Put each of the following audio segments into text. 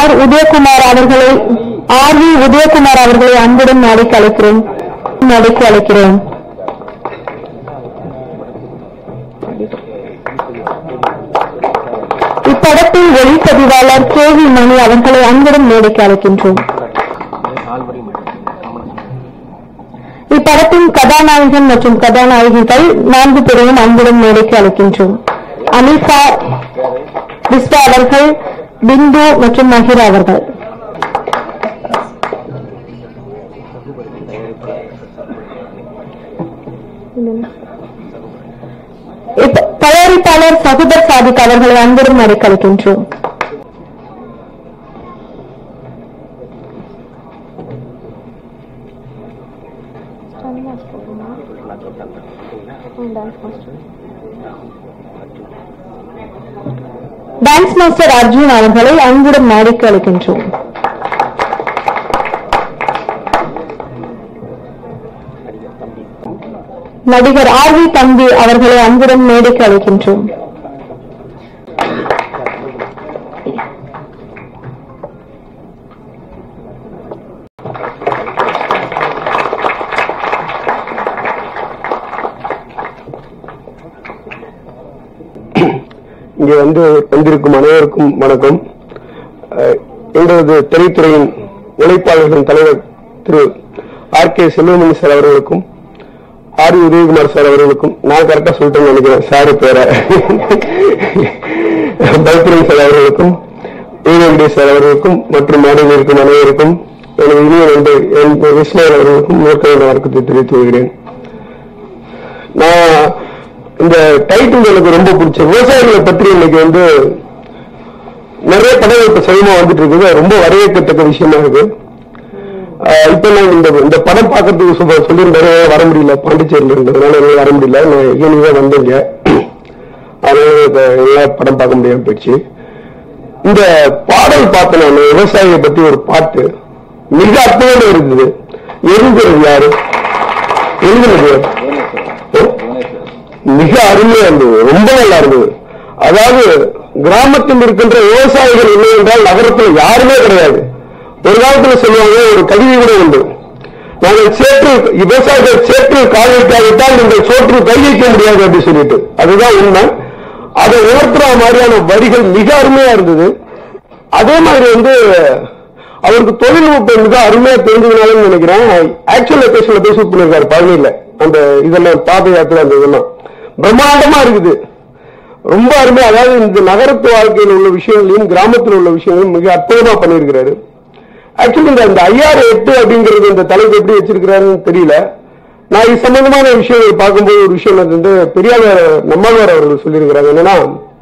R Udhayakumar அவர்களை R V Udhayakumar அவர்களை அன்புடன் நாளைக்கு அழைக்கிறேன் நாளைக்கு அழைக்கிறேன் இப்படத்தின் ஒளிப்பதிவாளர் கே வி மணி அவர்களை அன்புடன் மேடைக்கு அழைக்கின்றோம் இப்படத்தின் கதாநாயகன் மற்றும் கதாநாயகிகள் நான்கு பேரையும் அன்புடன் மேடைக்கு அழைக்கின்றோம் அனிசா விஸ்வா அவர்கள் பிந்து மற்றும் மஹிரா அவர்கள் இப்ப தயாரிப்பாளர் சகுதர் சாதிக் அவர்களை அன்புடன் மேடைக்கு அழைக்கின்றோம் டான்ஸ் மாஸ்டர் அர்ஜுன் அவர்களை அன்புடன் மேடைக்கு அழைக்கின்றோம் நடிகர் ஆர் வி தம்பி அவர்களை அன்புடன் மேடைக்கு அழைக்கின்றோம் இங்கே வந்து வந்திருக்கும் அனைவருக்கும் வணக்கம் அஹ், எங்களது திரைத்துறையின் உழைப்பாளர்களின் தலைவர் திரு ஆர் கே செல்வமணி சார் அவர்களுக்கும் ஆர் வி உதயகுமார் சார் அவர்களுக்கும் நான் கரெக்டா சொல்லிட்டேன்னு நினைக்கிறேன் சார் பேரை பல்துரை சார் அவர்களுக்கும் ஏ வெங்கடேஷ் சார் அவர்களுக்கும் மற்றும் மேடையில் இருக்கும் அனைவருக்கும் எனது இனிய நண்பர் என் இஸ்மாயில் அவர்களுக்கும் மேற்கொண்ட வணக்கத்தை தெரிவித்து வருகிறேன் நான் இந்த டைட்டில் எனக்கு ரொம்ப பிடிச்ச விவசாயிகளை பற்றி இன்னைக்கு வந்து நிறைய படங்கள் இப்ப சமயமா வந்துட்டு இருக்குது அது ரொம்ப வரவேற்கத்தக்க விஷயமா இருக்கு ஆஹ் இப்ப நான் இந்த இந்த படம் பார்க்கறதுக்கு சும்மா சொல்லியிருந்தாரு வர முடியல பாண்டிச்சேரியில இருந்ததுனால என்னால வர முடியல நான் ஈவினிங் தான் வந்தீங்க அதனால இப்ப எல்லா படம் பார்க்க முடியாம போயிடுச்சு இந்த பாடல் பார்த்த நான் விவசாயியை பத்தி ஒரு பாட்டு மிக அற்புதமா இருந்தது எழுதுறது யாரு எழுதுனது யாரு? ஆ? மிக அருமையா இருந்தது ரொம்ப நல்லா இருந்தது அதாவது கிராமத்தில் இருக்கின்ற விவசாயிகள் இல்லை என்றால் நகரத்தில் யாருமே கிடையாது ஒரு காலத்துல சொல்லுவாங்க ஒரு கவிதை கூட உண்டு நாங்கள் சேற்று விவசாயிகள் சேற்றில் கால் வைக்காவிட்டால் நீங்கள் சோற்றில் கை வைக்க முடியாது அப்படின்னு சொல்லிட்டு அதுதான் உண்மை அதை உணர்த்துற மாதிரியான வரிகள் மிக அருமையா இருந்தது அதே மாதிரி வந்து அவருக்கு தொழில்நுட்பம் மிக அருமையா தெரிஞ்சதுனாலும் நினைக்கிறேன் ஆக்சுவல் லொகேஷன்ல போய் ஷூட் பண்ணிருக்காரு பழனியில அந்த இதெல்லாம் பாத யாத்திரை அந்த இதெல்லாம் பிரம்மாண்டமா இருக்குது ரொம்ப அருமையா அதாவது இந்த நகரத்து வாழ்க்கையில் உள்ள விஷயங்களையும் கிராமத்தில் உள்ள விஷயங்களையும் மிக அற்புதமா பண்ணியிருக்கிறாரு ஆக்சுவலி இந்த இந்த ஐஆர் எட்டு அப்படிங்கிறது இந்த தலைப்பு எப்படி வச்சிருக்கிறாருன்னு தெரியல நான் இது சம்பந்தமான விஷயங்கள் பார்க்கும்போது ஒரு விஷயம் வந்து பெரியார் நம்மாழ்வார் அவர்கள் சொல்லியிருக்கிறாங்க என்னன்னா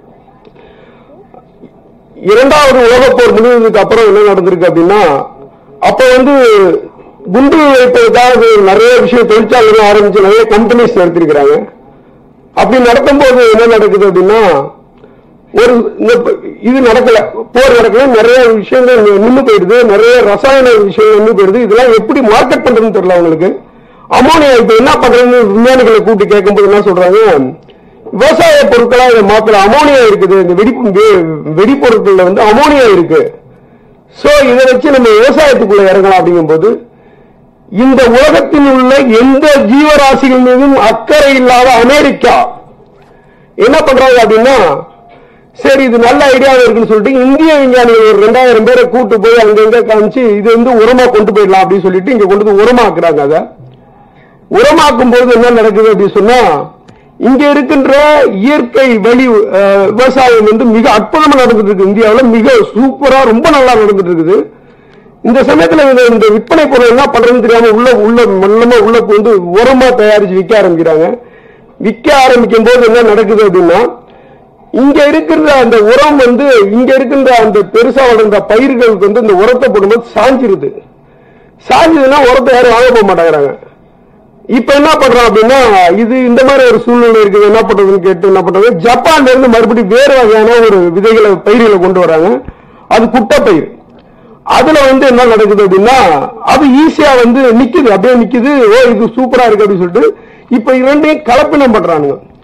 இரண்டாவது உலகப் போர் முடிந்ததுக்கு அப்புறம் என்ன நடந்திருக்கு அப்படின்னா அப்ப வந்து குண்டு வைப்பதற்காக நிறைய விஷயம் தொழிற்சாலைகள் ஆரம்பிச்சு நிறைய கம்பெனிஸ் நடத்திருக்கிறாங்க அப்படி நடக்கும்போது என்ன நடக்குது அப்படின்னா ஒரு இந்த ப- இது நடக்கல போர் நடக்கல நிறைய விஷயங்கள் நி- நின்னு போயிடுது நிறைய ரசாயன விஷயங்கள் நின்னு போயிடுது இதெல்லாம் எப்படி மார்க்கெட் பண்றதுன்னு தெரியல அவங்களுக்கு அமோனியா இப்ப என்ன பண்றதுன்னு விஞ்ஞானிகளை கூப்பிட்டு கேட்கும்போது என்ன சொல்றாங்க விவசாய பொருட்களா இதை மாத்திர அமோனியா இருக்குது இந்த வெடி வெ- வெடிப்பொருட்கள்ல வந்து அமோனியா இருக்கு சோ இதை வச்சு நம்ம விவசாயத்துக்குள்ள இறங்கலாம் அப்படிங்கும்போது இந்த உலகத்தில் உள்ள எந்த ஜீவராசிகள் மீதும் அக்கறை இல்லாத அமெரிக்கா என்ன பண்றாங்க அப்படின்னா சரி இது நல்ல ஐடியாவா இருக்குன்னு சொல்லிட்டு இந்திய விஞ்ஞானிகள் ஒரு ரெண்டாயிரம் பேரை கூட்டு போய் அங்கங்க காமிச்சு இது வந்து உரமா கொண்டு போயிடலாம் அப்படின்னு சொல்லிட்டு இங்க கொண்டு வந்து உரமாக்குறாங்க அதை உரமாக்கும் போது என்ன நடக்குது அப்படின்னு சொன்னா இங்க இருக்கின்ற இயற்கை வழி அஹ், விவசாயம் வந்து மிக அற்புதமா நடந்துட்டு இருக்கு இந்தியாவுல மிக சூப்பரா ரொம்ப நல்லா நடந்துட்டு இருக்குது இந்த சமயத்துல இந்த இந்த விற்பனை பொருள் என்ன பண்றதுன்னு தெரியாம உள்ள உள்ள மெல்லமா உள்ள வந்து உரமா தயாரிச்சு விற்க ஆரம்பிக்கிறாங்க விற்க ஆரம்பிக்கும் போது என்ன நடக்குது அப்படின்னா இங்க இருக்கிற அந்த உரம் வந்து இங்க இருக்கின்ற அந்த பெருசா வளர்ந்த பயிர்களுக்கு வந்து இந்த உரத்தை போடும்போது சாஞ்சிருது சாஞ்சதுன்னா உரத்தை யாரும் வாங்க போக மாட்டேங்கிறாங்க இப்ப என்ன பண்றோம் அப்படின்னா இது இந்த மாதிரி ஒரு சூழ்நிலை இருக்குது என்ன பண்றதுன்னு கேட்டு என்ன பண்றாங்க ஜப்பான்ல இருந்து மறுபடியும் வேறு வகையான ஒரு விதைகளை பயிர்களை கொண்டு வராங்க அது குட்டை பயிர் அதுல வந்து என்ன நடக்குது அப்படின்னா அது ஈஸியா வந்து நிக்குது அப்படியே நிக்குது ஓ இது சூப்பரா இருக்கு அப்படின்னு சொல்லிட்டு இப்ப இரண்டையும் கலப்பினம் பண்றானுங்க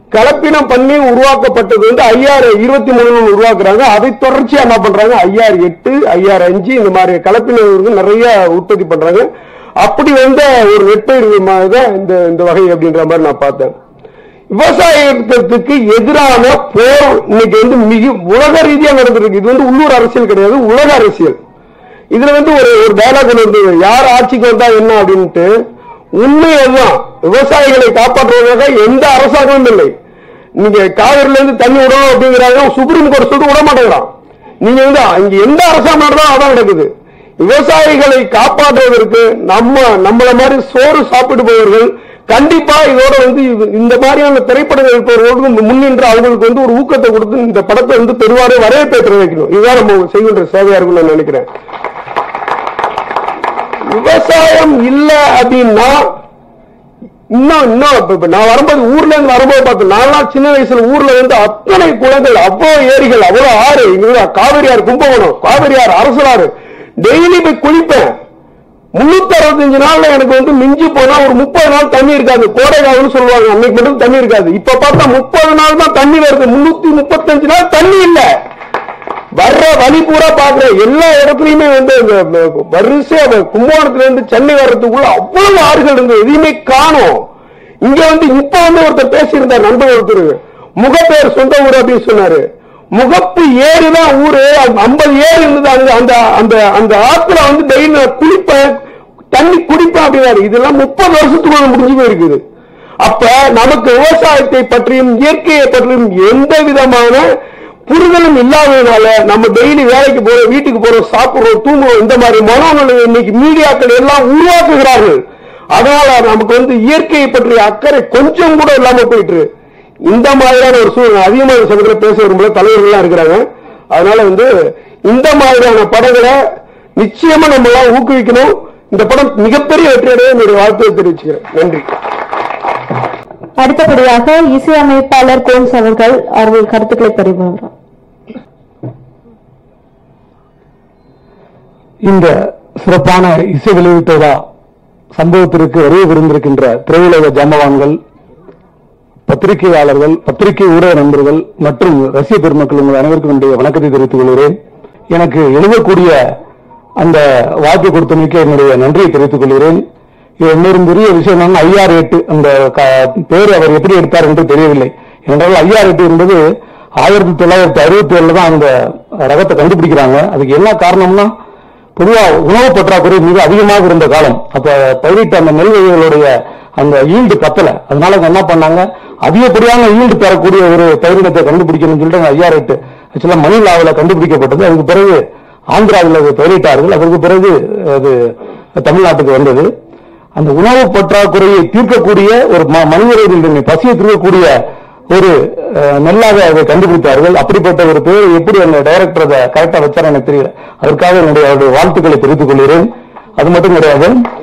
கலப்பினம் பண்ணி உருவாக்கப்பட்டது வந்து ஐஆர் இருபத்தி மூணு உருவாக்குறாங்க அதை தொடர்ச்சியா என்ன பண்றாங்க ஐஆர் எட்டு ஐஆர் அஞ்சு இந்த மாதிரி கலப்பினம் வந்து நிறைய உற்பத்தி பண்றாங்க அப்படி வந்த ஒரு நெற்பயிர் தான் இந்த இந்த வகை அப்படின்ற மாதிரி நான் பார்த்தேன் விவசாயத்துக்கு எதிரான போர் இன்னைக்கு வந்து மிக உலக ரீதியா நடந்திருக்கு இது வந்து உள்ளூர் அரசியல் கிடையாது உலக அரசியல் இதுல வந்து ஒரு ஒரு டயலாக் வந்து யார் ஆட்சிக்கு வந்தா என்ன அப்படின்ட்டு உண்மை அதுதான் விவசாயிகளை காப்பாற்றுவதாக எந்த அரசாங்கமும் இல்லை நீங்க காவிரில இருந்து தண்ணி விடணும் அப்படிங்கிறாங்க சுப்ரீம் கோர்ட் சொல்லிட்டு விட மாட்டேங்கிறான் நீங்க வந்து இங்க எந்த அரசாங்கம் நடந்தாலும் அதான் நடக்குது விவசாயிகளை காப்பாற்றுவதற்கு நம்ம நம்மள மாதிரி சோறு சாப்பிடுபவர்கள் கண்டிப்பா இதோட வந்து இது- இந்த மாதிரியான திரைப்படங்கள் இருப்பவர்களுக்கு முன்னின்று அவங்களுக்கு வந்து ஒரு ஊக்கத்தை கொடுத்து இந்த படத்தை வந்து பெருவாறு வரவேற்பேற்ற வைக்கணும் இதுதான் நம்ம செய்கின்ற சேவையா இருக்கும்னு நான் நினைக்கிறேன் விவசாயம் இல்ல அப்படின்னா இன்னும் இன்னும் இப்ப- இப்ப நான் வரும்போது ஊர்ல இருந்து வரும்போது பார்த்தேன் நான்லாம் சின்ன வயசுல ஊர்ல வந்து அத்தனை குளங்கள் அவ்வளவு ஏரிகள் அவ்வளவு ஆறு இங்க காவிரி ஆறு கும்பகோணம் காவிரி ஆறு அரசலாறு டெய்லி போய் குளிப்பேன் முன்னூத்தி அறுபத்தஞ்சு நாள்ல எனக்கு வந்து மிஞ்சி போனா ஒரு முப்பது நாள் தண்ணி இருக்காது கோடை காலம்னு சொல்லுவாங்க அன்னைக்கு மட்டும் தண்ணி இருக்காது இப்ப பார்த்தா முப்பது நாள் தான் தண்ணி வருது முன்னூத்தி முப்பத்தஞ்சு நாள் தண்ணி இல்ல வர்ற வழி பூரா பாக்குறேன் எல்லா இடத்துலயுமே வந்து இந்த வரிசையா அந்த கும்பகோணத்துல இருந்து சென்னை வர்றதுக்குள்ள அவ்வளவு ஆறுகள் இருந்து எதையுமே காணோம் இங்க வந்து இப்ப வந்து ஒருத்தர் பேசியிருந்தார் நண்பர் ஒருத்தர் முகப்பேர் சொந்த ஊர் அப்படின்னு சொன்னாரு முகப்பு ஏரி தான் ஊரு ஐம்பது ஏரி இருந்தது அங்க அந்த அந்த அந்த ஆத்துல வந்து டெய்லி நான் குளிப்பேன் தண்ணி குடிப்பேன் அப்படின்னாரு இதெல்லாம் முப்பது வருஷத்துக்குள்ள முடிஞ்சு போயிருக்குது அப்ப நமக்கு விவசாயத்தை பற்றியும் இயற்கையை பற்றியும் எந்த விதமான புரிதலும் இல்லாததுனால நம்ம டெய்லி வேலைக்கு போறோம் வீட்டுக்கு போறோம் சாப்பிடுறோம் தூங்குறோம் இந்த மாதிரி மனோநிலை இன்னைக்கு மீடியாக்கள் எல்லாம் உருவாக்குகிறார்கள் அதனால நமக்கு வந்து இயற்கையை பற்றிய அக்கறை கொஞ்சம் கூட இல்லாம போயிட்டு இந்த மாதிரியான ஒரு சூழ்நிலை அதிகமான சமயத்தில் பேச வரும்போது தலைவர்கள்லாம் இருக்கிறாங்க அதனால வந்து இந்த மாதிரியான படங்களை நிச்சயமா நம்ம எல்லாம் ஊக்குவிக்கணும் இந்த படம் மிகப்பெரிய வெற்றியடைய என்னுடைய வாழ்த்துயை தெரிவிச்சுக்கிறேன் நன்றி அடுத்தபடியாக இசையமைப்பாளர் கோன்ஸ் அவர்கள் அவர்கள் கருத்துக்களை பரிமாறுகிறார் இந்த சிறப்பான இசை வெளியீட்டு விழா சம்பவத்திற்கு வருகை புரிந்திருக்கின்ற திரையுலக ஜாம்பவான்கள் பத்திரிகையாளர்கள் பத்திரிகை ஊடக நண்பர்கள் மற்றும் ரசிக பெருமக்கள் உங்கள் அனைவருக்கும் என்னுடைய வணக்கத்தை தெரிவித்துக் கொள்கிறேன் எனக்கு எழுதக்கூடிய அந்த வாய்ப்பு கொடுத்தமைக்கு என்னுடைய நன்றியை தெரிவித்துக் கொள்கிறேன் இது இன்னொரு பெரிய விஷயம் என்னன்னா ஐஆர் எட்டு அந்த க- பேர் அவர் எப்படி எடுத்தார் என்று தெரியவில்லை என்றால் ஐஆர் எட்டு என்பது ஆயிரத்தி தொள்ளாயிரத்தி அறுபத்தி ஏழுல தான் அந்த ரகத்தை கண்டுபிடிக்கிறாங்க அதுக்கு என்ன காரணம்னா பொதுவா உணவு பற்றாக்குறை மிக அதிகமாக இருந்த காலம் அப்ப பயிரிட்ட அந்த நெல் வகைகளுடைய அந்த ஈல்டு பத்தல அதனால அவங்க என்ன பண்ணாங்க அதிகப்படியான ஈல்டு தரக்கூடிய ஒரு பயிரினத்தை கண்டுபிடிக்கணும்னு சொல்லிட்டு ஐயா ரேட்டு ஆக்சுவலா மணிலாவில் கண்டுபிடிக்கப்பட்டது அதுக்கு பிறகு ஆந்திராவில் அது பயிரிட்டார்கள் அதற்கு பிறகு அது தமிழ்நாட்டுக்கு வந்தது அந்த உணவு பற்றாக்குறையை தீர்க்கக்கூடிய ஒரு ம- மனிதர்களின் பசியை தீர்க்கக்கூடிய ஒரு அஹ், நெல்லாக அதை கண்டுபிடித்தார்கள் அப்படிப்பட்ட ஒரு பேர் எப்படி அந்த டைரக்டர் அதை கரெக்டா வச்சார் எனக்கு தெரியல அதற்காக என்னுடைய அவருடைய வாழ்த்துக்களை தெரிவித்துக் கொள்கிறேன் அது மட்டும் கிடையாது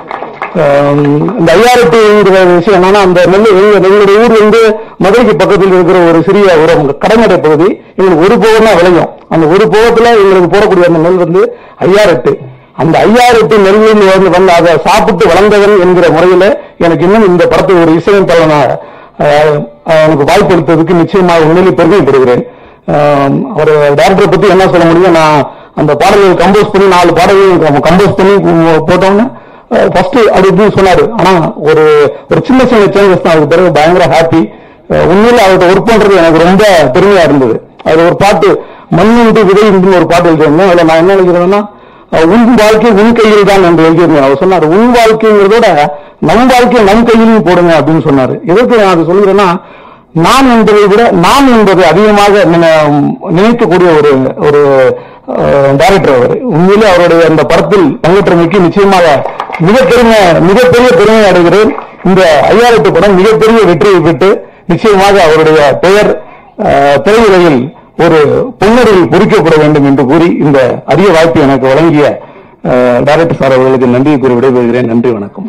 அஹ், இந்த ஐயாயிரத்தி விஷயம் என்னன்னா அந்த நெல் எங்க- எங்களுடைய ஊர் வந்து மதுரைக்கு பக்கத்தில் இருக்கிற ஒரு சிறிய ஒரு கடற்கரை பகுதி எங்களுக்கு ஒரு போகம் தான் விளையும் அந்த ஒரு போகத்துல எங்களுக்கு போடக்கூடிய அந்த நெல் வந்து ஐயாயிரத்து அந்த ஐயாயிரத்து நெல்லில் வந்து வந்து அதை சாப்பிட்டு வளர்ந்தவன் என்கிற முறையில எனக்கு இன்னும் இந்த படத்தை ஒரு இசையின் பலனாக அஹ், அஹ், எனக்கு வாய்ப்பு அளித்ததுக்கு நிச்சயமாக உண்மையிலே பெருமைப்படுகிறேன் அஹ், அவர் டேரக்டரை பத்தி என்ன சொல்ல முடியும் நான் அந்த பாடல்கள் கம்போஸ் பண்ணி நாலு பாடல்கள் கம்போஸ் பண்ணி போட்டோன்னு ஃபர்ஸ்ட் அப்படி இப்படின்னு சொன்னாரு ஆனா ஒரு ஒரு சின்ன சின்ன சேஞ்சஸ் தான் அதுக்கு பிறகு பயங்கர ஹாப்பி உண்மையில அவர்கிட்ட ஒர்க் பண்றது எனக்கு ரொம்ப பெருமையா இருந்தது அது ஒரு பாட்டு மண்ணுண்டு விதை உண்டுன்னு ஒரு பாட்டு எழுதியிருந்தேன் அதுல நான் என்ன எழுதியிருந்தேன்னா அஹ் உன் வாழ்க்கை உன் கையில் தான் என்று எழுதியிருந்தேன் அவர் சொன்னார் உன் வாழ்க்கைங்கிறதோட நம் வாழ்க்கை நம் கையிலும் போடுங்க அப்படின்னு சொன்னாரு எதற்கு நான் அதை சொல்கிறேன்னா நான் என்பதை விட நான் என்பது அதிகமாக நினை- நினைக்கக்கூடிய ஒரு ஒரு டைரக்டர் அவர் உண்மையிலே அவருடைய அந்த படத்தில் பங்கேற்றமைக்கு நிச்சயமாக மிக பெருமை மிகப்பெரிய பெருமை அடைகிறேன் இந்த ஐயாயிரத்து படம் மிகப்பெரிய வெற்றியை பெற்று நிச்சயமாக அவருடைய பெயர் அஹ், திரையுலகில் ஒரு பொன்னரில் பொறிக்கப்பட வேண்டும் என்று கூறி இந்த அரிய வாய்ப்பு எனக்கு வழங்கிய அஹ், டைரக்டர் சார் அவர்களுக்கு நன்றியை கூறி விடைபெறுகிறேன் நன்றி வணக்கம்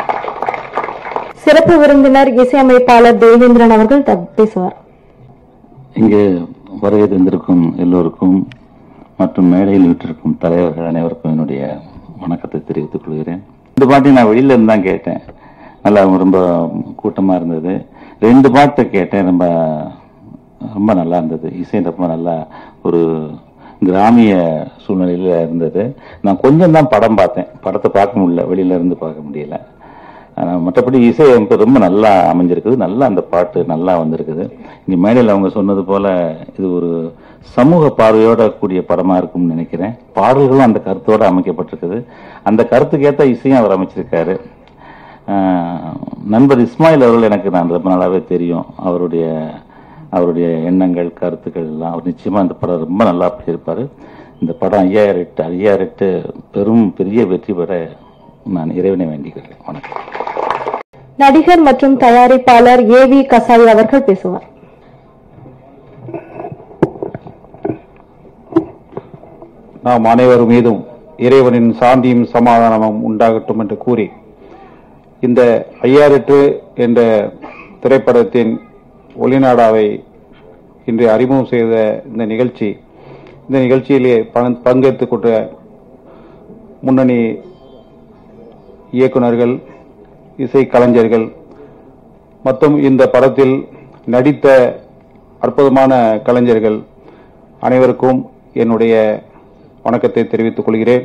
சிறப்பு விருந்தினர் இசையமைப்பாளர் தேவேந்திரன் அவர்கள் த- பேசுவார் இங்கு வருகை தந்திருக்கும் எல்லோருக்கும் மற்றும் மேடையில் விட்டிருக்கும் தலைவர்கள் அனைவருக்கும் என்னுடைய வணக்கத்தை தெரிவித்துக் கொள்கிறேன் இந்த பாட்டி நான் வெளியில இருந்து தான் கேட்டேன் நல்லா ரொம்ப கூட்டமா இருந்தது ரெண்டு பாட்டு கேட்டேன் ரொம்ப ரொம்ப நல்லா இருந்தது இசை ரொம்ப நல்லா ஒரு கிராமிய சூழ்நிலையில இருந்தது நான் கொஞ்சம் தான் படம் பார்த்தேன் படத்தை பார்க்க முடியல வெளியில இருந்து பார்க்க முடியல ஆனா, மற்றபடி இசை அமைப்பு ரொம்ப நல்லா அமைஞ்சிருக்குது நல்லா அந்த பாட்டு நல்லா வந்திருக்குது இங்க மேடையில் அவங்க சொன்னது போல இது ஒரு சமூக பார்வையோட கூடிய படமா இருக்கும்னு நினைக்கிறேன் பாடல்களும் அந்த கருத்தோட அமைக்கப்பட்டிருக்குது அந்த கருத்துக்கேற்ற இசையும் அவர் அமைச்சிருக்காரு ஆஹ், நண்பர் இஸ்மாயில் அவர்கள் எனக்கு நான் ரொம்ப நாளாவே தெரியும் அவருடைய அவருடைய எண்ணங்கள் கருத்துக்கள் எல்லாம் அவர் நிச்சயமா இந்த படம் ரொம்ப நல்லா பண்ணியிருப்பாரு இந்த படம் ஐயாயிரம் எட்டு ஐயாயிரம் எட்டு பெரும் பெரிய வெற்றி பெற நான் இறைவனை வேண்டிக்கிறேன் வணக்கம் நடிகர் மற்றும் தயாரிப்பாளர் ஏ வி கசாய் அவர்கள் பேசுவார் நாம் அனைவர் மீதும் இறைவனின் சாந்தியும் சமாதானமும் உண்டாகட்டும் என்று கூறி இந்த ஐயாரெட்டு என்ற திரைப்படத்தின் ஒளிநாடாவை இன்று அறிமுகம் செய்த இந்த நிகழ்ச்சி இந்த நிகழ்ச்சியிலே பங்கு- பங்கேற்றுக் கொண்ட முன்னணி இயக்குனர்கள் இசை கலைஞர்கள் மற்றும் இந்த படத்தில் நடித்த அற்புதமான கலைஞர்கள் அனைவருக்கும் என்னுடைய வணக்கத்தை தெரிவித்துக் கொள்கிறேன்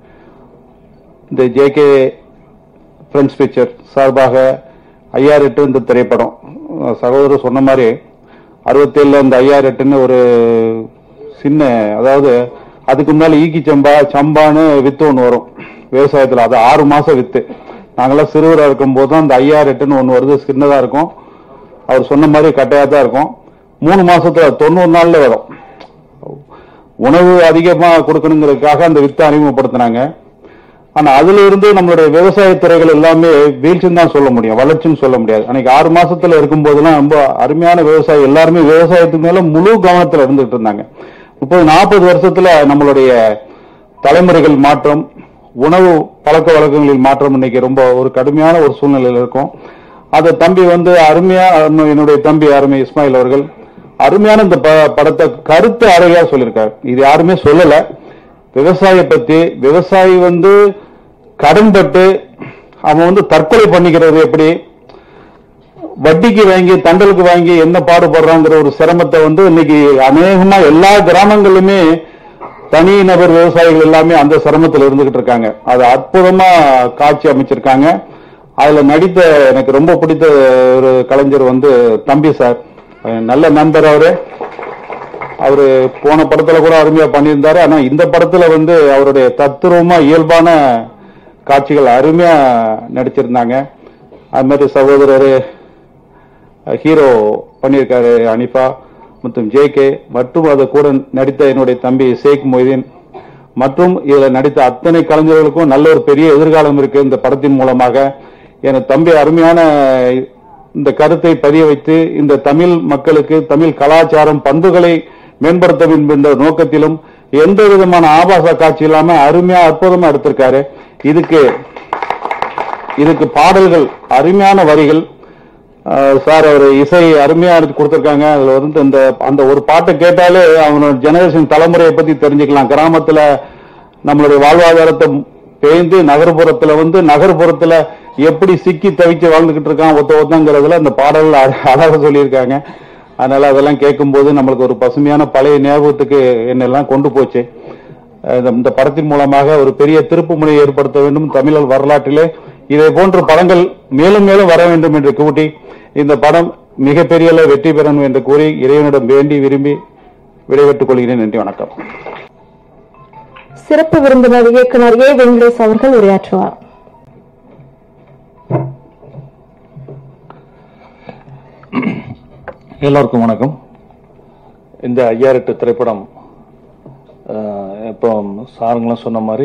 இந்த ஜேகே ஃப்ரெண்ட்ஸ் பிக்சர் சார்பாக ஐயாயிரம் எட்டு இந்த திரைப்படம் அஹ் சகோதரர் சொன்ன மாதிரி அறுபத்தேழுல இந்த ஐயாயிரம் எட்டுன்னு ஒரு சின்ன அதாவது அதுக்கு முன்னால ஈக்கி சம்பா சம்பான்னு வித்து ஒன்று வரும் விவசாயத்தில் அது ஆறு மாசம் வித்து நாங்கெல்லாம் சிறுவராக இருக்கும் போது தான் அந்த ஐயாயிரம் எட்டுன்னு ஒன்று வருது சின்னதா இருக்கும் அவர் சொன்ன மாதிரி கட்டையா தான் இருக்கும் மூணு மாசத்துல தொண்ணூறு நாள்ல வரும் உணவு அதிகமா கொடுக்கணுங்கிறதுக்காக அந்த வித்தை அறிமுகப்படுத்தினாங்க ஆனா அதுல இருந்து நம்மளுடைய விவசாய துறைகள் எல்லாமே வீழ்ச்சின்னு தான் சொல்ல முடியும் வளர்ச்சின்னு சொல்ல முடியாது அன்னைக்கு ஆறு மாசத்துல இருக்கும் போதெல்லாம் ரொம்ப அருமையான விவசாயி எல்லாருமே விவசாயத்துக்கு மேல முழு கவனத்துல இருந்துட்டு இருந்தாங்க முப்பது நாற்பது வருஷத்துல நம்மளுடைய தலைமுறைகள் மாற்றம் உணவு பழக்க வழக்கங்களில் மாற்றம் இன்னைக்கு ரொம்ப ஒரு கடுமையான ஒரு சூழ்நிலையில இருக்கும் அதை தம்பி வந்து அருமையா என்னுடைய தம்பி அருமை இஸ்மாயில் அவர்கள் அருமையான இந்த ப- படத்தை கருத்து அழகா சொல்லியிருக்காரு இது யாருமே சொல்லல விவசாய பத்தி விவசாயி வந்து கடன்பட்டு அவன் வந்து தற்கொலை பண்ணிக்கிறது எப்படி வட்டிக்கு வாங்கி தண்டலுக்கு வாங்கி என்ன பாடுபடுறாங்கிற ஒரு சிரமத்தை வந்து இன்னைக்கு அநேகமா எல்லா கிராமங்களிலுமே தனிநபர் விவசாயிகள் எல்லாமே அந்த சிரமத்தில் இருந்துகிட்டு இருக்காங்க அது அற்புதமா காட்சி அமைச்சிருக்காங்க அதுல நடித்த எனக்கு ரொம்ப பிடித்த ஒரு கலைஞர் வந்து தம்பி சார் அஹ் நல்ல நண்பர் அவரு அவரு போன படத்துல கூட அருமையா பண்ணியிருந்தாரு ஆனா இந்த படத்துல வந்து அவருடைய தத்துரூபமா இயல்பான காட்சிகள் அருமையா நடிச்சிருந்தாங்க அது மாதிரி சகோதரர் ஹீரோ பண்ணியிருக்காரு அனிஃபா மற்றும் ஜேகே மற்றும் அது கூட நடித்த என்னுடைய தம்பி ஷேக் மொய்தீன் மற்றும் இதுல நடித்த அத்தனை கலைஞர்களுக்கும் நல்ல ஒரு பெரிய எதிர்காலம் இருக்கு இந்த படத்தின் மூலமாக என் தம்பி அருமையான இந்த கருத்தை பதிய வைத்து இந்த தமிழ் மக்களுக்கு தமிழ் கலாச்சாரம் பண்புகளை மேம்படுத்த வேண்டும் என்ற நோக்கத்திலும் எந்த விதமான ஆபாச காட்சி இல்லாம அருமையா அற்புதமா எடுத்திருக்காரு இதுக்கு இதுக்கு பாடல்கள் அருமையான வரிகள் அஹ் சார் அவர் இசை அருமையா எடுத்து கொடுத்திருக்காங்க அதுல வந்து இந்த அந்த ஒரு பாட்டை கேட்டாலே அவனோட ஜெனரேஷன் தலைமுறையை பத்தி தெரிஞ்சுக்கலாம் கிராமத்துல நம்மளுடைய வாழ்வாதாரத்தை பேய்ந்து நகர்ப்புறத்துல வந்து நகர்ப்புறத்துல எப்படி சிக்கி தவிச்சு வாழ்ந்துகிட்டு இருக்கான் ஒத்த ஒத்தங்கிறதுல அந்த பாடல்கள் அழ- அழகா சொல்லியிருக்காங்க அதனால அதெல்லாம் கேட்கும்போது நம்மளுக்கு ஒரு பசுமையான பழைய ஞாபகத்துக்கு என்னெல்லாம் கொண்டு போச்சு அஹ் இந்த- இந்த படத்தின் மூலமாக ஒரு பெரிய திருப்பு முனையை ஏற்படுத்த வேண்டும் தமிழர் வரலாற்றிலே இதை போன்ற படங்கள் மேலும் மேலும் வர வேண்டும் என்று கூட்டி இந்த படம் மிகப்பெரிய அளவு வெற்றி பெறணும் என்று கூறி இறைவனிடம் வேண்டி விரும்பி விடைபெற்றுக் கொள்கிறேன் நன்றி வணக்கம் சிறப்பு விருந்தினர் இயக்குனர் ஏ வெங்கடேஷ் அவர்கள் உரையாற்றுவார் எல்லோருக்கும் வணக்கம் இந்த ஐயாயிரட்டு திரைப்படம் அஹ், இப்போ சாருங்களாம் சொன்ன மாதிரி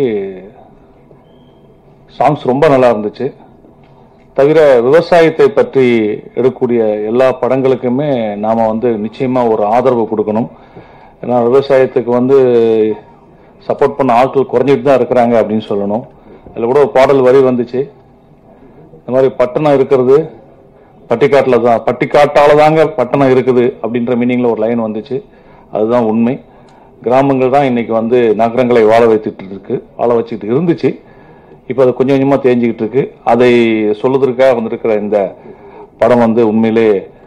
சாங்ஸ் ரொம்ப நல்லா இருந்துச்சு தவிர விவசாயத்தை பற்றி எடுக்கக்கூடிய எல்லா படங்களுக்குமே நாம வந்து நிச்சயமா ஒரு ஆதரவு கொடுக்கணும் ஏன்னா விவசாயத்துக்கு வந்து சப்போர்ட் பண்ண ஆட்கள் குறைஞ்சிட்டு தான் இருக்கிறாங்க அப்படின்னு சொல்லணும் அதில் கூட ஒரு பாடல் வரி வந்துச்சு இந்த மாதிரி பட்டணம் இருக்கிறது பட்டிக்காட்டில் தான் பட்டிக்காட்டால தாங்க பட்டணம் இருக்குது அப்படின்ற மீனிங்ல ஒரு லைன் வந்துச்சு அதுதான் உண்மை கிராமங்கள் தான் இன்னைக்கு வந்து நகரங்களை வாழ வைத்துட்டு இருக்கு வாழ வச்சுக்கிட்டு இருந்துச்சு இப்போ அது கொஞ்சம் கொஞ்சமா தேஞ்சிக்கிட்டு இருக்கு அதை சொல்லுவதற்காக வந்திருக்கிற இந்த படம் வந்து உண்மையிலே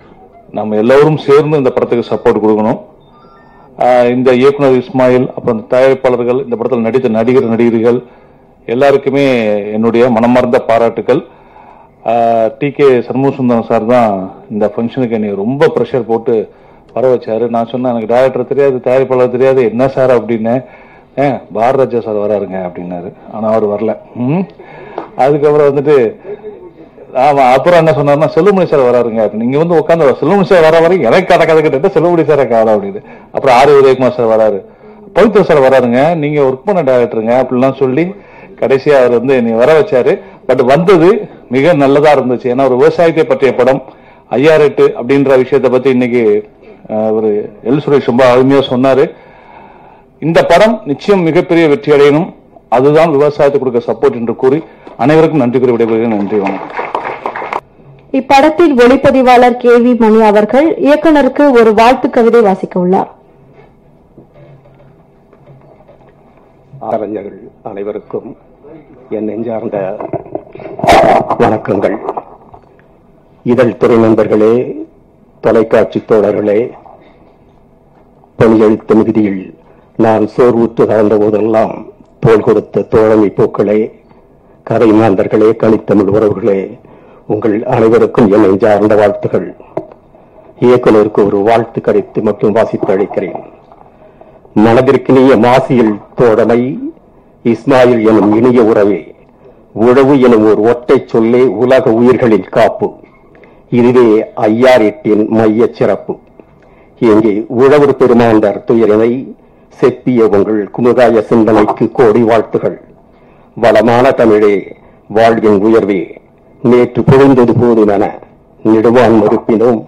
நம்ம எல்லோரும் சேர்ந்து இந்த படத்துக்கு சப்போர்ட் கொடுக்கணும் ஆஹ் இந்த இயக்குனர் இஸ்மாயில் அப்புறம் இந்த தயாரிப்பாளர்கள் இந்த படத்தில் நடித்த நடிகர் நடிகர்கள் எல்லாருக்குமே என்னுடைய மனமார்ந்த பாராட்டுக்கள் டி கே சண்முகசுந்தரம் சார் தான் இந்த ஃபங்க்ஷனுக்கு என்னை ரொம்ப ப்ரெஷர் போட்டு வர வச்சாரு நான் சொன்னேன் எனக்கு டைரக்டர் தெரியாது தயாரிப்பாளர் தெரியாது என்ன சார் அப்படின்னு ஏன் பாரராஜா சார் வராருங்க அப்படின்னாரு ஆனா அவர் வரல ம். அதுக்கப்புறம் வந்துட்டு ஆமா அப்புறம் என்ன சொன்னாருன்னா செல்லுமணி சார் வராருங்க அப்படின்னு. நீங்க வந்து உட்காந்து செல்லுமணி சார் வர வரைக்கும் எனக்கு கதை கதை கிட்ட செல்லுமணி சார் காலம் அப்படின்னு அப்புறம் ஆர் உதயகுமார் சார் வராரு பவித்ர சார் வராருங்க நீங்க ஒர்க் பண்ண டேரக்டருங்க அப்படிலாம் சொல்லி கடைசியா அவர் வந்து என்னை வர வச்சாரு பட் வந்தது மிக நல்லதா இருந்துச்சு ஏன்னா ஒரு விவசாயத்தை பற்றிய படம் ஐயாறு எட்டு அப்படின்ற விஷயத்தை பத்தி இன்னைக்கு அஹ், ஒரு எல் சுரேஷ் ரொம்ப அருமையா சொன்னாரு இந்த படம் நிச்சயம் மிகப்பெரிய வெற்றி அடையணும் அதுதான் விவசாயத்துக்கு கொடுக்க சப்போர்ட் என்று கூறி அனைவருக்கும் நன்றி கூறி விடைபெறுகிறேன் நன்றி வணக்கம் இப்படத்தில் ஒளிப்பதிவாளர் கே வி மணி அவர்கள் இயக்குனருக்கு ஒரு வாழ்த்து கவிதை வாசிக்க உள்ளார் அறிஞர்கள் அனைவருக்கும் என் நெஞ்சார்ந்த வணக்கங்கள் இதழ் துறை நண்பர்களே தொலைக்காட்சி தோழர்களே பணியெழுத்த மிகுதியில் நான் சோர்வுற்று கலந்த போதெல்லாம் தோள் கொடுத்த தோழமை பூக்களே கதை மாந்தர்களே கனித்தமிழ் உறவுகளே உங்கள் அனைவருக்கும் என் நெஞ்சார்ந்த வாழ்த்துகள் இயக்குனருக்கு ஒரு வாழ்த்து கடித்து மட்டும் வாசித்து அளிக்கிறேன் மனதிற்கினிய மாசியில் தோழமை இஸ்மாயில் எனும் இனிய உறவே உழவு எனும் ஒரு ஒற்றைச் சொல்லே உலக உயிர்களின் காப்பு இதுவே ஐயாரெட்டின் மையச் சிறப்பு இங்கே உழவர் பெருமாண்டர் துயரினை செப்பிய உங்கள் குமுகாய சிந்தனைக்கு கோடி வாழ்த்துகள் வளமான தமிழே வாழ்வின் உயர்வே நேற்று பொழிந்தது போதுமென நெடுவான் மறுப்பினோம்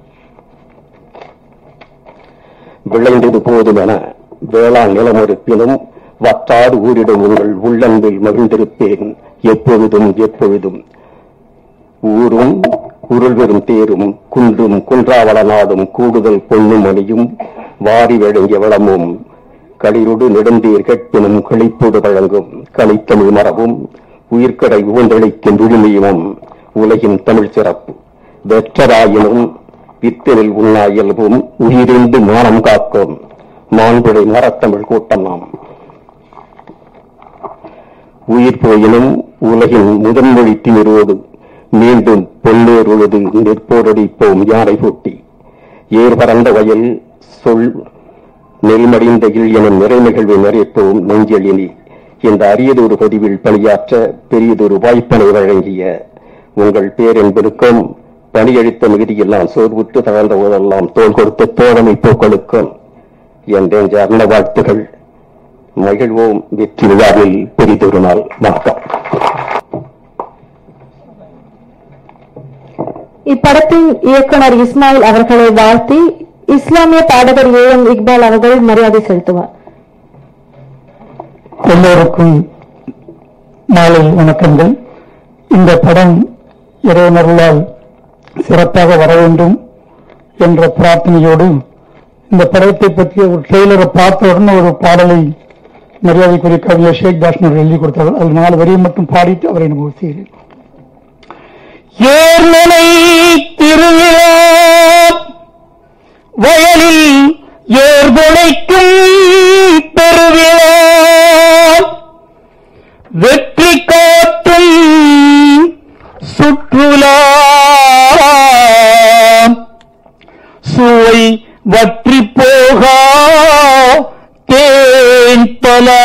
விளைந்தது போதுமென வேளாண் நிலமறுப்பினும் வற்றாடு ஊரிடும் உங்கள் உள்ளன்பில் மகிழ்ந்திருப்பேன் எப்பொழுதும் எப்பொழுதும் ஊரும் உருள் பெறும் தேரும் குன்றும் குன்றாவள நாடும் கூடுதல் பொன்னும் மணியும் வாரி வழங்கிய வளமும் களிருடு நெடுந்தீர் கெட்டினும் கிளிப்போடு வழங்கும் கனித்தமிழ் மரபும் உயிர்க்கடை உவந்தளிக்கும் விழுமியமும் உலகின் தமிழ் சிறப்பு வெற்றராயினும் வித்தனில் உண்ணா இயல்பும் உயிரிந்து மானம் காக்கும் மாண்புடை மரத்தமிழ் கூட்டம் நாம் உயிர் போயினும் உலகின் முதன்மொழி திமிரோடு மீண்டும் பொன்னேர் உழுது நிற்போரடிப்போம் யானை பூட்டி ஏர் பறந்த வயல் சொல் நெல்மடிந்த இல் எனும் நிறைநிகழ்வை நிறைப்போம் நெஞ்செழினி இந்த அரியதொரு பதிவில் பணியாற்ற பெரியதொரு வாய்ப்பினை வழங்கிய உங்கள் பேரென்பருக்கும் பணியளித்த மிகுதியில் நான் சோர்வுற்று தகர்ந்த போதெல்லாம் தோல் கொடுத்த தோழமை பூக்களுக்கும் என் நெஞ்சார்ந்த வாழ்த்துகள் மகிழ்வோம் வெற்றி விழாவில் பெரிதொரு நாள் வணக்கம் இப்படத்தின் இயக்குனர் இஸ்மாயில் அவர்களை வாழ்த்தி இஸ்லாமிய பாடகர் ஏ எம் இக்பால் அவர்கள் மரியாதை செலுத்துவார் எல்லோருக்கும் மாலை வணக்கங்கள் இந்த படம் இறைவனர்களால் சிறப்பாக வர வேண்டும் என்ற பிரார்த்தனையோடு இந்த படத்தை பற்றிய ஒரு ட்ரெய்லரை பார்த்த உடனே ஒரு பாடலை மரியாதைக்குரிய கவிஞர் ஷேக் தாஷ்னர் எழுதி கொடுத்தார்கள் அதில் நாலு வரியை மட்டும் பாடிட்டு அவரை நம்ம செய்கிறேன் ஏர்மலை திருவிழா வயலில் ஏர்புடைக்கும் பெருவிழா வெற்றி காட்டும் சுற்றுலா சுவை வற்றி போகா தேன் பலா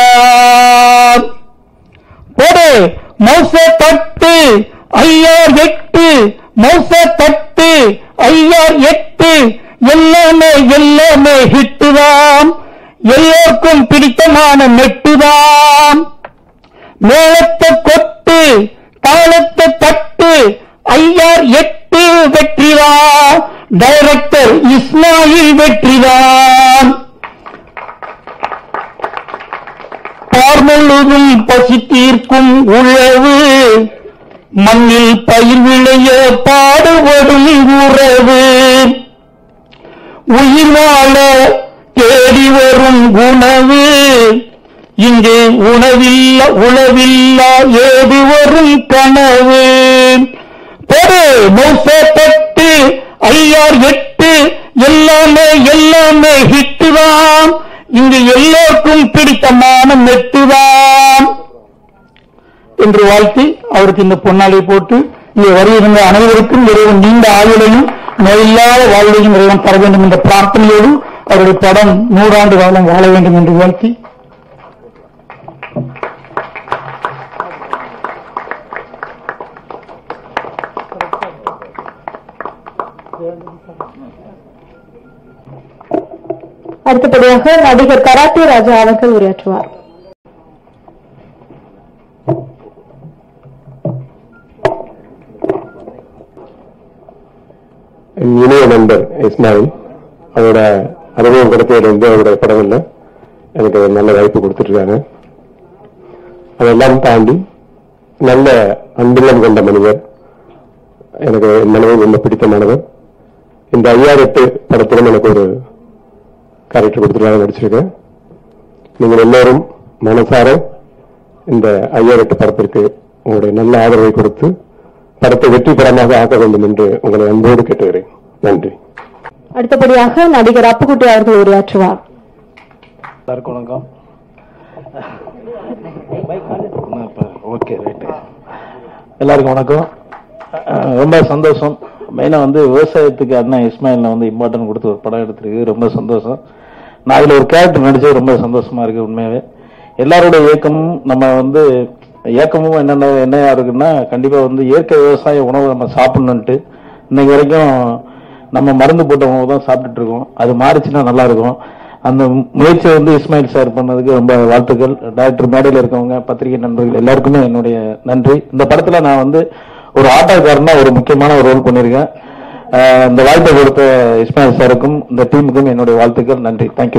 போடு மௌச தட்டு ஐயார் எட்டு மௌச தட்டு ஐயார் எட்டு எல்லாமே எல்லாமே ஹிட்டுதான் எல்லோருக்கும் பிடித்தமான நெட்டுதான் மேளத்தை கொட்டு தாளத்தை தட்டு ஐயார் எட்டு வெற்றிதான் டைரக்டர் இஸ்மாயில் வெற்றிதான் பார்முழுதும் பசி தீர்க்கும் உழவு மண்ணில் பயிர் விளைய பாடுபடும் உறவு உயிர் வாழ தேடி வரும் உணவு இங்கே உணவில்ல உணவில்லா ஏது வரும் கனவு பொறு மௌச தட்டு ஐயார் எட்டு எல்லாமே எல்லாமே ஹிட்டுதான் இங்கு எல்லோருக்கும் பிடித்தமான மெட்டுதான் என்று வாழ்த்தி அவருக்கு இந்த பொன்னாலை போட்டு இங்கே வருகின்ற அனைவருக்கும் இறைவன் நீண்ட ஆயுளையும் நோயில்லாத வாழ்வையும் இறைவன் தர வேண்டும் என்ற பிரார்த்தனையோடு அவருடைய படம் நூறாண்டு காலம் வாழ வேண்டும் என்று வாழ்த்தி அடுத்தபடியாக நடிகர் கராத்தே ராஜா அவர்கள் உரையாற்றுவார் என் இணைய நண்பர் இஸ்மாயில் அவரோட அனுபவம் கிடைத்ததுலேருந்து அவருடைய படங்கள்ல எனக்கு ஒரு நல்ல வாய்ப்பு கொடுத்துருக்காங்க அதெல்லாம் தாண்டி நல்ல அன்புள்ளம் கொண்ட மனிதர் எனக்கு என் மனதில் ரொம்ப பிடித்தமானவர் இந்த ஐயாயிரத்து படத்திலும் எனக்கு ஒரு கேரக்டர் கொடுத்துருக்காங்க நடிச்சிருக்கேன் நீங்கள் எல்லோரும் மனசார இந்த ஐயாயிரத்து படத்திற்கு உங்களுடைய நல்ல ஆதரவை கொடுத்து படத்தை வெற்றி படமாக ஆக்க வேண்டும் என்று உங்களை அன்போடு கேட்டுகிறேன் நன்றி அடுத்தபடியாக நடிகர் அப்புக்குட்டி அவர்கள் உரையாற்றுவார் எல்லாருக்கும் வணக்கம் ஓகே ரைட்டு எல்லாருக்கும் வணக்கம் அஹ் ரொம்ப சந்தோஷம் மெயினாக வந்து விவசாயத்துக்கு அண்ணன் இஸ்மாயில் வந்து இம்பார்ட்டன்ட் கொடுத்து ஒரு படம் எடுத்திருக்கு ரொம்ப சந்தோஷம் நான் அதில் ஒரு கேரக்டர் நடிச்சது ரொம்ப சந்தோஷமா இருக்கு உண்மையாவே எல்லாரோட இயக்கமும் நம்ம வந்து இயக்கமும் என்னென்ன என்னையா இருக்குன்னா கண்டிப்பா வந்து இயற்கை விவசாய உணவு நம்ம சாப்பிடணுன்ட்டு இன்னைக்கு வரைக்கும் நம்ம மருந்து போட்ட உணவு தான் சாப்பிட்டுட்டு இருக்கோம் அது மாறிச்சுன்னா நல்லா இருக்கும் அந்த முயற்சியை வந்து இஸ்மாயில் சார் பண்ணதுக்கு ரொம்ப வாழ்த்துக்கள் டாக்டர் மேடையில் இருக்கவங்க பத்திரிகை நண்பர்கள் எல்லாருக்குமே என்னுடைய நன்றி இந்த படத்துல நான் வந்து ஒரு ஆட்டோக்காரனா ஒரு முக்கியமான ஒரு ரோல் பண்ணியிருக்கேன் அஹ் இந்த வாய்ப்பை கொடுத்த இஸ்மாயில் சாருக்கும் இந்த டீமுக்கும் என்னுடைய வாழ்த்துக்கள் நன்றி தேங்க்யூ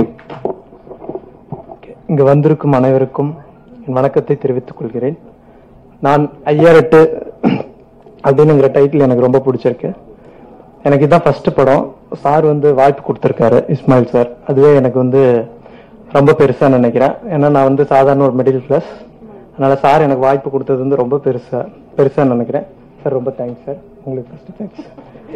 இங்கு வந்திருக்கும் அனைவருக்கும் என் வணக்கத்தை தெரிவித்துக் கொள்கிறேன் நான் ஐயாரெட்டு அப்படின்னுங்கிற டைட்டில் எனக்கு ரொம்ப பிடிச்சிருக்கு எனக்கு இதான் ஃபர்ஸ்ட் படம் சார் வந்து வாய்ப்பு கொடுத்துருக்காரு இஸ்மாயில் சார் அதுவே எனக்கு வந்து ரொம்ப பெருசா நினைக்கிறேன் ஏன்னா நான் வந்து சாதாரண ஒரு மிடில் கிளாஸ் அதனால சார் எனக்கு வாய்ப்பு கொடுத்தது வந்து ரொம்ப பெருசா பெருசா நினைக்கிறேன் சார் ரொம்ப தேங்க்ஸ் சார் உங்களுக்கு ஃபர்ஸ்ட் தேங்க்ஸ்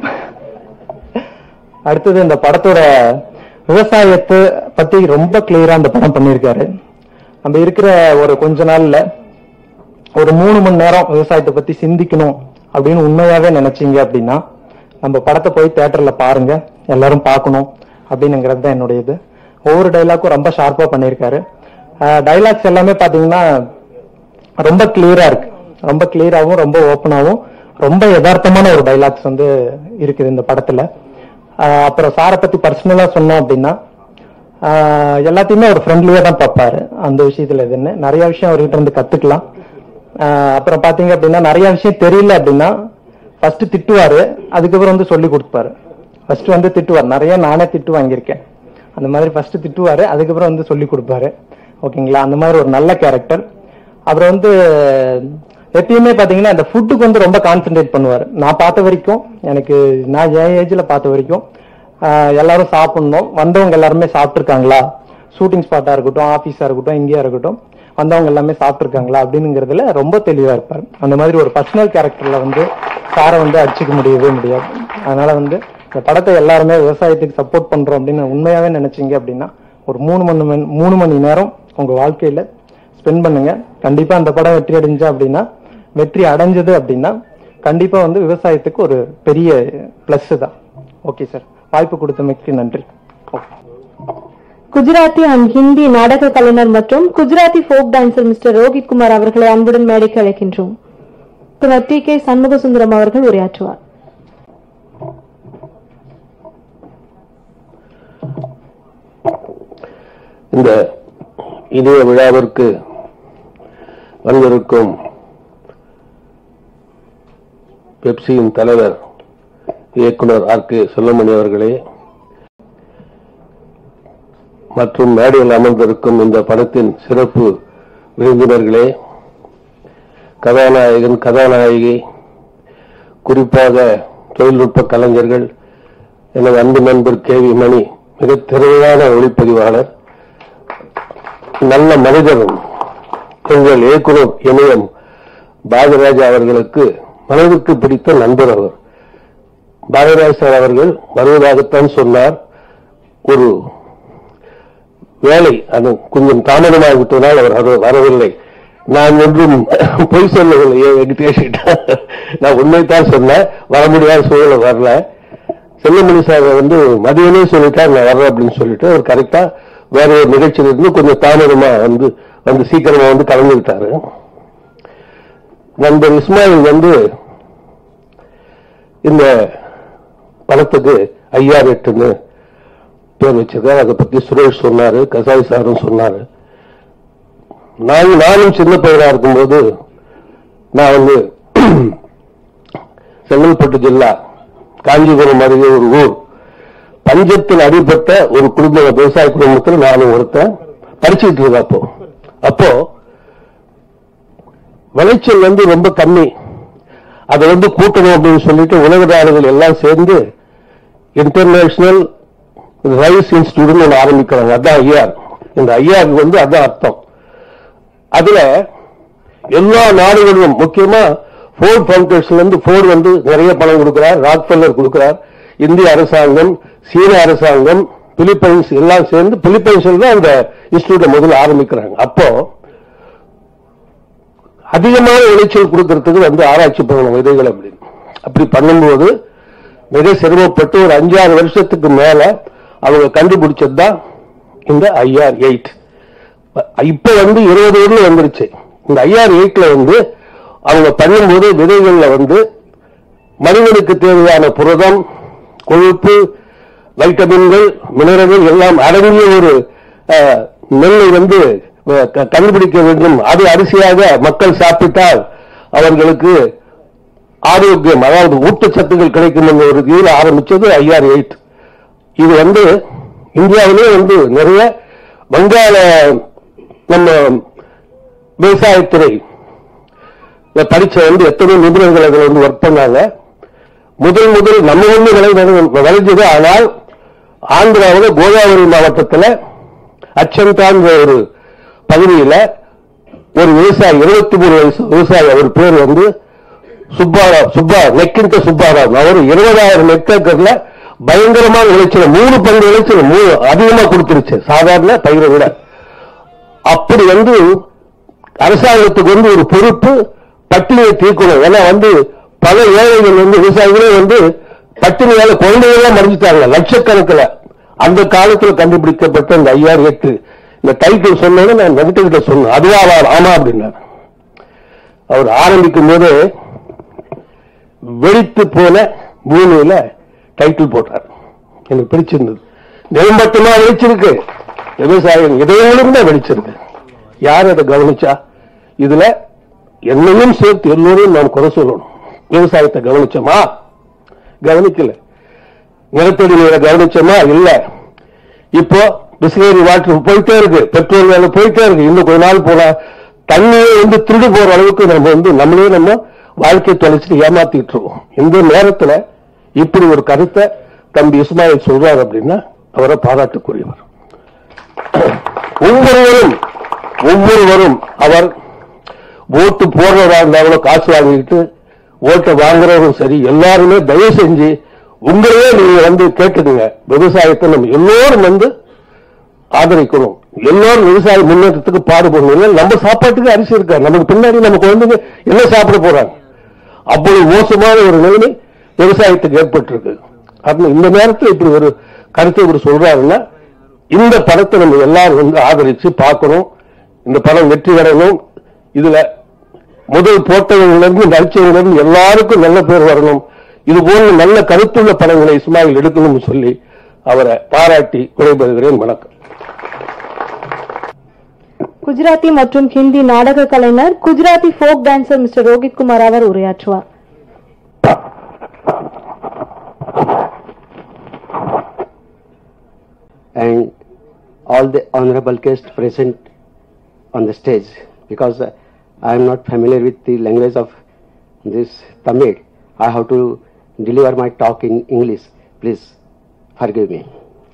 அடுத்தது இந்த படத்தோட விவசாயத்தை பத்தி ரொம்ப கிளியரா இந்த படம் பண்ணியிருக்காரு நம்ம இருக்கிற ஒரு கொஞ்ச நாள்ல ஒரு மூணு மணி நேரம் விவசாயத்தை பத்தி சிந்திக்கணும் அப்படின்னு உண்மையாவே நினைச்சீங்க அப்படின்னா நம்ம படத்தை போய் தியேட்டர்ல பாருங்க எல்லாரும் பார்க்கணும் அப்படின்னுங்கிறது தான் என்னுடைய இது ஒவ்வொரு டைலாக்கும் ரொம்ப ஷார்ப்பா பண்ணியிருக்காரு டைலாக்ஸ் எல்லாமே பாத்தீங்கன்னா ரொம்ப கிளியரா இருக்கு ரொம்ப கிளியராகவும் ரொம்ப ஓப்பனாகவும் ரொம்ப யதார்த்தமான ஒரு டைலாக்ஸ் வந்து இருக்குது இந்த படத்துல ஆஹ் அப்புறம் சாரை பத்தி பர்சனலா சொன்னோம் அப்படின்னா ஆஹ் எல்லாத்தையுமே ஒரு ஃப்ரெண்ட்லியா தான் பார்ப்பாரு அந்த விஷயத்துல எதுன்னு நிறைய விஷயம் அவர்கிட்ட இருந்து கத்துக்கலாம் ஆஹ் அப்புறம் பாத்தீங்க அப்படின்னா நிறைய விஷயம் தெரியல அப்படின்னா ஃபர்ஸ்ட் திட்டுவாரு அதுக்கப்புறம் வந்து சொல்லி கொடுப்பாரு ஃபர்ஸ்ட் வந்து திட்டுவார் நிறைய நானே திட்டு வாங்கியிருக்கேன் அந்த மாதிரி ஃபர்ஸ்ட் திட்டுவாரு அதுக்கப்புறம் வந்து சொல்லி கொடுப்பாரு ஓகேங்களா அந்த மாதிரி ஒரு நல்ல கேரக்டர் அப்புறம் வந்து எப்பயுமே பாத்தீங்கன்னா அந்த ஃபுட்டுக்கு வந்து ரொம்ப கான்சென்ட்ரேட் பண்ணுவார் நான் பார்த்த வரைக்கும் எனக்கு நான் என் ஏஜ்ல பார்த்த வரைக்கும் ஆஹ் எல்லாரும் சாப்பிடணும் வந்தவங்க எல்லாருமே சாப்பிட்டுருக்காங்களா ஷூட்டிங் ஸ்பாட்டா இருக்கட்டும் ஆபீஸா இருக்கட்டும் இங்கேயா இருக்கட்டும் வந்தவங்க எல்லாமே சாப்பிட்டுருக்காங்களா அப்படிங்கிறதுல ரொம்ப தெளிவா இருப்பார் அந்த மாதிரி ஒரு பர்சனல் கேரக்டர்ல வந்து சாரை வந்து அடிச்சுக்க முடியவே முடியாது அதனால வந்து இந்த படத்தை எல்லாருமே விவசாயத்துக்கு சப்போர்ட் பண்றோம் அப்படின்னு உண்மையாவே நினைச்சீங்க அப்படின்னா ஒரு மூணு மணி மணி- மூணு மணி நேரம் உங்க வாழ்க்கையில ஸ்பெண்ட் பண்ணுங்க கண்டிப்பா அந்த படம் வெற்றி அடைஞ்சா அப்படின்னா வெற்றி அடைஞ்சது அப்படின்னா கண்டிப்பா வந்து விவசாயத்துக்கு ஒரு பெரிய பிளஸ் தான் ஓகே சார் வாய்ப்பு கொடுத்தமைக்கு நன்றி ஓகே குஜராத்தி அண்ட் ஹிந்தி நாடக கலைஞர் மற்றும் Gujarati folk dancer mister Rohit Kumar அவர்களை அன்புடன் மேடைக்கு அழைக்கின்றோம் பின்னர் டி கே சண்முக சுந்தரம் அவர்கள் உரையாற்றுவார் இந்த இதய விழாவிற்கு வந்திருக்கும் பெப்சியின் தலைவர் இயக்குனர் ஆர் கே செல்லமணி அவர்களே மற்றும் மேடையில் அமர்ந்திருக்கும் இந்த படத்தின் சிறப்பு விருந்தினர்களே கதாநாயகன் கதாநாயகி குறிப்பாக தொழில்நுட்ப கலைஞர்கள் எனது அன்பு நண்பர் கே வி மணி மிக திறமையான ஒளிப்பதிவாளர் நல்ல மனிதரும் எங்கள் இயக்குனர் இணையம் பாகராஜா அவர்களுக்கு மனதுக்கு பிடித்த நண்பர் அவர் பாரதிராஜ் சார் அவர்கள் வருவதாகத்தான் சொன்னார் ஒரு வேலை அது கொஞ்சம் தாமதமாக விட்டதால் அவர் வர- வரவில்லை நான் ஒன்றும் பொய் சொல்லவில்லை ஏன் வெங்கடேஷ் கிட்ட. நான் உண்மைத்தான் சொன்னேன் வர முடியாத சூழல வரல செல்லமணி சார் வந்து மதியமே சொல்லிட்டார் நான் வர்றேன் அப்படின்னு சொல்லிட்டு அவர் கரெக்டா வேற ஒரு நிகழ்ச்சியில இருந்து கொஞ்சம் தாமதமா வந்து வந்து சீக்கிரமா வந்து கலந்துக்கிட்டாரு நண்பர் இஸ்மாயில் வந்து இந்த படத்துக்கு ஐயா எட்டுன்னு பேர் வச்சிருக்காரு அதை பத்தி சுரேஷ் சொன்னாரு கசாய் சாரும் சொன்னாரு நான் நானும் சின்ன பையனா இருக்கும்போது நான் வந்து செங்கல்பட்டு ஜில்லா காஞ்சிபுரம் அருகே ஒரு ஊர் பஞ்சத்தில் அடிபட்ட ஒரு குடும்ப விவசாய குடும்பத்தில் நானும் ஒருத்தன் படிச்சுட்டு இருக்கேன் அப்போ அப்போ விளைச்சல் வந்து ரொம்ப கம்மி அதை வந்து கூட்டணும் அப்படின்னு சொல்லிட்டு உலக நாடுகள் எல்லாம் சேர்ந்து இன்டர்நேஷனல் ரைஸ் இன்ஸ்டிடியூட் ஒன்று ஆரம்பிக்கிறாங்க அதான் ஐஆர் இந்த ஐஆருக்கு வந்து அதான் அர்த்தம் அதுல எல்லா நாடுகளிலும் முக்கியமா ஃபோர்ட் ஃபவுண்டேஷன்ல இருந்து ஃபோர்ட் வந்து நிறைய பணம் கொடுக்கிறார் ராக்ஃபெல்லர் கொடுக்கிறார் இந்திய அரசாங்கம் சீன அரசாங்கம் பிலிப்பைன்ஸ் எல்லாம் சேர்ந்து பிலிப்பைன்ஸ்ல தான் அந்த இன்ஸ்டியூட்டை முதல்ல ஆரம்பிக்கிறாங்க அப்போ அதிகமான விளைச்சல் கொடுக்கறதுக்கு வந்து ஆராய்ச்சி பண்ணணும் விதைகள் அப்படின்னு அப்படி பண்ணும்போது மிக சிரமப்பட்டு ஒரு அஞ்சாறு வருஷத்துக்கு மேல அவங்க கண்டுபிடிச்சது தான் இந்த ஐஆர் எயிட் இப்ப வந்து இருபது ஊர்ல வந்துருச்சு இந்த ஐஆர் எயிட்ல வந்து அவங்க பண்ணும்போது விதைகள்ல வந்து மனிதனுக்கு தேவையான புரதம் கொழுப்பு வைட்டமின்கள் மினரல்கள் எல்லாம் அடங்கிய ஒரு அஹ், நெல்லை வந்து அஹ், க- கண்டுபிடிக்க வேண்டும் அது அரிசியாக மக்கள் சாப்பிட்டால் அவர்களுக்கு ஆரோக்கியம் அதாவது ஊட்டச்சத்துக்கள் கிடைக்கும் என்ற ஒரு இதில் ஆரம்பிச்சது ஐஆர் எயிட் இது வந்து இந்தியாவிலே வந்து நிறைய வங்காள நம்ம விவசாயத்துறை இத படிச்ச வந்து எத்தனை நிபுணர்கள் அதில் வந்து ஒர்க் பண்ணாங்க முதல் முதல் நம்ம வந்து விளை விளைஞ்சது ஆனால் ஆந்திராவில் கோதாவரி மாவட்டத்தில் அச்சந்தான்ற ஒரு பகுதியில் ஒரு விவசாயி இருபத்தி மூணு வயசு விவசாயி அவர் பேர் வந்து சுப்பாராவ் சுப்பா நெக்கிந்த சுப்பாராவ் அவர் இருபதாயிரம் ஹெக்டேக்கர்ல பயங்கரமான விளைச்சல் மூணு பங்கு விளைச்சல் மூணு அதிகமா கொடுத்துருச்சு சாதாரண பயிரை விட அப்படி வந்து அரசாங்கத்துக்கு வந்து ஒரு பொறுப்பு பட்டினியை தீர்க்கணும் ஏன்னா வந்து பல ஏழைகள் வந்து விவசாயிகளே வந்து பட்டினியால குழந்தைகள்லாம் மறைஞ்சிட்டாங்க லட்சக்கணக்கில் அந்த காலத்துல கண்டுபிடிக்கப்பட்ட இந்த ஐஆர் எட்டு இந்த டைட்டில் சொன்னது நான் நெகட்டிவ்கிட்ட சொன்னேன் அதுவா அவா- ஆமா அப்படின்னாரு அவர் ஆரம்பிக்கும் போது வெடித்து போன பூமியில டைட்டில் போட்டார் எனக்கு பிடிச்சிருந்தது நெல் மட்டுமா வெடிச்சிருக்கு விவசாயம் இதயங்களும் தான் வெடிச்சிருக்கு யார் அதை கவனிச்சா இதுல என்னையும் சேர்த்து எல்லோரையும் நாம் குறை சொல்லணும் விவசாயத்தை கவனிச்சோமா கவனிக்கல நிலத்தடி நீரை கவனிச்சோமா இல்ல இப்போ பிஸ்லரி வாட்டர் போயிட்டே இருக்கு பெட்ரோல் வேலை போயிட்டே இருக்கு இன்னும் கொஞ்ச நாள் போனா தண்ணியே வந்து திருடு போற அளவுக்கு நம்ம வந்து நம்மளே நம்ம வாழ்க்கை தொலைச்சிட்டு ஏமாத்திட்டு இருக்கோம் இந்த நேரத்துல இப்படி ஒரு கருத்தை தம்பி இஸ்மாயில் சொல்றாரு அப்படின்னா அவரை பாராட்டுக்குரியவர் ஒவ்வொருவரும் ஒவ்வொருவரும் அவர் ஓட்டு போடுறதா இருந்தாலும் காசு வாங்கிட்டு ஓட்டை வாங்குறவரும் சரி எல்லாருமே தயவு செஞ்சு உங்களையே நீங்க வந்து கேட்டுடுங்க விவசாயத்தை நம்ம எல்லோரும் வந்து ஆதரிக்கணும் எல்லோரும் விவசாய முன்னேற்றத்துக்கு பாடுபடணும் இல்லை நம்ம சாப்பாட்டுக்கு அரிசி இருக்கா நமக்கு பின்னாடி நம்ம குழந்தைங்க என்ன சாப்பிட போறாங்க அவ்வளவு மோசமான ஒரு நிலைமை விவசாயத்துக்கு ஏற்பட்டிருக்கு அப்ப இந்த நேரத்தில் இப்படி ஒரு கருத்தை இவர் சொல்றாருன்னா இந்த படத்தை நம்ம எல்லாரும் வந்து ஆதரிச்சு பார்க்கணும் இந்த படம் வெற்றி அடையணும் இதுல முதல் போட்டவங்கல இருந்து நடிச்சவங்க இருந்து எல்லாருக்கும் நல்ல பேர் வரணும் இது போன்ற நல்ல கருத்துள்ள படங்களை இஸ்மாயில் எடுக்கணும்னு சொல்லி அவரை பாராட்டி விடைபெறுகிறேன் வணக்கம் குஜராத்தி மற்றும் ஹிந்தி நாடக கலைஞர் Gujarati folk dancer mister Rohit Kumar அவர் உரையாற்றுவார் and all the honorable guests present on the stage because uh, I am not familiar with the language of this Tamil. I have to deliver my talk in English. Please forgive me.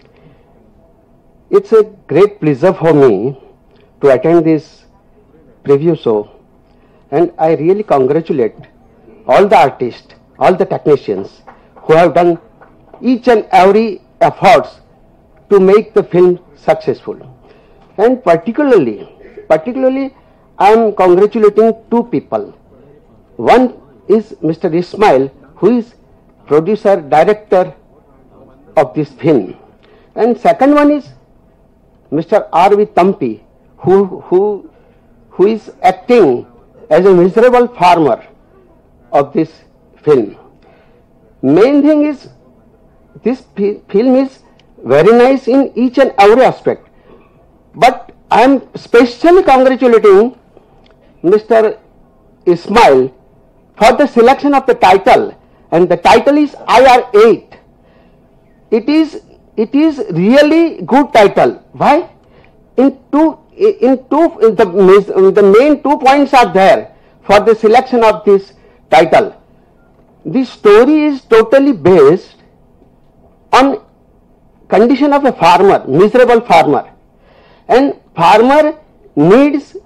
It's a great pleasure for me to attend this preview show and I really congratulate all the artists, all the technicians who have done each and every efforts to make the film successful. And particularly, particularly, I am congratulating two people. One is Mr. Ismail, who is producer, director of this film. And second one is Mr. R.V. Tampi, who, who, who is acting as a miserable farmer of this film. Main thing is this fi- film is very nice in each and every aspect. But I am specially congratulating Mr. Ismail for the selection of the title and the title is IR8. It is it is really good title. Why? In two in two in the mis- the main two points are there for the selection of this title. The story is totally based on condition of a farmer, miserable farmer. And farmer needs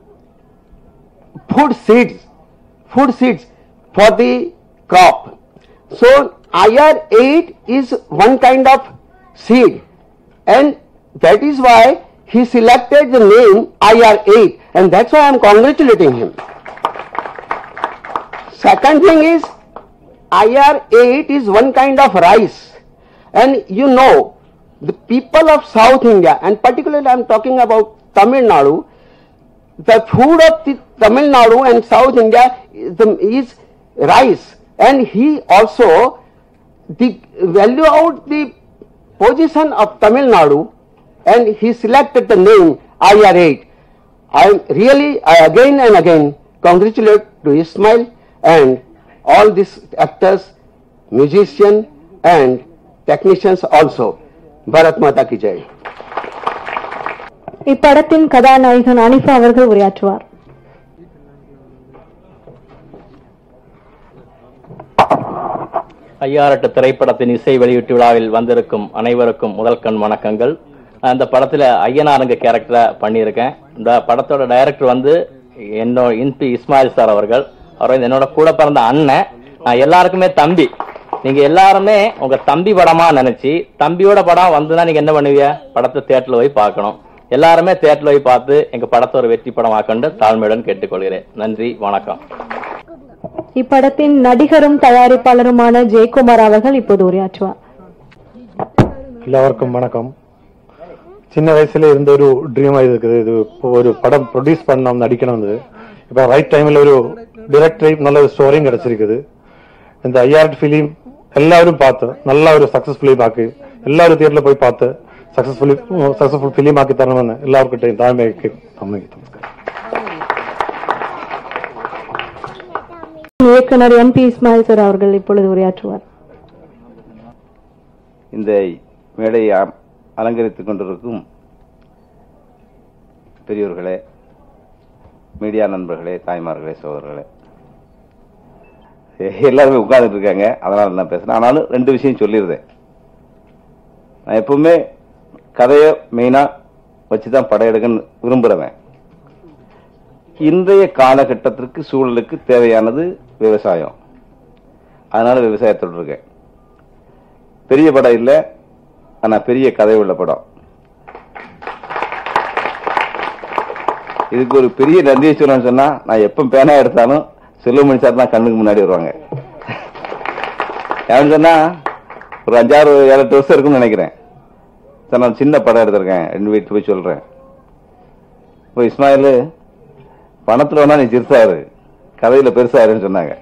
food seeds, food seeds for the crop. So IR8 is one kind of seed and that is why he selected the name IR8 and that's why I am congratulating him. Second thing is IR8 is one kind of rice and you know the people of South India and particularly I am talking about Tamil Nadu the food of the Tamil Nadu and South India is, the, is rice and he also the value out the position of Tamil Nadu and he selected the name IR8. I am really I again and again congratulate to Ismail and all these actors, musicians and technicians also. Bharat Mata ki Jai. இப்படத்தின் கதாநாயகன் அனிஃபா அவர்கள் உரையாற்றுவார் ஐயாரெட்டு திரைப்படத்தின் இசை வெளியீட்டு விழாவில் வந்திருக்கும் அனைவருக்கும் முதல் கண் வணக்கங்கள் நான் இந்த படத்துல ஐயனாருங்க கேரக்டரா பண்ணியிருக்கேன் இந்த படத்தோட டைரக்டர் வந்து என்னோட இன்பி இஸ்மாயில் சார் அவர்கள் அவர் வந்து என்னோட கூட பிறந்த அண்ணன் நான் எல்லாருக்குமே தம்பி நீங்க எல்லாருமே உங்க தம்பி படமா நினைச்சு தம்பியோட படம் வந்துதான் நீங்க என்ன பண்ணுவீங்க படத்தை தேட்டர்ல போய் பார்க்கணும் எல்லாருமே தேட்டர்ல போய் பார்த்து எங்க படத்தை ஒரு வெற்றி படமாக்கண்டு தாழ்மையுடன் கேட்டுக்கொள்கிறேன் நன்றி வணக்கம் இப்படத்தின் நடிகரும் தயாரிப்பாளருமான ஜெயக்குமார் அவர்கள் இப்போது உரையாற்றுவார் എല്ലാവർക്കും വണക്കം சின்ன வயசுல இருந்த ஒரு ட்ரீம் இருக்குது இது இப்போ ஒரு படம் ப்ரொடியூஸ் பண்ணணும் நடிக்கணும்னு இப்போ ரைட் டைம்ல ஒரு டிரெக்டர் நல்ல ஒரு ஸ்டோரியும் கிடைச்சிருக்குது இந்த ஐஆர்ட் ஃபிலிம் எல்லாரும் பார்த்து நல்ல ஒரு சக்சஸ் ஃபிலிம் ஆக்கி எல்லாரும் தியேட்டர்ல போய் பார்த்து சக்சஸ்ஃபுல்லி சக்சஸ்ஃபுல் ஃபிலிம் ஆக்கி தரணும்னு எல்லாருக்கிட்டையும் தாழ்மைக்கு தம்மை இயக்குனர் எம் பி இஸ்மாயில் சார் அவர்கள் இப்பொழுது உரையாற்றுவார் இந்த மேடையை அ- அலங்கரித்துக் கொண்டிருக்கும் பெரியோர்களே மீடியா நண்பர்களே தாய்மார்களே சகோதரர்களே எ- எல்லாருமே உட்கார்ந்துட்டு இருக்காங்க அதனால நான் பேசுறேன் ஆனாலும் ரெண்டு விஷயம் சொல்லியிருந்தேன் நான் எப்பவுமே கதையை மெயினா வச்சுதான் படம் எடுக்கன்னு விரும்புறவன் இன்றைய காலகட்டத்திற்கு சூழலுக்கு தேவையானது விவசாயம் அதனால விவசாயத்தோடு இருக்கேன் பெரிய படம் இல்ல ஆனா பெரிய கதை உள்ள படம் இதுக்கு ஒரு பெரிய நன்றியை சொல்லணும்னு சொன்னா நான் எப்ப பேனா எடுத்தாலும் செல்வமணி சார் தான் கண்ணுக்கு முன்னாடி வருவாங்க ஏன்னு சொன்னா ஒரு அஞ்சாறு ஏழு எட்டு வருஷம் இருக்கும்னு நினைக்கிறேன் சார் நான் சின்ன படம் எடுத்திருக்கேன் ரெண்டு வீட்டு போய் சொல்றேன் இப்போ இஸ்மாயில் பணத்துல வேணா நீ சிறுசாரு கதையில பெருசாருன்னு சொன்னாங்க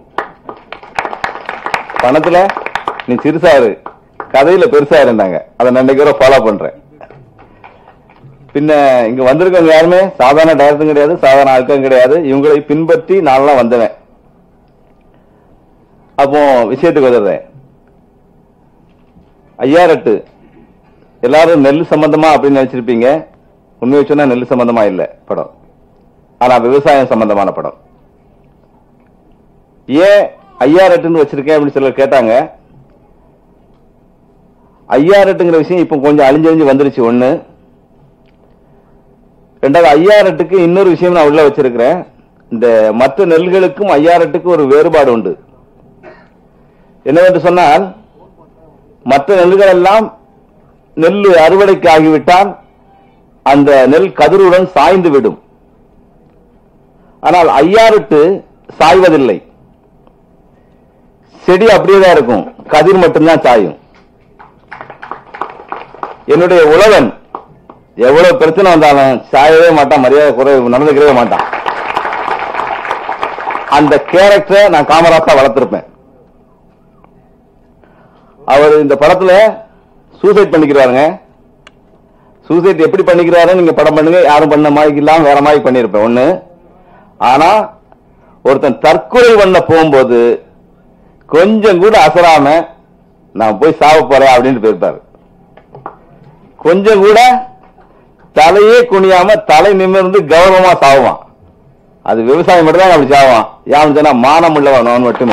பணத்துல நீ சிறுசாரு கதையில பெருசா இருந்தாங்க அதை நான் இன்னைக்கு ஃபாலோ பண்றேன் பின்ன இங்க வந்திருக்கவங்க யாருமே சாதாரண டேரக்டரும் கிடையாது சாதாரண ஆட்களும் கிடையாது இவங்களை பின்பற்றி நான்லாம் வந்தவன் அப்போ விஷயத்துக்கு வந்துடுறேன் ஐயாரெட்டு எல்லாரும் நெல் சம்பந்தமா அப்படின்னு நினைச்சிருப்பீங்க உண்மையை சொன்னா நெல் சம்பந்தமா இல்ல படம் ஆனா விவசாயம் சம்பந்தமான படம் ஏன் ஐயாரெட்டுன்னு வச்சிருக்கேன் அப்படின்னு சிலர் கேட்டாங்க ஐயாரெட்டுங்கிற விஷயம் இப்போ கொஞ்சம் அழிஞ்சழிஞ்சு வந்துருச்சு ஒண்ணு ரெண்டாவது ஐயாரெட்டுக்கு இன்னொரு விஷயம் நான் உள்ள வச்சிருக்கிறேன் இந்த மற்ற நெல்களுக்கும் ஐயாரெட்டுக்கும் ஒரு வேறுபாடு உண்டு என்னவென்று சொன்னால் மற்ற நெல்லுகள் எல்லாம் நெல் அறுவடைக்கு ஆகிவிட்டால் அந்த நெல் கதிருடன் சாய்ந்து விடும் ஆனால் ஐயாறுட்டு சாய்வதில்லை செடி அப்படியே தான் இருக்கும் கதிர் மட்டும்தான் சாயும் என்னுடைய உழவன் எவ்வளவு பிரச்சனை வந்தாலும் சாயவே மாட்டான் மரியாதை குறைவு நடந்துக்கவே மாட்டான் அந்த கேரக்டரை நான் காமராசா வளர்த்திருப்பேன் அவர் இந்த படத்துல சூசைட் பண்ணிக்கிறாருங்க சூசைட் எப்படி பண்ணிக்கிறாருன்னு நீங்க படம் பண்ணுங்க யாரும் பண்ண மாதிரி இல்லாம வேற மாதிரி பண்ணிருப்பேன் ஒண்ணு ஆனா ஒருத்தன் தற்கொலை பண்ண போகும்போது கொஞ்சம் கூட அசராம நான் போய் சாவ போறேன் அப்படின்னு போயிருப்பாரு கொஞ்சம் கூட தலையே குனியாம தலை நிமிர்ந்து கௌரவமா சாவுவான் அது விவசாயம் மட்டும் தான் அப்படி சாவான் யாரும் சொன்னா மானம் உள்ளவன் அவன் மட்டுமே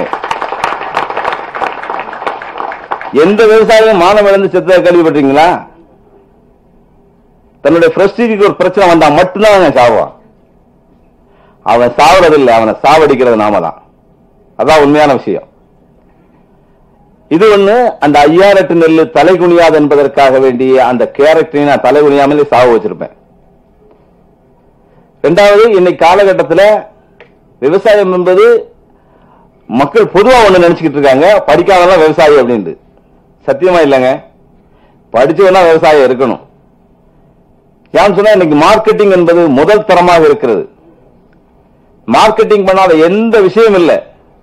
எந்த விவசாயியும் மானம் இழந்து செத்த கேள்விப்பட்டீங்களா தன்னுடைய பிரஸ்டீஜுக்கு ஒரு பிரச்சனை வந்தா மட்டும்தான் அவன் சாவான் அவன் சாவறதில்லை அவனை சாவடிக்கிறது நாம தான் அதான் உண்மையான விஷயம் இது ஒண்ணு அந்த ஐயாயிரத்து நெல்லு தலை குனியாது என்பதற்காக வேண்டிய அந்த கேரக்டரை நான் தலை குனியாமலே சாவ வச்சிருப்பேன் ரெண்டாவது இன்னைக்கு காலகட்டத்துல விவசாயம் என்பது மக்கள் பொதுவா ஒண்ணு நினைச்சுக்கிட்டு இருக்காங்க படிக்காதெல்லாம் விவசாயி அப்படின்ட்டு சத்தியமா இல்லைங்க படிச்சவனா விவசாயம் இருக்கணும் ஏன்னு சொன்னா இன்னைக்கு மார்க்கெட்டிங் என்பது முதல் தரமாக இருக்கிறது மார்க்கெட்டிங் பண்ணாத எந்த விஷயம் இல்லை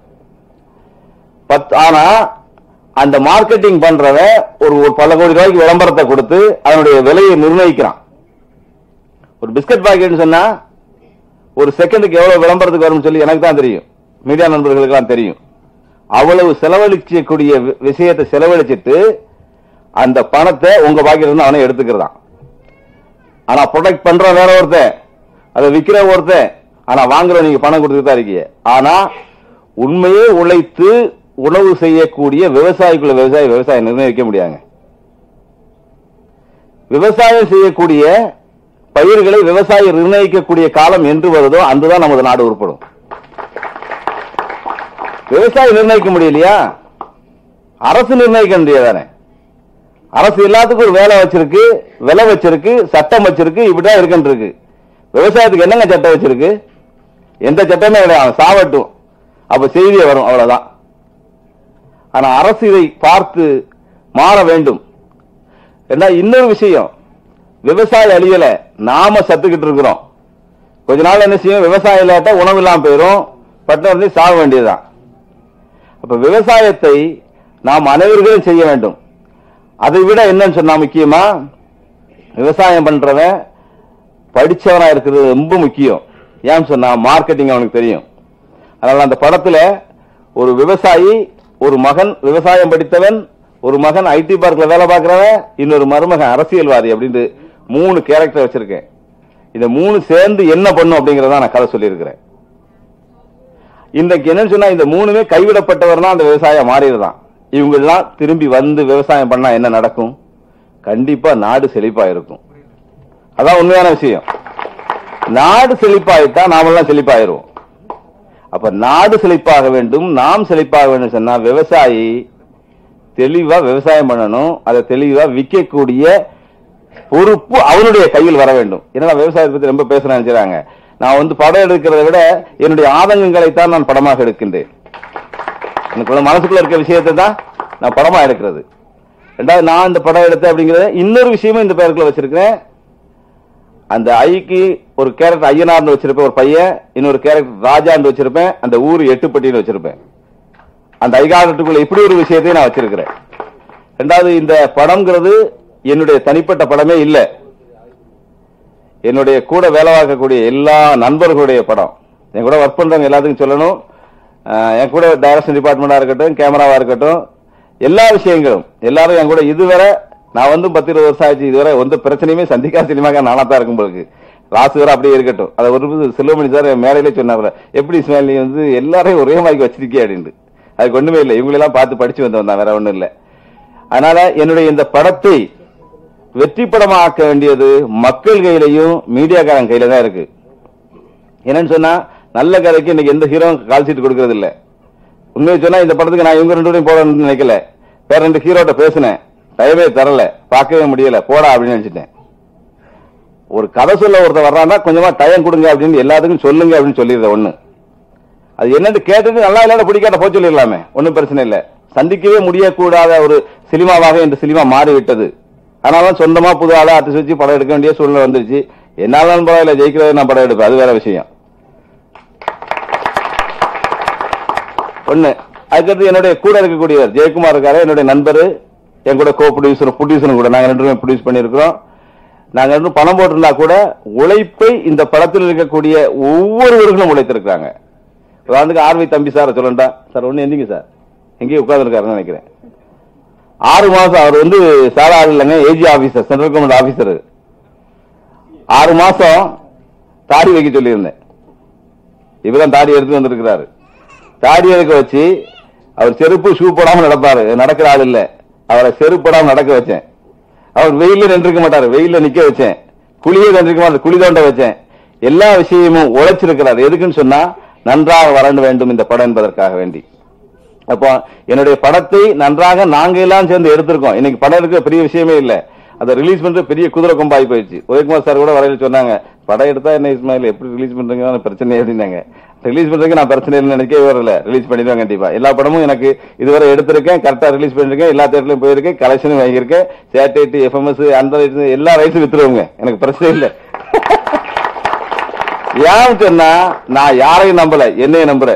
பத் ஆனா அந்த மார்க்கெட்டிங் பண்றவன் ஒரு ஒரு பல கோடி ரூபாய்க்கு விளம்பரத்தை கொடுத்து அதனுடைய விலையை நிர்ணயிக்கிறான் ஒரு பிஸ்கட் பாக்கெட்னு சொன்னா ஒரு செகண்டுக்கு எவ்வளவு விளம்பரத்துக்கு வரும்னு சொல்லி எனக்கு தான் தெரியும் மீடியா நண்பர்களுக்கெல்லாம் தெரியும் அவ்வளவு செலவழிக்கக்கூடிய வி- விஷயத்தை செலவழிச்சிட்டு அந்த பணத்தை உங்க பாக்கெட்ல இருந்து அவனை எடுத்துக்கிறதான் ஆனா ப்ரொடக்ட் பண்ற வேற ஒருத்தன் அதை விக்கிற ஒருத்தன் ஆனா வாங்குற நீங்க பணம் கொடுத்துட்டு தான் இருக்கீங்க ஆனா உண்மையே உழைத்து உணவு செய்யக்கூடிய விவசாயிக்குள்ள விவசாயி விவசாயம் நிர்ணயிக்க முடியாங்க விவசாயம் செய்யக்கூடிய பயிர்களை விவசாயி நிர்ணயிக்கக்கூடிய காலம் என்று வருதோ அன்றுதான் நமது நாடு உருப்படும் விவசாயி நிர்ணயிக்க முடியலையா அரசு நிர்ணயிக்க முடியாதானே அரசு எல்லாத்துக்கும் ஒரு வேலை வச்சிருக்கு விலை வச்சிருக்கு சட்டம் வச்சிருக்கு இப்படிதான் இருக்குன்னு இருக்கு விவசாயத்துக்கு என்னங்க சட்டம் வச்சிருக்கு எந்த சட்டமே கிடையாது அவன் சாவட்டும் அப்ப செய்தியே வரும் அவ்வளவுதான் ஆனா அரசு இதை பார்த்து மாற வேண்டும் ஏன்னா இன்னொரு விஷயம் விவசாய அழியல நாம சத்துக்கிட்டு இருக்கிறோம் கொஞ்ச நாள் என்ன செய்யும் விவசாயம் இல்லாட்ட உணவு இல்லாம போயிரும் பட்டம் இருந்து சாக வேண்டியதுதான் அப்ப விவசாயத்தை நாம் அனைவர்களும் செய்ய வேண்டும் அதை விட என்னன்னு சொன்னா முக்கியமா விவசாயம் பண்றவன் படிச்சவனா இருக்கிறது ரொம்ப முக்கியம் ஏன்னு சொன்னா மார்க்கெட்டிங் அவனுக்கு தெரியும் அதனால அந்த படத்துல ஒரு விவசாயி ஒரு மகன் விவசாயம் படித்தவன் ஒரு மகன் ஐடி பார்க்ல வேலை பார்க்கிறவன் இன்னொரு மருமகன் அரசியல்வாதி அப்படின்ட்டு மூணு கேரக்டர் வச்சிருக்கேன் இந்த மூணு சேர்ந்து என்ன பண்ணும் அப்படிங்கறத நான் கதை சொல்லியிருக்கிறேன் இன்றைக்கு என்னன்னு சொன்னா இந்த மூணுமே கைவிடப்பட்டவர் தான் அந்த விவசாயம் மாறிடுதான் இவங்க எல்லாம் திரும்பி வந்து விவசாயம் பண்ணா என்ன நடக்கும் கண்டிப்பா நாடு செழிப்பா இருக்கும் அதான் உண்மையான விஷயம் நாடு செழிப்பாயிட்டா நாமெல்லாம் செழிப்பாயிருவோம் அப்ப நாடு செழிப்பாக வேண்டும் நாம் செழிப்பாக வேண்டும் சொன்னா விவசாயி தெளிவா விவசாயம் பண்ணணும் அதை தெளிவா விற்கக்கூடிய பொறுப்பு அவனுடைய கையில் வர வேண்டும் ஏன்னா விவசாயத்தை பத்தி ரொம்ப பேச நினைச்சாங்க நான் வந்து படம் எடுக்கிறத விட என்னுடைய ஆதங்கங்களைத்தான் நான் படமாக எடுக்கின்றேன் எனக்குள்ள மனசுக்குள்ள இருக்க விஷயத்தை தான் நான் படமா எடுக்கிறது ரெண்டாவது நான் இந்த படம் எடுத்தேன் அப்படிங்கறத இன்னொரு விஷயமும் இந்த பேருக்குள்ள வச்சிருக்கிறேன் அந்த ஐக்கு ஒரு கேரக்டர் ஐயனார்னு வச்சிருப்பேன் ஒரு பையன் இன்னொரு கேரக்டர் ராஜான்னு வச்சிருப்பேன் அந்த ஊர் எட்டுப்பட்டின்னு வச்சிருப்பேன் அந்த ஐகாரத்துக்குள்ள இப்படி ஒரு விஷயத்தையும் நான் வச்சிருக்கிறேன் ரெண்டாவது இந்த படம்ங்கிறது என்னுடைய தனிப்பட்ட படமே இல்ல என்னுடைய கூட வேலை பார்க்கக்கூடிய எல்லா நண்பர்களுடைய படம் என் கூட ஒர்க் பண்றவங்க எல்லாத்துக்கும் சொல்லணும் அஹ் என் கூட டைரக்ஷன் டிபார்ட்மெண்டா இருக்கட்டும் கேமராவா இருக்கட்டும் எல்லா விஷயங்களும் எல்லாரும் என் கூட இதுவரை நான் வந்து பத்து இருபது வருஷம் ஆச்சு இதுவரை எந்த பிரச்சனையுமே சந்திக்காத சினிமாக்கா நானா தான் இருக்கும் போலுக்கு ராசு வேற அப்படியே இருக்கட்டும் அதை ஒரு செல்வமணி சார் மேலையிலே சொன்னாப்புல எப்படி இஸ்மாயில் நீ வந்து எல்லாரையும் ஒரே மாதிரி வச்சிருக்கிய அப்படின்ட்டு அதுக்கு ஒண்ணுமே இல்லை இவங்களெல்லாம் பார்த்து படிச்சு வந்தவன் தான் வேற ஒண்ணும் இல்லை அதனால என்னுடைய இந்த படத்தை வெற்றி படமா ஆக்க வேண்டியது மக்கள் கையிலையும் மீடியாக்காரன் கையில தான் இருக்கு என்னன்னு சொன்னா நல்ல கதைக்கு இன்னைக்கு எந்த ஹீரோ கால் சீட் கொடுக்கறது இல்ல உண்மையை சொன்னா இந்த படத்துக்கு நான் இவங்க ரெண்டு பேரையும் போடணும்னு நினைக்கல வேற ரெண்டு ஹீரோட்ட பேசினேன் டைமே தரல பார்க்கவே முடியல போடா அப்படின்னு நினைச்சிட்டேன் ஒரு கதை சொல்ல ஒருத்தர் வர்றான்னா கொஞ்சமா டைம் கொடுங்க அப்படின்னு எல்லாத்துக்கும் சொல்லுங்க அப்படின்னு சொல்லிடுறேன் ஒண்ணு அது என்னன்னு கேட்டுட்டு நல்லா இல்லாத பிடிக்காத போய் சொல்லிடலாமே ஒன்றும் பிரச்சனை இல்லை சந்திக்கவே முடியக்கூடாத ஒரு சினிமாவாக இந்த சினிமா மாறிவிட்டது அதனால சொந்தமா புது ஆளா ஆர்டிஸ்ட் வச்சு படம் எடுக்க வேண்டிய சூழ்நிலை வந்துருச்சு என்னாலும் பரவாயில்ல ஜெயிக்கிறது நான் படம் எடுப்பேன் அது வேற விஷயம் ஒண்ணு அதுக்கடுத்து என்னுடைய கூட இருக்கக்கூடியவர் ஜெயக்குமார் இருக்காரு என்னுடைய நண்பர் என் கூட கோ ப்ரொடியூசர் ப்ரொடியூசரும் கூட நாங்க ரெண்டு பேரும் ப்ரொடியூஸ் பண்ணியிருக்கிறோம் நாங்க ரெண்டும் பணம் போட்டிருந்தா கூட உழைப்பை இந்த படத்தில் இருக்கக்கூடிய ஒவ்வொருவர்களும் உழைத்திருக்கிறாங்க உதாரணத்துக்கு ஆர்வி தம்பி சார் சொல்லண்டா சார் ஒண்ணு எந்திங்க சார் எங்கேயும் உட்கார்ந்துருக்காருன்னு நினைக்கிறேன் ஆறு மாசம் அவர் வந்து சாரா ஆள் இல்லைங்க AG officer central government officer ஆறு மாசம் தாடி வைக்க சொல்லியிருந்தேன் இவர்தான் தாடி எடுத்து வந்திருக்கிறாரு தாடி எடுக்க வச்சு அவர் செருப்பு ஷூ போடாம நடப்பாரு நடக்கிற ஆள் இல்ல அவரை செருப்பு போடாம நடக்க வச்சேன் அவர் வெயில நின்றுக்க மாட்டாரு வெயில நிக்க வச்சேன் குளியே நின்றுக்க மாட்டாரு குழி தோண்ட வச்சேன் எல்லா விஷயமும் உழைச்சிருக்கிறார் எதுக்குன்னு சொன்னா நன்றாக வர வேண்டும் இந்த படம் என்பதற்காக வேண்டி அப்போ என்னுடைய படத்தை நன்றாக நாங்க எல்லாம் சேர்ந்து எடுத்திருக்கோம் இன்னைக்கு படம் எடுக்க பெரிய விஷயமே இல்ல அதை ரிலீஸ் பண்றது பெரிய குதிரை கொம்பாய் போயிடுச்சு உதயகுமார் சார் கூட வரையில சொன்னாங்க படம் எடுத்தா என்ன இஸ்மாயில் எப்படி ரிலீஸ் பண்றீங்க பிரச்சனை அப்படின்னாங்க ரிலீஸ் பண்றதுக்கு நான் பிரச்சனை இல்லைன்னு நினைக்கவே வரல ரிலீஸ் பண்ணிடுவேன் கண்டிப்பா எல்லா படமும் எனக்கு இதுவரை எடுத்திருக்கேன் கரெக்டா ரிலீஸ் பண்ணிருக்கேன் எல்லா தேட்டர்லயும் போயிருக்கேன் கலெக்ஷனும் வாங்கியிருக்கேன் சேட்டலைட் எஃப்எம்எஸ் அந்த எல்லா ரைட்ஸும் வித்துருவோங்க எனக்கு பிரச்சனை இல்லை ஏன் சொன்னா நான் யாரையும் நம்பல என்னைய நம்புறேன்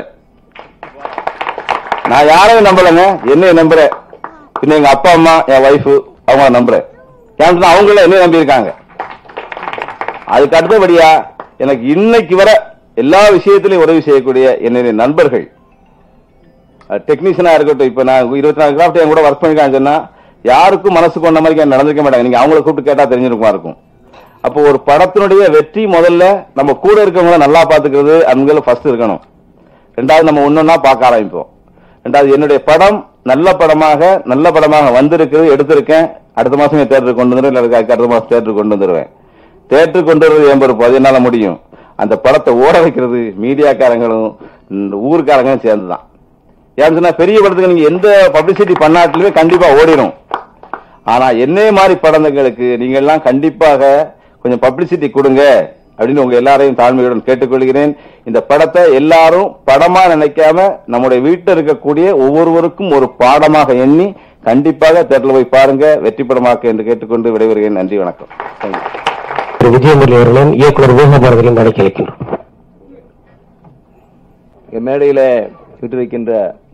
நான் யாரையும் நம்பலங்க என்னைய நம்புறேன் பின்ன எங்க அப்பா அம்மா என் ஒய்ஃப் அவங்க நம்புறேன் ஏன் சொன்னா அவங்கள என்னைய நம்பி இருக்காங்க அதுக்கு அடுத்தபடியா எனக்கு இன்னைக்கு வர எல்லா விஷயத்திலையும் உதவி செய்யக்கூடிய என்னுடைய நண்பர்கள் டெக்னீஷியனா இருக்கட்டும் இப்ப நான் இருபத்தி நாலு கிராஃப்ட் என் கூட ஒர்க் பண்ணிருக்காங்க சொன்னா யாருக்கும் மனசு கொண்ட மாதிரி நடந்திருக்க மாட்டாங்க நீங்க அவங்கள கூப்பிட்டு கேட்டா தெரிஞ்சிருக்குமா இருக்கும் அப்போ ஒரு படத்தினுடைய வெற்றி முதல்ல நம்ம கூட இருக்கவங்கள நல்லா பாத்துக்கிறது அங்கே ஃபர்ஸ்ட் இருக்கணும் ரெண்டாவது நம்ம ஒன்னொன்னா பார்க்க ஆரம்பிப்போம் ரெண்டாவது என்னுடைய படம் நல்ல படமாக நல்ல படமாக வந்திருக்குது எடுத்திருக்கேன் அடுத்த மாசம் தேட்டருக்கு கொண்டு வந்துடுவேன் இல்லை அதுக்கு அடுத்த மாசம் தேட்டருக்கு கொண்டு வந்துடுவேன் தேட்டருக்கு கொண்டு வருவது என் பொறுப்பு அது என்னால முடியும் அந்த படத்தை ஓட வைக்கிறது மீடியாக்காரங்களும் இந்த ஊருக்காரங்களும் சேர்ந்துதான் ஏன்னு சொன்னா பெரிய படத்துக்கு நீங்க எந்த பப்ளிசிட்டி பண்ணாட்டிலுமே கண்டிப்பா ஓடிடும் ஆனா என்னைய மாதிரி படங்களுக்கு நீங்க எல்லாம் கண்டிப்பாக கொஞ்சம் பப்ளிசிட்டி கொடுங்க அப்படின்னு உங்க எல்லாரையும் தாழ்மையுடன் கேட்டுக்கொள்கிறேன் இந்த படத்தை எல்லாரும் படமா நினைக்காம நம்முடைய வீட்டில் இருக்கக்கூடிய ஒவ்வொருவருக்கும் ஒரு பாடமாக எண்ணி கண்டிப்பாக தேட்டரில் போய் பாருங்க வெற்றி படமாக்க என்று கேட்டுக்கொண்டு விடைபெறுகிறேன் நன்றி வணக்கம் Thank you. திரு விஜயமுரளி அவர்களும் இயக்குனர் ஊகம் அவர்களையும் அழைக்க வைக்கின்றோம் இங்க மேடையில விட்டிருக்கின்ற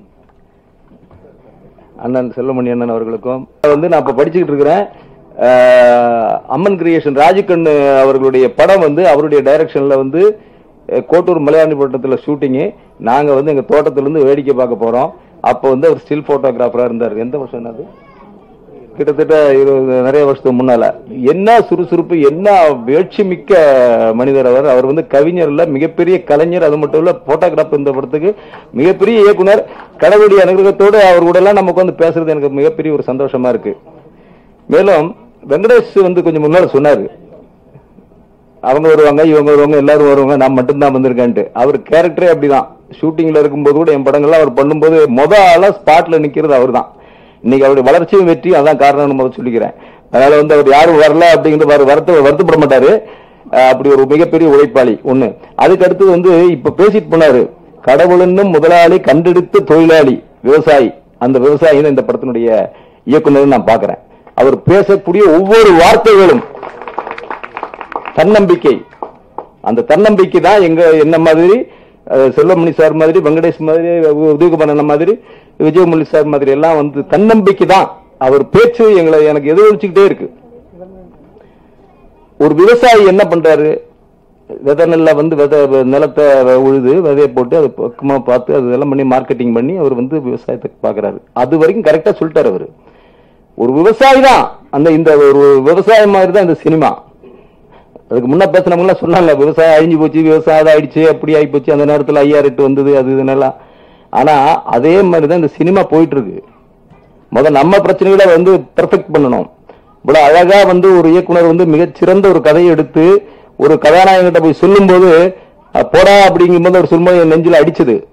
அண்ணன் செல்வமணி அண்ணன் அவர்களுக்கும் வந்து நான் இப்ப படிச்சுக்கிட்டு இருக்கிறேன் அஹ், அம்மன் கிரியேஷன் ராஜகண்ணு அவர்களுடைய படம் வந்து அவருடைய டைரக்ஷன்ல வந்து அஹ், கோட்டூர் மலையாண்டிப்பட்டினத்துல ஷூட்டிங்கு நாங்க வந்து எங்க தோட்டத்துல இருந்து வேடிக்கை பார்க்க போறோம் அப்போ வந்து அவர் ஸ்டில் போட்டோகிராஃபரா இருந்தார் எந்த வருஷம் என்னது கிட்டத்தட்ட இருபது நிறைய வருஷத்துக்கு முன்னால என்ன சுறுசுறுப்பு என்ன வேட்சி மிக்க மனிதர் அவர் அவர் வந்து கவிஞர்ல மிகப்பெரிய கலைஞர் அது மட்டும் இல்ல போட்டோகிராஃப் இந்த படத்துக்கு மிகப்பெரிய இயக்குனர் கடவுளுடைய அனுகிரகத்தோடு அவர் கூட எல்லாம் நமக்கு வந்து பேசுறது எனக்கு மிகப்பெரிய ஒரு சந்தோஷமா இருக்கு மேலும் வெங்கடேஷ் வந்து கொஞ்சம் முன்னால சொன்னாரு அவங்க வருவாங்க இவங்க வருவாங்க எல்லாரும் வருவாங்க நான் மட்டும்தான் வந்திருக்கேன்ட்டு அவர் கேரக்டரே அப்படிதான் ஷூட்டிங்ல இருக்கும்போது கூட என் படங்கள்லாம் அவர் பண்ணும்போது முத ஆளா ஸ்பாட்ல நிக்கிறது அவர்தான் இன்னைக்கு அவருடைய வளர்ச்சியும் வெற்றி அதான் காரணம்னு முதல்ல சொல்லிக்கிறேன் அதனால வந்து அவர் யாரும் வரல அப்படிங்கிறது வரு- வருத்த வருத்தப்பட மாட்டாரு அஹ் அப்படி ஒரு மிகப்பெரிய உழைப்பாளி ஒண்ணு அதுக்கு அடுத்தது வந்து இப்ப பேசிட்டு போனாரு கடவுளுன்னும் முதலாளி கண்டெடுத்த தொழிலாளி விவசாயி அந்த விவசாயி தான் இந்த படத்தினுடைய இயக்குனர் நான் பாக்குறேன் அவர் பேசக்கூடிய ஒவ்வொரு வார்த்தைகளும் தன்னம்பிக்கை அந்த தன்னம்பிக்கை தான் எங்க என்ன மாதிரி அஹ், செல்வமணி சார் மாதிரி வெங்கடேஷ் மாதிரி உதயகுமார் அண்ணன் மாதிரி விஜயமுரளி சார் மாதிரி எல்லாம் வந்து தன்னம்பிக்கை தான் அவர் பேச்சு எங்களை எனக்கு எதிரொலிச்சுக்கிட்டே இருக்கு ஒரு விவசாயி என்ன பண்றாரு விதை நெல்லை வந்து விதை நிலத்தை உழுது விதையை போட்டு அதை பக்கமா பார்த்து அது இதெல்லாம் பண்ணி மார்க்கெட்டிங் பண்ணி அவர் வந்து விவசாயத்தை பாக்குறாரு அது வரைக்கும் கரெக்டா சொல்லிட்டாரு அவரு ஒரு விவசாயி தான் அந்த இந்த ஒரு விவசாயம் மாதிரி தான் இந்த சினிமா அதுக்கு முன்ன பேசினவங்க எல்லாம் சொன்னாங்க விவசாயம் அழிஞ்சு போச்சு விவசாயம் ஆயிடுச்சு அப்படி ஆகி போச்சு அந்த நேரத்துல ஐயாயிரம் எட்டு வந்தது அது இதெல்லாம் ஆனா அதே மாதிரி தான் இந்த சினிமா போயிட்டு இருக்கு முதல்ல நம்ம பிரச்சனைகளை வந்து பெர்ஃபெக்ட் பண்ணணும் இவ்வளவு அழகா வந்து ஒரு இயக்குனர் வந்து மிகச் சிறந்த ஒரு கதையை எடுத்து ஒரு கதாநாயகன்கிட்ட போய் சொல்லும்போது அஹ், போடா அப்படிங்கும்போது அவர் சொல்லும்போது என் நெஞ்சில அடிச்சது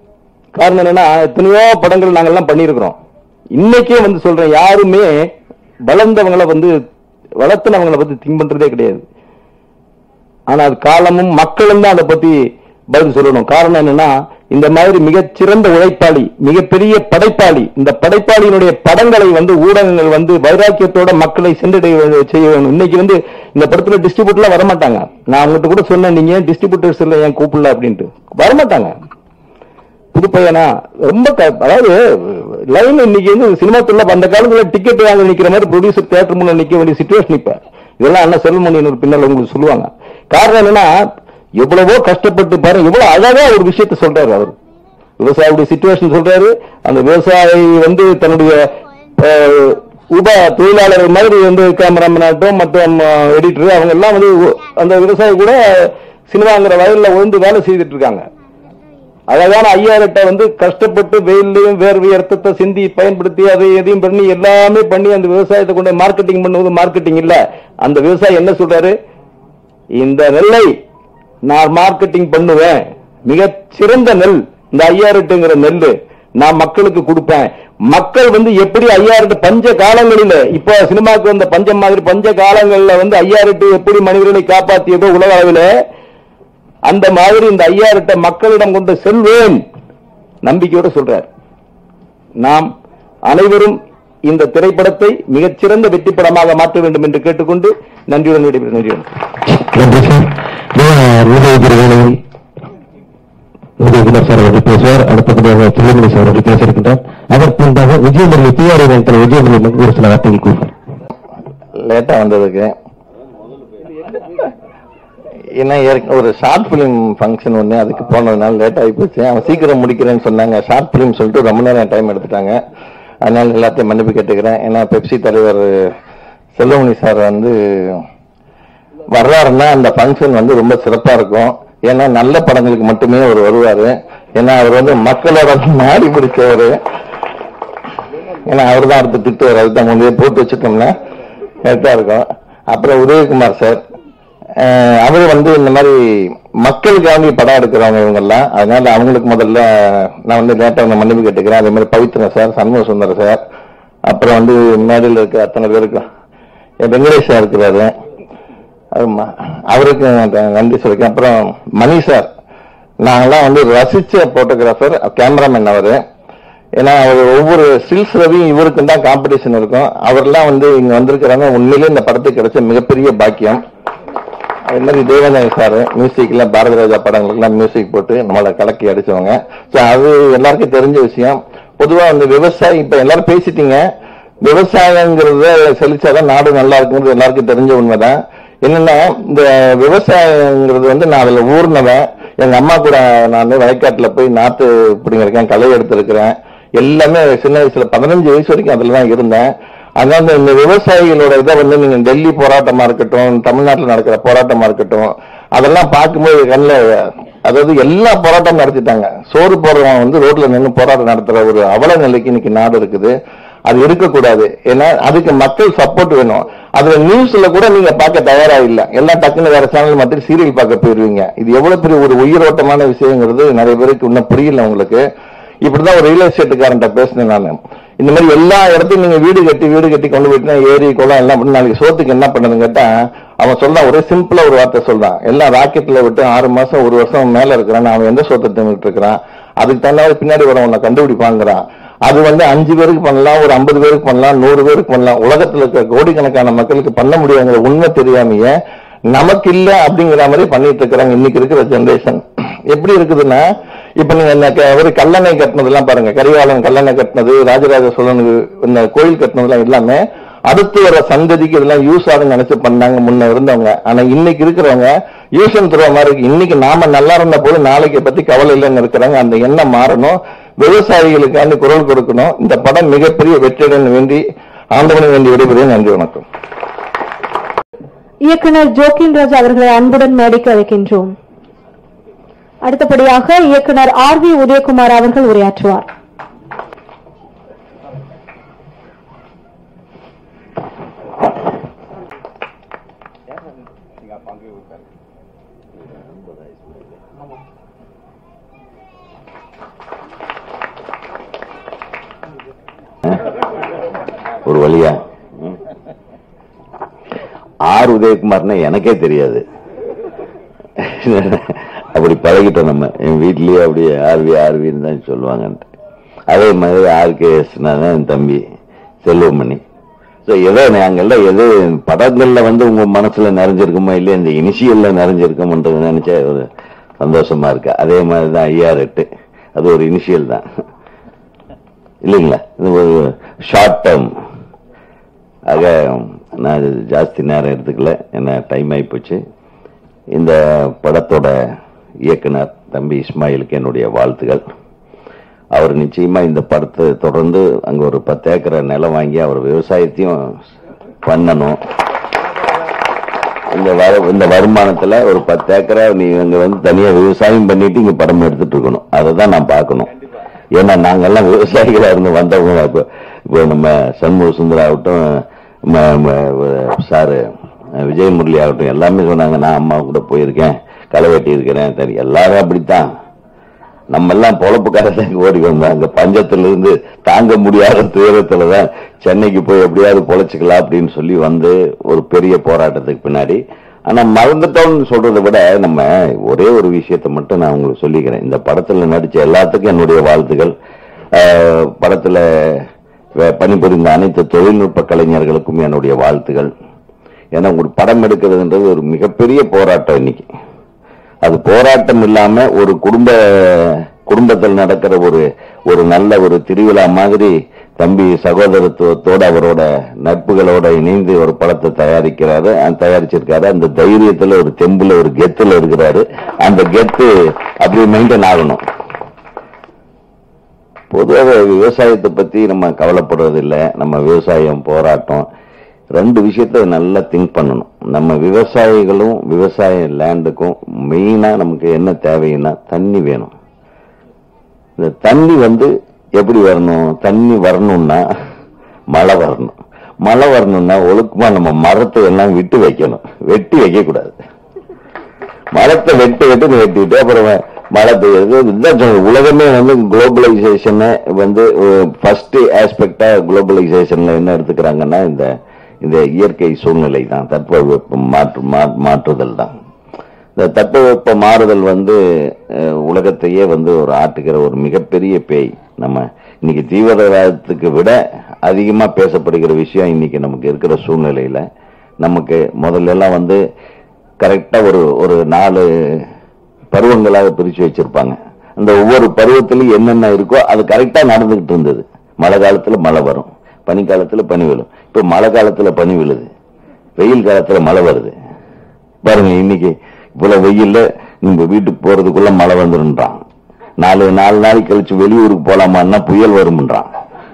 காரணம் என்னன்னா எத்தனையோ படங்கள் நாங்கெல்லாம் பண்ணியிருக்கிறோம் இன்னைக்கே வந்து சொல்றேன் யாருமே வளர்ந்தவங்களை வந்து வளர்த்தனவங்களை பத்தி திங்க் பண்றதே கிடையாது ஆனா அது காலமும் மக்களும் தான் அதை பத்தி பதில் சொல்லணும் காரணம் என்னன்னா இந்த மாதிரி மிகச்சிறந்த உழைப்பாளி மிகப்பெரிய படைப்பாளி இந்த படைப்பாளியினுடைய படங்களை வந்து ஊடகங்கள் வந்து வைராக்கியத்தோட மக்களை சென்றடைய வே- செய்ய வேணும் இன்னைக்கு வந்து இந்த படத்துல டிஸ்ட்ரிபியூட்டர்லாம் வரமாட்டாங்க நான் அவங்ககிட்ட கூட சொன்னேன் நீங்க டிஸ்ட்ரிபியூட்டர்ஸ் இல்ல ஏன் கூப்பிடல அப்படின்ட்டு வரமாட்டாங்க புது பையனா ரொம்ப க- அதாவது லைன் இன்னைக்கு வந்து சினிமா துள்ள அந்த காலத்துல டிக்கெட் வாங்க நிக்கிற மாதிரி ப்ரொடியூசர் தியேட்டர் முன்ன நிக்க வேண்டிய சுச்சுவேஷன் இப்ப இதெல்லாம் அண்ணா செல்வமணியன் ஒரு பின்னால் உங்களுக்கு சொல்லுவாங்க காரணம் என்னன்னா எவ்வளவோ கஷ்டப்பட்டு பாருங்க எவ்வளவு அழகா ஒரு விஷயத்த சொல்றாரு அவர் விவசாயியுடைய சுச்சுவேஷன் சொல்றாரு அந்த விவசாயி வந்து தன்னுடைய அஹ், உப தொழிலாளர்கள் மாதிரி வந்து கேமராமேன் ஆகட்டும் மற்றும் எடிட்டர் அவங்க எல்லாம் வந்து ஒ- அந்த விவசாயி கூட சினிமாங்கிற வயல்ல உழுந்து வேலை செய்துட்டு இருக்காங்க அழகான ஐயாயிரட்டை வந்து கஷ்டப்பட்டு வெயிலையும் வேர்வை ரத்தத்தை சிந்தி பயன்படுத்தி அதை எதையும் பண்ணி எல்லாமே பண்ணி அந்த விவசாயத்தை கொண்டு மார்க்கெட்டிங் பண்ணுவது மார்க்கெட்டிங் இல்ல அந்த விவசாயி என்ன சொல்றாரு இந்த நெல்லை நான் மார்க்கெட்டிங் பண்ணுவேன் மிகச் சிறந்த நெல் இந்த ஐயாயிரட்டுங்கிற நெல் நான் மக்களுக்கு கொடுப்பேன் மக்கள் வந்து எப்படி ஐயாயிரட்டு பஞ்ச காலங்களில இப்ப சினிமாவுக்கு வந்த பஞ்சம் மாதிரி பஞ்ச காலங்கள்ல வந்து ஐயாயிரட்டு எப்படி மனிதர்களை காப்பாற்றியதோ உலக அளவில் அந்த மாதிரி இந்த ஐயாயிரட்ட மக்களிடம் கொண்டு செல்வேன் நம்பிக்கையோட சொல்றார் நாம் அனைவரும் இந்த திரைப்படத்தை மிகச்சிறந்த வெற்றி படமாக மாற்ற வேண்டும் என்று கேட்டுக்கொண்டு நன்றியுடன் விடைபெறுகிறேன் நன்றி வணக்கம். நன்றி சார் உதவி வேளையில் உதயகுமார் சார் அவர்கள் பேசுவார் அடுத்தபடியாக திருமணி சார் அவர்கள் பேச இருக்கின்றார் அதற்கு முன்பாக விஜயமுரளி பிஆர்ஐ நேரத்தில் விஜயமுரளி ஒரு சில வார்த்தைகள் கூறுவார் லேட்டா வந்ததுக்கு ஏன்னா ஏற்க- ஒரு ஷார்ட் பிலிம் ஃபங்க்ஷன் ஒன்று அதுக்கு போனதுனால லேட் ஆகி போச்சு அவன் சீக்கிரம் முடிக்கிறேன்னு சொன்னாங்க ஷார்ட் பிலிம் சொல்லிட்டு ரொம்ப நேரம் டைம் எடுத்துட்டாங்க அதனால எல்லாத்தையும் மன்னிப்பு கேட்டுக்கிறேன் ஏன்னா பெப்சி தலைவர் செல்வமணி சார் வந்து வர்றாருன்னா அந்த ஃபங்க்ஷன் வந்து ரொம்ப சிறப்பா இருக்கும் ஏன்னா நல்ல படங்களுக்கு மட்டுமே அவர் வருவாரு ஏன்னா அவர் வந்து மக்களோட மாறி பிடிச்சவர் ஏன்னா அவர் தான் அடுத்து திட்டுவார் அதுதான் முன்னே போட்டு வச்சுட்டோம்னா கரெக்டா இருக்கும் அப்புறம் உதயகுமார் சார் அஹ் அவர் வந்து இந்த மாதிரி மக்களுக்காண்டி படம் எடுக்கிறவங்க இவங்கெல்லாம் அதனால அவங்களுக்கு முதல்ல நான் வந்து லேட்டா வந்து மன்னிப்பு கேட்டுக்கிறேன் அதே மாதிரி பவித்ரன் சார் சண்முக சுந்தர் சார் அப்புறம் வந்து மேடையில் இருக்க அத்தனை பேருக்கு என் வெங்கடேஷ் சார் இருக்கிறாரு ஆமா. அவருக்கு நான் நன்றி சொல்லிருக்கேன் அப்புறம் மணி சார் நாங்கெல்லாம் வந்து ரசிச்ச போட்டோகிராஃபர் கேமராமேன் அவரு ஏன்னா அவர் ஒவ்வொரு ஸ்டில்ஸ் ரவியும் இவருக்கும் தான் காம்படிஷன் இருக்கும் அவர்லாம் வந்து இங்க வந்திருக்கிறாங்க உண்மையிலே இந்த படத்துக்கு கிடைச்ச மிகப்பெரிய பாக்கியம் அதே மாதிரி தேவநாயக சார் மியூசிக்ல பாரதி ராஜா படங்களுக்குலாம் மியூசிக் போட்டு நம்மளை கலக்கி அடிச்சவங்க ஸோ அது எல்லாருக்கும் தெரிஞ்ச விஷயம் பொதுவா வந்து விவசாயி இப்ப எல்லாரும் பேசிட்டீங்க விவசாயங்கிறத செழிச்சாதான் நாடு நல்லா இருக்குங்கிறது எல்லாருக்கும் தெரிஞ்ச உண்மைதான் என்னன்னா இந்த விவசாயங்கிறது வந்து நான் அதுல ஊர்னவன் எங்க அம்மா கூட நான் வயக்காட்டுல போய் நாத்து பிடிங்கிருக்கேன் களை எடுத்திருக்கிறேன் எல்லாமே சின்ன வயசுல பதினஞ்சு வயசு வரைக்கும் அதுல தான் இருந்தேன் அதனால இந்த விவசாயிகளோட இதை வந்து நீங்க டெல்லி போராட்டமா இருக்கட்டும் தமிழ்நாட்டுல நடக்கிற போராட்டமா இருக்கட்டும் அதெல்லாம் பார்க்கும்போது கண்ணில் அதாவது எல்லா போராட்டம் நடத்திட்டாங்க சோறு போடுறவன் வந்து ரோட்ல நின்று போராட்டம் நடத்துற ஒரு அவல நிலைக்கு இன்னைக்கு நாடு இருக்குது அது இருக்கக்கூடாது ஏன்னா அதுக்கு மக்கள் சப்போர்ட் வேணும் அதுல நியூஸ்ல கூட நீங்க பார்க்க தயாரா இல்ல எல்லாம் டக்குன்னு வேற சேனல் மாத்தி சீரியல் பார்க்க போயிருவீங்க இது எவ்வளவு பெரிய ஒரு உயிரோட்டமான விஷயங்கிறது நிறைய பேருக்கு இன்னும் புரியல உங்களுக்கு இப்படிதான் ஒரு ரியல் எஸ்டேட்டுக்காரன்ட்ட பேசினேன் நான் இந்த மாதிரி எல்லா இடத்தையும் நீங்க வீடு கட்டி வீடு கட்டி கொண்டு போயிட்டு ஏரி குளம் எல்லாம் பண்ணி நாளைக்கு சோத்துக்கு என்ன பண்ணுதுன்னு கேட்டா அவன் சொல்றான் ஒரே சிம்பிளா ஒரு வார்த்தை சொல்றான் எல்லாம் ராக்கெட்ல விட்டு ஆறு மாசம் ஒரு வருஷம் மேல இருக்கிறான் அவன் எந்த சோத்தை தின்னுட்டு இருக்கிறான் அதுக்கு தகுந்த பின்னாடி வர உன்னை கண்டுபிடிப்பாங்கிறான் அது வந்து அஞ்சு பேருக்கு பண்ணலாம் ஒரு ஐம்பது பேருக்கு பண்ணலாம் நூறு பேருக்கு பண்ணலாம் உலகத்துல இருக்க கோடிக்கணக்கான மக்களுக்கு பண்ண முடியாங்கிற உண்மை தெரியாமையே நமக்கு இல்ல அப்படிங்கிற மாதிரி பண்ணிட்டு இருக்கிறாங்க இன்னைக்கு இருக்கிற ஜெனரேஷன் எப்படி இருக்குதுன்னா இப்ப நீங்க இந்த க- ஒரு கல்லணை கட்டினதெல்லாம் பாருங்க கரிகாலன் கல்லணை கட்டினது ராஜராஜ சோழன் இந்த கோயில் கட்டினதெல்லாம் எல்லாமே அடுத்து வர சந்ததிக்கு இதெல்லாம் யூஸ் ஆகும்னு நினைச்சு பண்ணாங்க முன்ன இருந்தவங்க ஆனா இன்னைக்கு இருக்கிறவங்க யூஸ் அண்ட் த்ரோ மாதிரி இருக்கு இன்னைக்கு நாம நல்லா இருந்த போது நாளைக்கு பத்தி கவலை இல்லைன்னு இருக்கிறாங்க அந்த எண்ணம் மாறணும் விவசாயிகளுக்காண்டி குரல் கொடுக்கணும் இந்த படம் மிகப்பெரிய வெற்றியுடன் வேண்டி ஆண்டவனை வேண்டி விடைபெறுவேன் நன்றி வணக்கம் இயக்குனர் ஜோக்கின் ராஜ் அவர்களை அன்புடன் மேடைக்கு அழைக்கின்றோம் அடுத்தபடியாக இயக்குனர் ஆர் வி உதயகுமார் அவர்கள் உரையாற்றுவார் வழியா ஆர் உதயகுமார்னா எனக்கே தெரியாது அப்படி பழகிட்டோம் நம்ம என் வீட்லயே அப்படியே ஆர்வி ஆர்வின்னு தான் சொல்லுவாங்கன்ட்டு அதே மாதிரி ஆர்கேஎஸ்னா தான் என் தம்பி செல்வமணி ஸோ ஏதோ நாங்கெல்லாம் எது படங்கள்ல வந்து உங்க மனசுல நிறைஞ்சிருக்குமோ இல்லையா இந்த இனிஷியல்ல நிறைஞ்சிருக்கும்ன்றது நினைச்சா ஒரு சந்தோஷமா இருக்கு அதே மாதிரி தான் ஐஆர் எட்டு அது ஒரு இனிஷியல் தான் இல்லைங்களா இது ஒரு ஷார்ட் டேர்ம் ஆக நான் இது ஜாஸ்தி நேரம் எடுத்துக்கல என்ன டைம் ஆகி போச்சு இந்த படத்தோட இயக்குனர் தம்பி இஸ்மாயிலுக்கு என்னுடைய வாழ்த்துகள் அவர் நிச்சயமா இந்த படத்தை தொடர்ந்து அங்க ஒரு பத்து ஏக்கரை நிலம் வாங்கி அவர் விவசாயத்தையும் பண்ணணும் இந்த வர இந்த வருமானத்துல ஒரு பத்து ஏக்கரை நீ அங்க வந்து தனியா விவசாயம் பண்ணிட்டு இங்க படம் எடுத்துட்டு இருக்கணும் அதை தான் நான் பார்க்கணும் ஏன்னா நாங்கெல்லாம் விவசாயிகளா இருந்து வந்தவங்க இப்போ இப்போ நம்ம சண்முக சுந்தர் ஆகட்டும் ம- ம- சாரு விஜய் முரளி ஆகட்டும் எல்லாமே சொன்னாங்க நான் அம்மா கூட போயிருக்கேன் களை வெட்டி இருக்கிறேன் சரி எல்லாரும் அப்படித்தான் நம்ம எல்லாம் பொழப்புக்காரங்க ஓடி வந்தோம் அங்க பஞ்சத்துல இருந்து தாங்க முடியாத துயரத்துல தான் சென்னைக்கு போய் எப்படியாவது பொழைச்சிக்கலாம் அப்படின்னு சொல்லி வந்து ஒரு பெரிய போராட்டத்துக்கு பின்னாடி ஆனா மறந்துட்டோம்னு சொல்றதை விட நம்ம ஒரே ஒரு விஷயத்தை மட்டும் நான் உங்களுக்கு சொல்லிக்கிறேன் இந்த படத்துல நடிச்ச எல்லாத்துக்கும் என்னுடைய வாழ்த்துக்கள் ஆஹ் படத்துல வே- பணிபுரிந்த அனைத்து தொழில்நுட்ப கலைஞர்களுக்கும் என்னுடைய வாழ்த்துகள் ஏன்னா ஒரு படம் எடுக்கிறதுன்றது ஒரு மிகப்பெரிய போராட்டம் இன்னைக்கு அது போராட்டம் இல்லாம ஒரு குடும்ப குடும்பத்தில் நடக்கிற ஒரு ஒரு நல்ல ஒரு திருவிழா மாதிரி தம்பி சகோதரத்துவத்தோட அவரோட நட்புகளோட இணைந்து ஒரு படத்தை தயாரிக்கிறாரு அந்த தயாரிச்சிருக்காரு அந்த தைரியத்துல ஒரு தெம்புல ஒரு கெத்துல இருக்கிறாரு அந்த கெத்து அப்படி மெயின்டைன் ஆகணும் பொதுவாக விவசாயத்தை பத்தி நம்ம கவலைப்படுறது இல்ல நம்ம விவசாயம் போராட்டம் ரெண்டு விஷயத்த நல்லா திங்க் பண்ணணும் நம்ம விவசாயிகளும் விவசாய லேண்டுக்கும் மெயினா நமக்கு என்ன தேவைன்னா தண்ணி வேணும் இந்த தண்ணி வந்து எப்படி வரணும் தண்ணி வரணும்னா மழை வரணும் மழை வரணும்னா ஒழுக்கமா நம்ம மரத்தை எல்லாம் விட்டு வைக்கணும் வெட்டி வைக்க கூடாது மரத்தை வெட்டு வெட்டு வெட்டிட்டு அப்புறம் மழை பெய்யுறது இதுதான் சொல்றேன். உலகமே வந்து குளோபலைசேஷனை வந்து ஃபர்ஸ்ட் ஆஸ்பெக்டா குளோபலைசேஷன்ல என்ன எடுத்துக்கிறாங்கன்னா இந்த இந்த இயற்கை சூழ்நிலை தான் தட்பவெப்ப மாற்று மா- மாற்றுதல் தான் இந்த தட்பவெப்ப மாறுதல் வந்து அஹ், உலகத்தையே வந்து ஒரு ஆட்டுகிற ஒரு மிகப்பெரிய பேய் நம்ம இன்னைக்கு தீவிரவாதத்துக்கு விட அதிகமா பேசப்படுகிற விஷயம் இன்னைக்கு நமக்கு இருக்கிற சூழ்நிலையில நமக்கு முதல்ல எல்லாம் வந்து கரெக்டா ஒரு ஒரு நாலு பருவங்களாக பிரிச்சு வச்சிருப்பாங்க அந்த ஒவ்வொரு பருவத்திலும் என்னென்ன இருக்கோ அது கரெக்டா நடந்துகிட்டு இருந்தது மழை காலத்துல மழை வரும் பனி காலத்துல பனி விழும் இப்ப மழை காலத்துல பனி விழுது வெயில் காலத்துல மழை வருது பாருங்க இன்னைக்கு இவ்வளவு வெயில்ல நீங்க வீட்டுக்கு போறதுக்குள்ள மழை வந்துருன்றான் நாலு நாலு நாளைக்கு கழிச்சு வெளியூருக்கு போலாமான்னா புயல் வரும்ன்றான்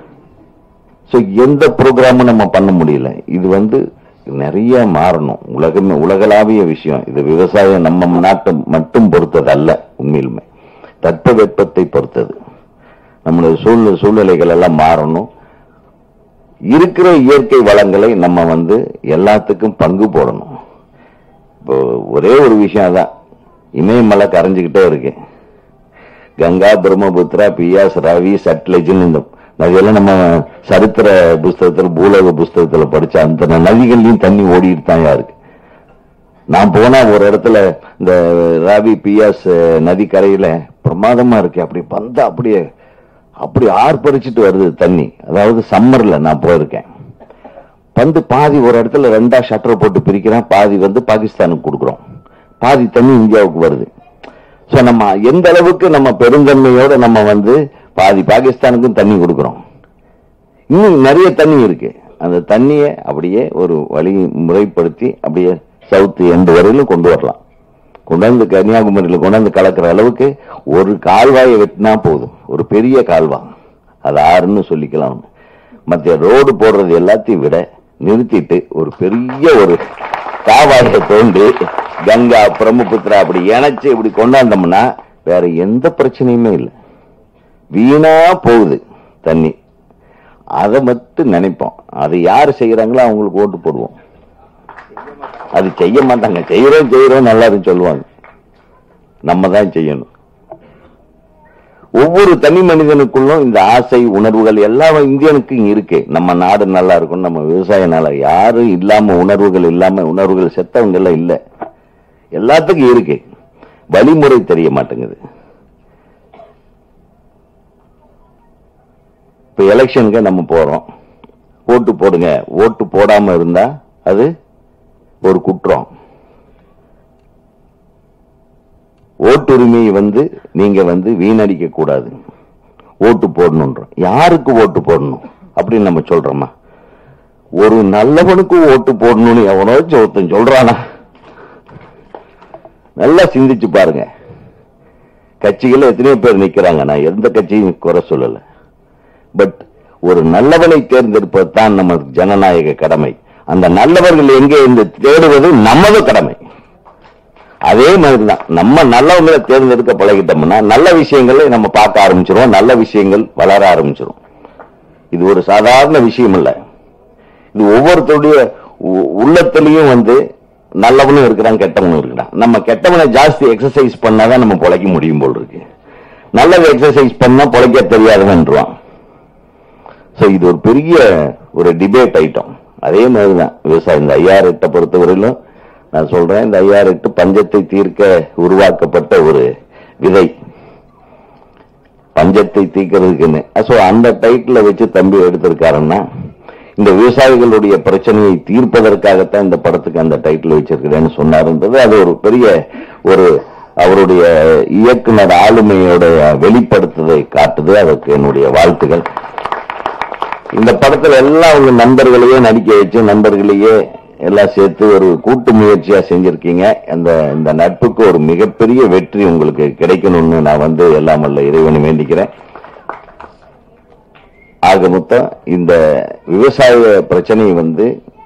சோ எந்த ப்ரோக்ராமும் நம்ம பண்ண முடியல இது வந்து நிறைய மாறணும் உலகமே உலகளாவிய விஷயம் இது விவசாயம் நம்ம நாட்டை மட்டும் பொறுத்தது அல்ல உண்மையிலுமே தட்பவெப்பத்தை பொறுத்தது நம்மளுடைய சூழ்நிலை சூழ்நிலைகள் எல்லாம் மாறணும் இருக்கிற இயற்கை வளங்களை நம்ம வந்து எல்லாத்துக்கும் பங்கு போடணும் இப்போ ஒரே ஒரு விஷயம் தான் இமயமலை கரைஞ்சுக்கிட்டே இருக்கு கங்கா பிரம்மபுத்திரா பியாஸ் ரவி சட்லஜ்னு இந்த நதியெல்லாம் நம்ம சரித்திர புஸ்தகத்துல பூலோக புஸ்தகத்துல படிச்ச அந்த நதிகள்லயும் தண்ணி ஓடிட்டு தான் இருக்கு நான் போனா ஒரு இடத்துல இந்த ராவி பியாஸ் நதி கரையில பிரமாதமா இருக்கு அப்படி வந்தா அப்படியே அப்படி ஆர்ப்பரிச்சிட்டு வருது தண்ணி அதாவது சம்மர்ல நான் போயிருக்கேன் வந்து பாதி ஒரு இடத்துல ரெண்டா ஷட்டர் போட்டு பிரிக்கிறேன் பாதி வந்து பாகிஸ்தானுக்கு கொடுக்குறோம் பாதி தண்ணி இந்தியாவுக்கு வருது சோ நம்ம எந்த அளவுக்கு நம்ம பெருந்தன்மையோட நம்ம வந்து பாதி பாகிஸ்தானுக்கும் தண்ணி கொடுக்கிறோம் இன்னும் நிறைய தண்ணி இருக்கு அந்த தண்ணியை அப்படியே ஒரு வழி முறைப்படுத்தி அப்படியே சவுத் எண்டு வரையிலும் கொண்டு வரலாம் கொண்டாந்து கன்னியாகுமரியில கொண்டாந்து கலக்கிற அளவுக்கு ஒரு கால்வாயை வெட்டினா போதும் ஒரு பெரிய கால்வா அது ஆறுன்னு சொல்லிக்கலாம் மத்திய ரோடு போடுறது எல்லாத்தையும் விட நிறுத்திட்டு ஒரு பெரிய ஒரு காவாயை தோண்டி கங்கா பிரம்மபுத்திரா அப்படி இணைச்சு இப்படி கொண்டாந்தோம்னா வேற எந்த பிரச்சனையுமே இல்லை வீணா போகுது தண்ணி அதை மட்டும் நினைப்போம் அதை யார் செய்யறாங்களோ அவங்களுக்கு ஓட்டு போடுவோம் அது செய்ய மாட்டாங்க செய்யறோம் செய்யறோம் நல்லா இருக்கு சொல்லுவாங்க நம்ம தான் செய்யணும் ஒவ்வொரு தனி மனிதனுக்குள்ளும் இந்த ஆசை உணர்வுகள் எல்லா இந்தியனுக்கும் இருக்கு நம்ம நாடு நல்லா இருக்கும் நம்ம விவசாயம் நல்லா யாரும் இல்லாம உணர்வுகள் இல்லாம உணர்வுகள் செத்தவங்க எல்லாம் இல்ல எல்லாத்துக்கும் இருக்கு வழிமுறை தெரிய மாட்டேங்குது இப்ப எலெக்ஷனுக்கு நம்ம போறோம் ஓட்டு போடுங்க ஓட்டு போடாம இருந்தா அது ஒரு குற்றம் ஓட்டுரிமையை வந்து நீங்க வந்து வீணடிக்க கூடாது ஓட்டு போடணுன்றோம் யாருக்கு ஓட்டு போடணும் அப்படின்னு நம்ம சொல்றோமா ஒரு நல்லவனுக்கு ஓட்டு போடணும்னு எவனோ ஒருத்தன் சொல்றானா நல்லா சிந்திச்சு பாருங்க கட்சிகள் எத்தனையோ பேர் நிக்கிறாங்க நான் எந்த கட்சியும் குறை சொல்லல பட் ஒரு நல்லவனை தேர்ந்தெடுப்பது தான் நம்ம ஜனநாயக கடமை அந்த நல்லவர்கள் எங்கே இருந்து தேடுவது நமது கடமை அதே மாதிரிதான் நம்ம நல்லவங்களை தேர்ந்தெடுக்க பழகிட்டோம்னா நல்ல விஷயங்களை நம்ம பார்க்க ஆரம்பிச்சிருவோம் நல்ல விஷயங்கள் வளர ஆரம்பிச்சிரும் இது ஒரு சாதாரண விஷயம் இல்ல இது ஒவ்வொருத்தருடைய உ- உள்ளத்திலையும் வந்து நல்லவனும் இருக்கிறான் கெட்டவனும் இருக்கிறான் நம்ம கெட்டவனை ஜாஸ்தி எக்ஸசைஸ் பண்ணாதான் நம்ம பொழைக்க முடியும் போல் இருக்கு நல்லதை எக்ஸசைஸ் பண்ணா பொழைக்க தெரியாதவன்றான் சோ இது ஒரு பெரிய ஒரு டிபேட் ஐட்டம் அதே மாதிரிதான் விவசாயம் இந்த ஐயாயிரத்தை பொறுத்தவரையிலும் நான் சொல்றேன் இந்த ஐயாயிரத்து பஞ்சத்தை தீர்க்க உருவாக்கப்பட்ட ஒரு விதை பஞ்சத்தை தீர்க்கிறதுக்குன்னு சோ அந்த டைட்டில வச்சு தம்பி எடுத்திருக்காருன்னா இந்த விவசாயிகளுடைய பிரச்சனையை தீர்ப்பதற்காகத்தான் இந்த படத்துக்கு அந்த டைட்டில் வச்சிருக்கிறேன்னு சொன்னாருன்றது அது ஒரு பெரிய ஒரு அவருடைய இயக்குனர் ஆளுமையோட வெளிப்படுத்துவதை காட்டுது அதற்கு என்னுடைய வாழ்த்துகள் இந்த படத்துல எல்லாம் உங்க நண்பர்களையே நடிக்க வச்சு நண்பர்களையே எல்லாம் சேர்த்து ஒரு கூட்டு முயற்சியா செஞ்சிருக்கீங்க அந்த இந்த நட்புக்கு ஒரு மிகப்பெரிய வெற்றி உங்களுக்கு கிடைக்கணும்னு நான் வந்து எல்லாம் வல்ல இறைவனை வேண்டிக்கிறேன் ஆக மொத்தம் இந்த விவசாய பிரச்சனையை வந்து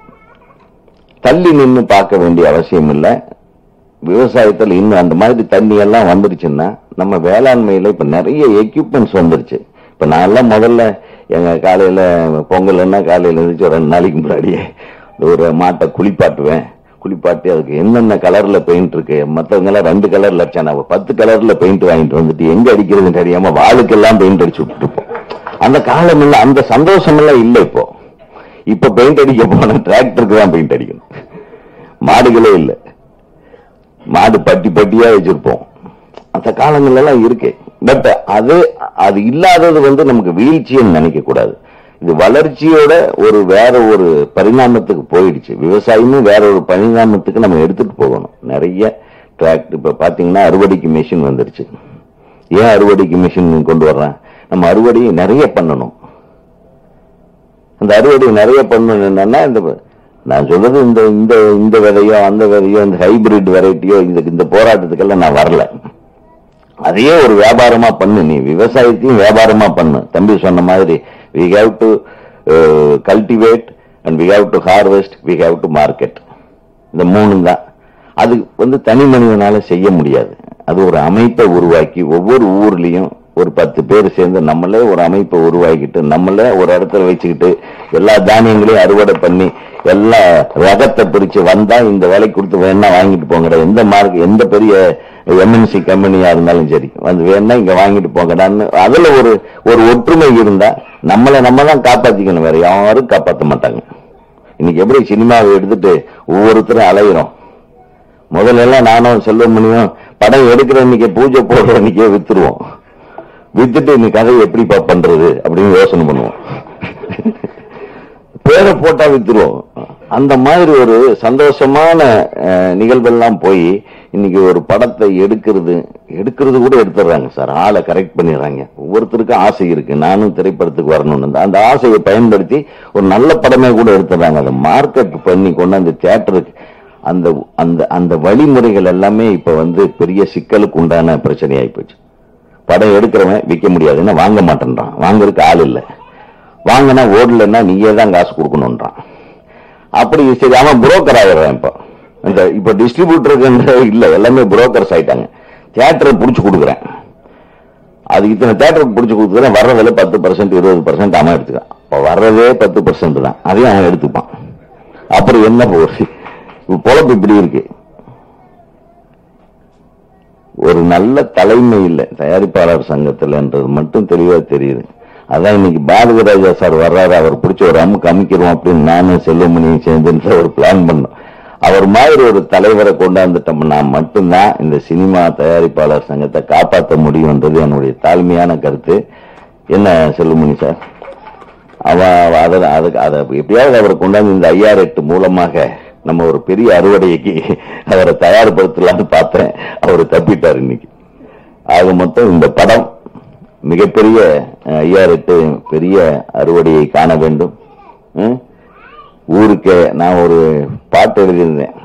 தள்ளி நின்னு பார்க்க வேண்டிய அவசியம் இல்லை விவசாயத்தில் இன்னும் அந்த மாதிரி தண்ணி எல்லாம் வந்துருச்சுன்னா நம்ம வேளாண்மையில இப்ப நிறைய எக்யூப்மெண்ட்ஸ் வந்துருச்சு இப்ப நான் எல்லாம் முதல்ல எங்க காலையில பொங்கல்னா காலையில இருந்துச்சு ஒரு ரெண்டு நாளைக்கு முன்னாடியே ஒரு மாட்டை குளிப்பாட்டுவேன் குளிப்பாட்டி அதுக்கு என்னென்ன கலர்ல பெயிண்ட் இருக்கு மத்தவங்க எல்லாம் ரெண்டு கலர்ல அடிச்சா நான் பத்து கலர்ல பெயிண்ட் வாங்கிட்டு வந்துட்டு எங்க அடிக்கிறதுன்னு தெரியாம வாளுக்கெல்லாம் பெயிண்ட் அடிச்சு விட்டுருப்போம் அந்த காலம் இல்ல அந்த சந்தோஷம் எல்லாம் இல்ல இப்போ இப்ப பெயிண்ட் அடிக்க போன டிராக்டருக்கு தான் பெயிண்ட் அடிக்கணும் மாடுகளே இல்ல மாடு பட்டி பட்டியா வச்சிருப்போம் அந்த காலங்கள் எல்லாம் இருக்கு பட் அது அது இல்லாதது வந்து நமக்கு வீழ்ச்சின்னு நினைக்க கூடாது இது வளர்ச்சியோட ஒரு வேற ஒரு பரிணாமத்துக்கு போயிடுச்சு விவசாயமும் வேற ஒரு பரிணாமத்துக்கு நம்ம எடுத்துட்டு போகணும் நிறைய டிராக்டர் இப்ப பாத்தீங்கன்னா அறுவடைக்கு மிஷின் வந்துருச்சு ஏன் அறுவடைக்கு மிஷின் கொண்டு வர்றேன் நம்ம அறுவடை நிறைய பண்ணணும் அந்த அறுவடை நிறைய பண்ணணும் என்னன்னா இந்த நான் சொல்றது இந்த இந்த இந்த விதையோ அந்த விதையோ இந்த ஹைபிரிட் வெரைட்டியோ இந்த இந்த போராட்டத்துக்கெல்லாம் நான் வரல அதையே ஒரு வியாபாரமா பண்ணு நீ விவசாயத்தையும் வியாபாரமா பண்ணு தம்பி சொன்ன மாதிரி we have to cultivate and we have to harvest we have to market இந்த மூணு தான் அது வந்து தனி மனிதனால செய்ய முடியாது அது ஒரு அமைப்பை உருவாக்கி ஒவ்வொரு ஊர்லயும் ஒரு பத்து பேர் சேர்ந்து நம்மளே ஒரு அமைப்பை உருவாக்கிட்டு நம்மளே ஒரு இடத்துல வச்சுக்கிட்டு எல்லா தானியங்களையும் அறுவடை பண்ணி எல்லா ரகத்தை பிரிச்சு வந்தா இந்த விலை கொடுத்து வேணா வாங்கிட்டு போங்கடா எந்த மார்க் எந்த பெரிய எம்என்சி கம்பெனியா இருந்தாலும் சரி வந்து வேணா இங்க வாங்கிட்டு போங்கடான்னு அதுல ஒரு ஒரு ஒற்றுமை இருந்தா நம்மளை நம்ம தான் காப்பாத்திக்கணும் வேற யாரும் காப்பாத்த மாட்டாங்க இன்னைக்கு எப்படி சினிமாவை எடுத்துட்டு ஒவ்வொருத்தரும் அலையிறோம் முதல்ல எல்லாம் நானும் செல்வமணியும் படம் எடுக்கிற அன்னைக்கு பூஜை போடுற அன்னைக்கே வித்துருவோம் வித்துட்டு இந்த கதையை எப்படிப்பா பண்றது அப்படின்னு யோசனை பண்ணுவோம் பேரை போட்டா வித்துருவோம் அந்த மாதிரி ஒரு சந்தோஷமான அஹ், நிகழ்வெல்லாம் போய் இன்னைக்கு ஒரு படத்தை எடுக்கிறது எடுக்கிறது கூட எடுத்துடுறாங்க சார் ஆளை கரெக்ட் பண்ணிடுறாங்க ஒவ்வொருத்தருக்கும் ஆசை இருக்கு நானும் திரைப்படத்துக்கு வரணும்னு அந்த ஆசையை பயன்படுத்தி ஒரு நல்ல படமே கூட எடுத்துடுறாங்க அதை மார்க்கெட் பண்ணி கொண்டு அந்த தியேட்டருக்கு அந்த அந்த அந்த வழிமுறைகள் எல்லாமே இப்ப வந்து பெரிய சிக்கலுக்கு உண்டான பிரச்சனையாகி போச்சு படம் எடுக்கிறவன் விற்க முடியாதுன்னா வாங்க மாட்டேன்றான் வாங்குறதுக்கு ஆள் இல்லை வாங்கினா ஓடலன்னா நீயே தான் காசு கொடுக்கணும்ன்றான் அப்படி சரி அவன் புரோக்கர் ஆகிடுறான் இப்போ இந்த இப்போ டிஸ்ட்ரிபியூட்டருக்கு இல்ல எல்லாமே புரோக்கர்ஸ் ஆயிட்டாங்க தியேட்டரை புடிச்சு கொடுக்குறேன் அது இத்தனை தியேட்டருக்கு புடிச்சு கொடுக்குறேன் வர்றதுல பத்து பர்சன்ட் இருபது பர்சன்ட் அவன் எடுத்துக்கான் இப்போ வர்றதே பத்து பர்சன்ட் தான் அதையும் அவன் எடுத்துப்பான் அப்படி என்ன போகுது இப்ப பொழப்பு இப்படி இருக்கு ஒரு நல்ல தலைமை இல்லை தயாரிப்பாளர் சங்கத்துலன்றது மட்டும் தெளிவா தெரியுது அதான் இன்னைக்கு பாரதி ராஜா சார் வர்றாரு அவர் பிடிச்ச ஒரு அமுக்கு அமைக்கிறோம் அப்படின்னு நானும் செல்வமணியும் சேர்ந்து ஒரு பிளான் பண்ணோம் அவர் மாதிரி ஒரு தலைவரை கொண்டாந்துட்டோம்னா மட்டும்தான் இந்த சினிமா தயாரிப்பாளர் சங்கத்தை காப்பாற்ற முடியும்ன்றது என்னுடைய தாழ்மையான கருத்து என்ன செல்வமணி சார் அவ அவ அதை அதுக்கு அதை எப்படியாவது அவரை கொண்டாந்து இந்த ஐஆர் எட்டு மூலமாக நம்ம ஒரு பெரிய அறுவடைக்கு அவரை தயார்படுத்தலாம்னு பார்த்தேன் அவர் தப்பிட்டார் இன்னைக்கு ஆக மொத்தம் இந்த படம் மிகப்பெரிய ஐஆர் எட்டு பெரிய அறுவடையை காண வேண்டும் ம்? ஊருக்கு நான் ஒரு பாட்டு எழுதியிருந்தேன்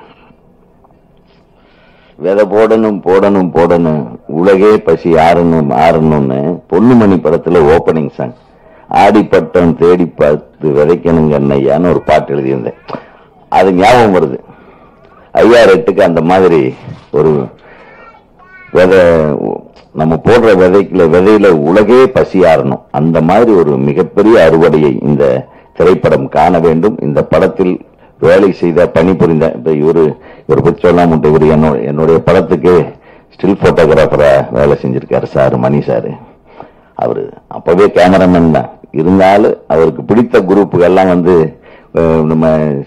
விதை போடணும் போடணும் போடணும் உலகே பசி ஆறணும் ஆறணும்னு பொன்னுமணி படத்துல ஓப்பனிங் சாங் ஆடிப்பட்டம் தேடி பார்த்து விதைக்கணுங்க அண்ணையான்னு ஒரு பாட்டு எழுதியிருந்தேன் அது ஞாபகம் வருது ஐயா எட்டுக்கு அந்த மாதிரி ஒரு விதை நம்ம போடுற விதைக்குல விதையில உலகே பசி ஆறணும் அந்த மாதிரி ஒரு மிகப்பெரிய அறுவடையை இந்த திரைப்படம் காண வேண்டும் இந்த படத்தில் வேலை செய்த பணிபுரிந்த இப்ப இவரு இவரை பத்தி சொல்லாம விட்டு இவரு என்னோட என்னுடைய படத்துக்கு ஸ்டில் போட்டோகிராஃபரா வேலை செஞ்சிருக்காரு சார் மணி சார் அவரு அப்பவே கேமராமேன் தான் இருந்தாலும் அவருக்கு பிடித்த குரூப்புகள்லாம் வந்து அஹ், நம்ம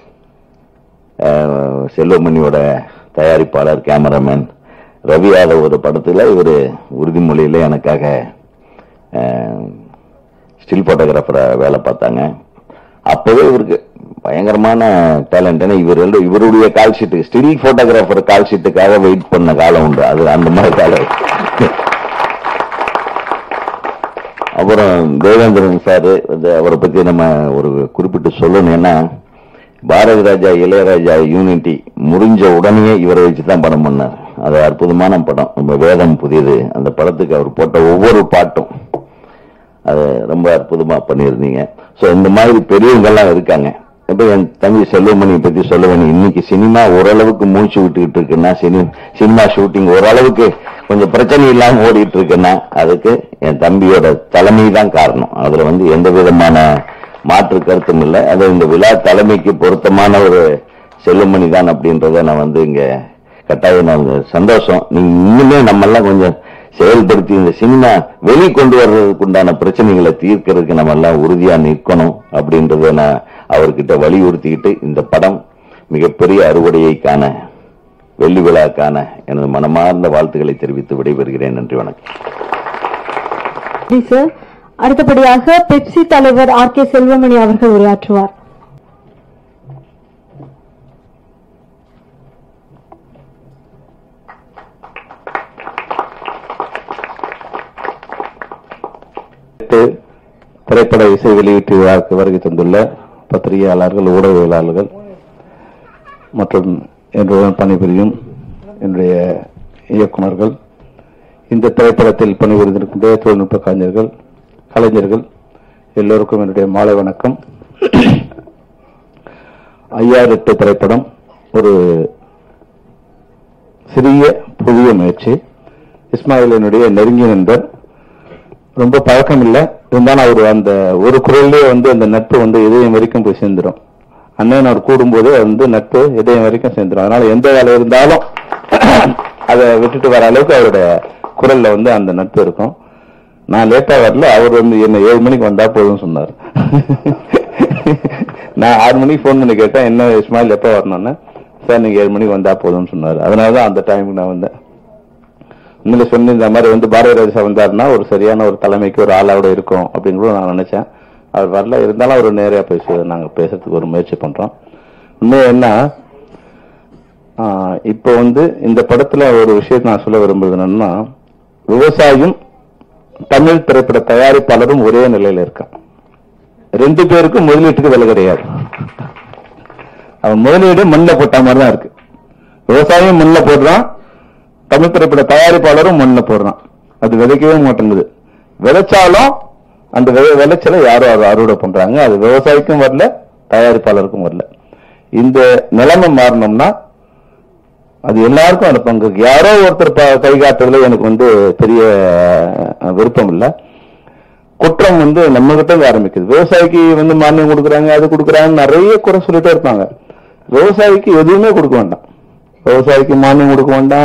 அஹ், செல்வமணியோட தயாரிப்பாளர் கேமராமேன் ரவி யாதவ் ஒரு படத்துல இவர் உறுதிமொழியில எனக்காக ஸ்டில் போட்டோகிராஃபரா வேலை பார்த்தாங்க அப்பவே இவருக்கு பயங்கரமான டேலண்ட் ஏன்னா இவர் ரெண்டு- இவருடைய call sheet still photographer call ஷீட்டுக்காக வெயிட் பண்ண காலம் உண்டு அது அந்த மாதிரி காலம் அப்புறம் தேவேந்திரன் சார் அவரை பத்தி நம்ம ஒரு குறிப்பிட்டு சொல்லணும் ஏன்னா பாரதி ராஜா இளையராஜா யூனிட்டி முடிஞ்ச உடனே இவரை வச்சு தான் படம் பண்ணார் அது அற்புதமான படம் நம்ம வேதம் புதியது அந்த படத்துக்கு அவர் போட்ட ஒவ்வொரு பாட்டும் அது ரொம்ப அற்புதமா பண்ணியிருந்தீங்க சோ இந்த மாதிரி பெரியவங்கெல்லாம் இருக்காங்க இப்ப என் தம்பி செல்வமணி பத்தி சொல்லுவேன் இன்னைக்கு சினிமா ஓரளவுக்கு மூச்சு விட்டுக்கிட்டு இருக்குன்னா சினி சினிமா ஷூட்டிங் ஓரளவுக்கு கொஞ்சம் பிரச்சனை இல்லாம ஓடிட்டு இருக்குன்னா அதுக்கு என் தம்பியோட தலைமை தான் காரணம் அதுல வந்து எந்த விதமான மாற்று கருத்தும் இல்லை அது இந்த விழா தலைமைக்கு பொருத்தமான ஒரு செல்வமணி தான் அப்படின்றத நான் வந்து இங்க கட்டாயம் நான் சந்தோஷம் நீங்க இன்னுமே நம்ம எல்லாம் கொஞ்சம் செயல்படுத்தி இந்த சினிமா வெளி கொண்டு வர்றதுக்கு உண்டான பிரச்சனைகளை தீர்க்கறதுக்கு நம்ம எல்லாம் உறுதியா நிற்கணும் அப்படின்றத நான் அவர்கிட்ட வலியுறுத்திக்கிட்டு இந்த படம் மிகப்பெரிய அறுவடையை காண வெள்ளி விழா காண எனது மனமார்ந்த வாழ்த்துக்களை தெரிவித்து விடைபெறுகிறேன் நன்றி வணக்கம் நன்றி சார் அடுத்தபடியாக பெப்சி தலைவர் ஆர் கே செல்வமணி அவர்கள் உரையாற்றுவார் எட்டு திரைப்பட இசை வெளியீட்டு விழாவுக்கு வருகை தந்துள்ள பத்திரிகையாளர்கள் ஊடகவியலாளர்கள் மற்றும் என்னுடன் பணிபுரியும் என்னுடைய இயக்குனர்கள் இந்த திரைப்படத்தில் பணிபுரிந்திருக்கின்ற தொழில்நுட்ப கலைஞர்கள் கலைஞர்கள் எல்லோருக்கும் என்னுடைய மாலை வணக்கம் ஐயாறு எட்டு திரைப்படம் ஒரு சிறிய புதிய முயற்சி இஸ்மாயில் என்னுடைய நெருங்கிய நண்பர் ரொம்ப பழக்கம் இல்லை இருந்தாலும் அவர் அந்த ஒரு குரல்லே வந்து அந்த நட்பு வந்து இதயம் வரைக்கும் போய் சேர்ந்துடும் அண்ணன் அவர் கூடும்போது அது வந்து நட்பு இதயம் வரைக்கும் சேர்ந்துடும் அதனால எந்த வேலை இருந்தாலும் அதை விட்டுட்டு வர அளவுக்கு அவருடைய குரல்ல வந்து அந்த நட்பு இருக்கும் நான் லேட்டா வரல அவர் வந்து என்ன ஏழு மணிக்கு வந்தா போதும் சொன்னார் நான் ஆறு மணிக்கு ஃபோன் பண்ணி கேட்டேன் என்ன இஸ்மாயில் எப்போ வரணும்னு சார் நீங்க ஏழு மணிக்கு வந்தா போதும்னு சொன்னார் அதனாலதான் அந்த டைமுக்கு நான் வந்தேன் உண்மையில சொன்ன இந்த மாதிரி வந்து பாரதிய ராஜா வந்தாருன்னா ஒரு சரியான ஒரு தலைமைக்கு ஒரு ஆளோட இருக்கும் அப்படின்னு கூட நான் நினைச்சேன் அவர் வரல இருந்தாலும் அவர் நேரா பேச நாங்க பேசுறதுக்கு ஒரு முயற்சி பண்றோம் உண்மையா என்ன ஆஹ் இப்போ வந்து இந்த படத்துல ஒரு விஷயத்தை நான் சொல்ல விரும்புறது என்னன்னா விவசாயியும் தமிழ் திரைப்பட தயாரிப்பாளரும் ஒரே நிலையில இருக்கான் ரெண்டு பேருக்கும் முதலீட்டுக்கு விலை கிடையாது அவன் முதலீடு மண்ணில் போட்ட மாதிரி தான் இருக்கு விவசாயியும் மண்ணில் போடுறான் தமிழ் திரைப்பட தயாரிப்பாளரும் மண்ணில் போடுறான் அது விதைக்கவே மாட்டேங்குது விதைச்சாலும் அந்த விளை- விளைச்சலை யாரும் அறு- அறுவடை பண்றாங்க அது விவசாயிக்கும் வரல தயாரிப்பாளருக்கும் வரல இந்த நிலைமை மாறணும்னா அது எல்லாருக்கும் அந்த பங்கு இருக்கு. யாரோ ஒருத்தர் ப- கை காட்டுறதுல எனக்கு வந்து பெரிய அஹ், விருப்பம் இல்லை குற்றம் வந்து நம்ம கிட்ட இருந்து ஆரம்பிக்குது விவசாயிக்கு வந்து மானியம் கொடுக்குறாங்க அது கொடுக்குறாங்க நிறைய குறை சொல்லிட்டே இருப்பாங்க விவசாயிக்கு எதுவுமே கொடுக்க வேண்டாம் விவசாயிக்கு மானியம் கொடுக்க வேண்டாம்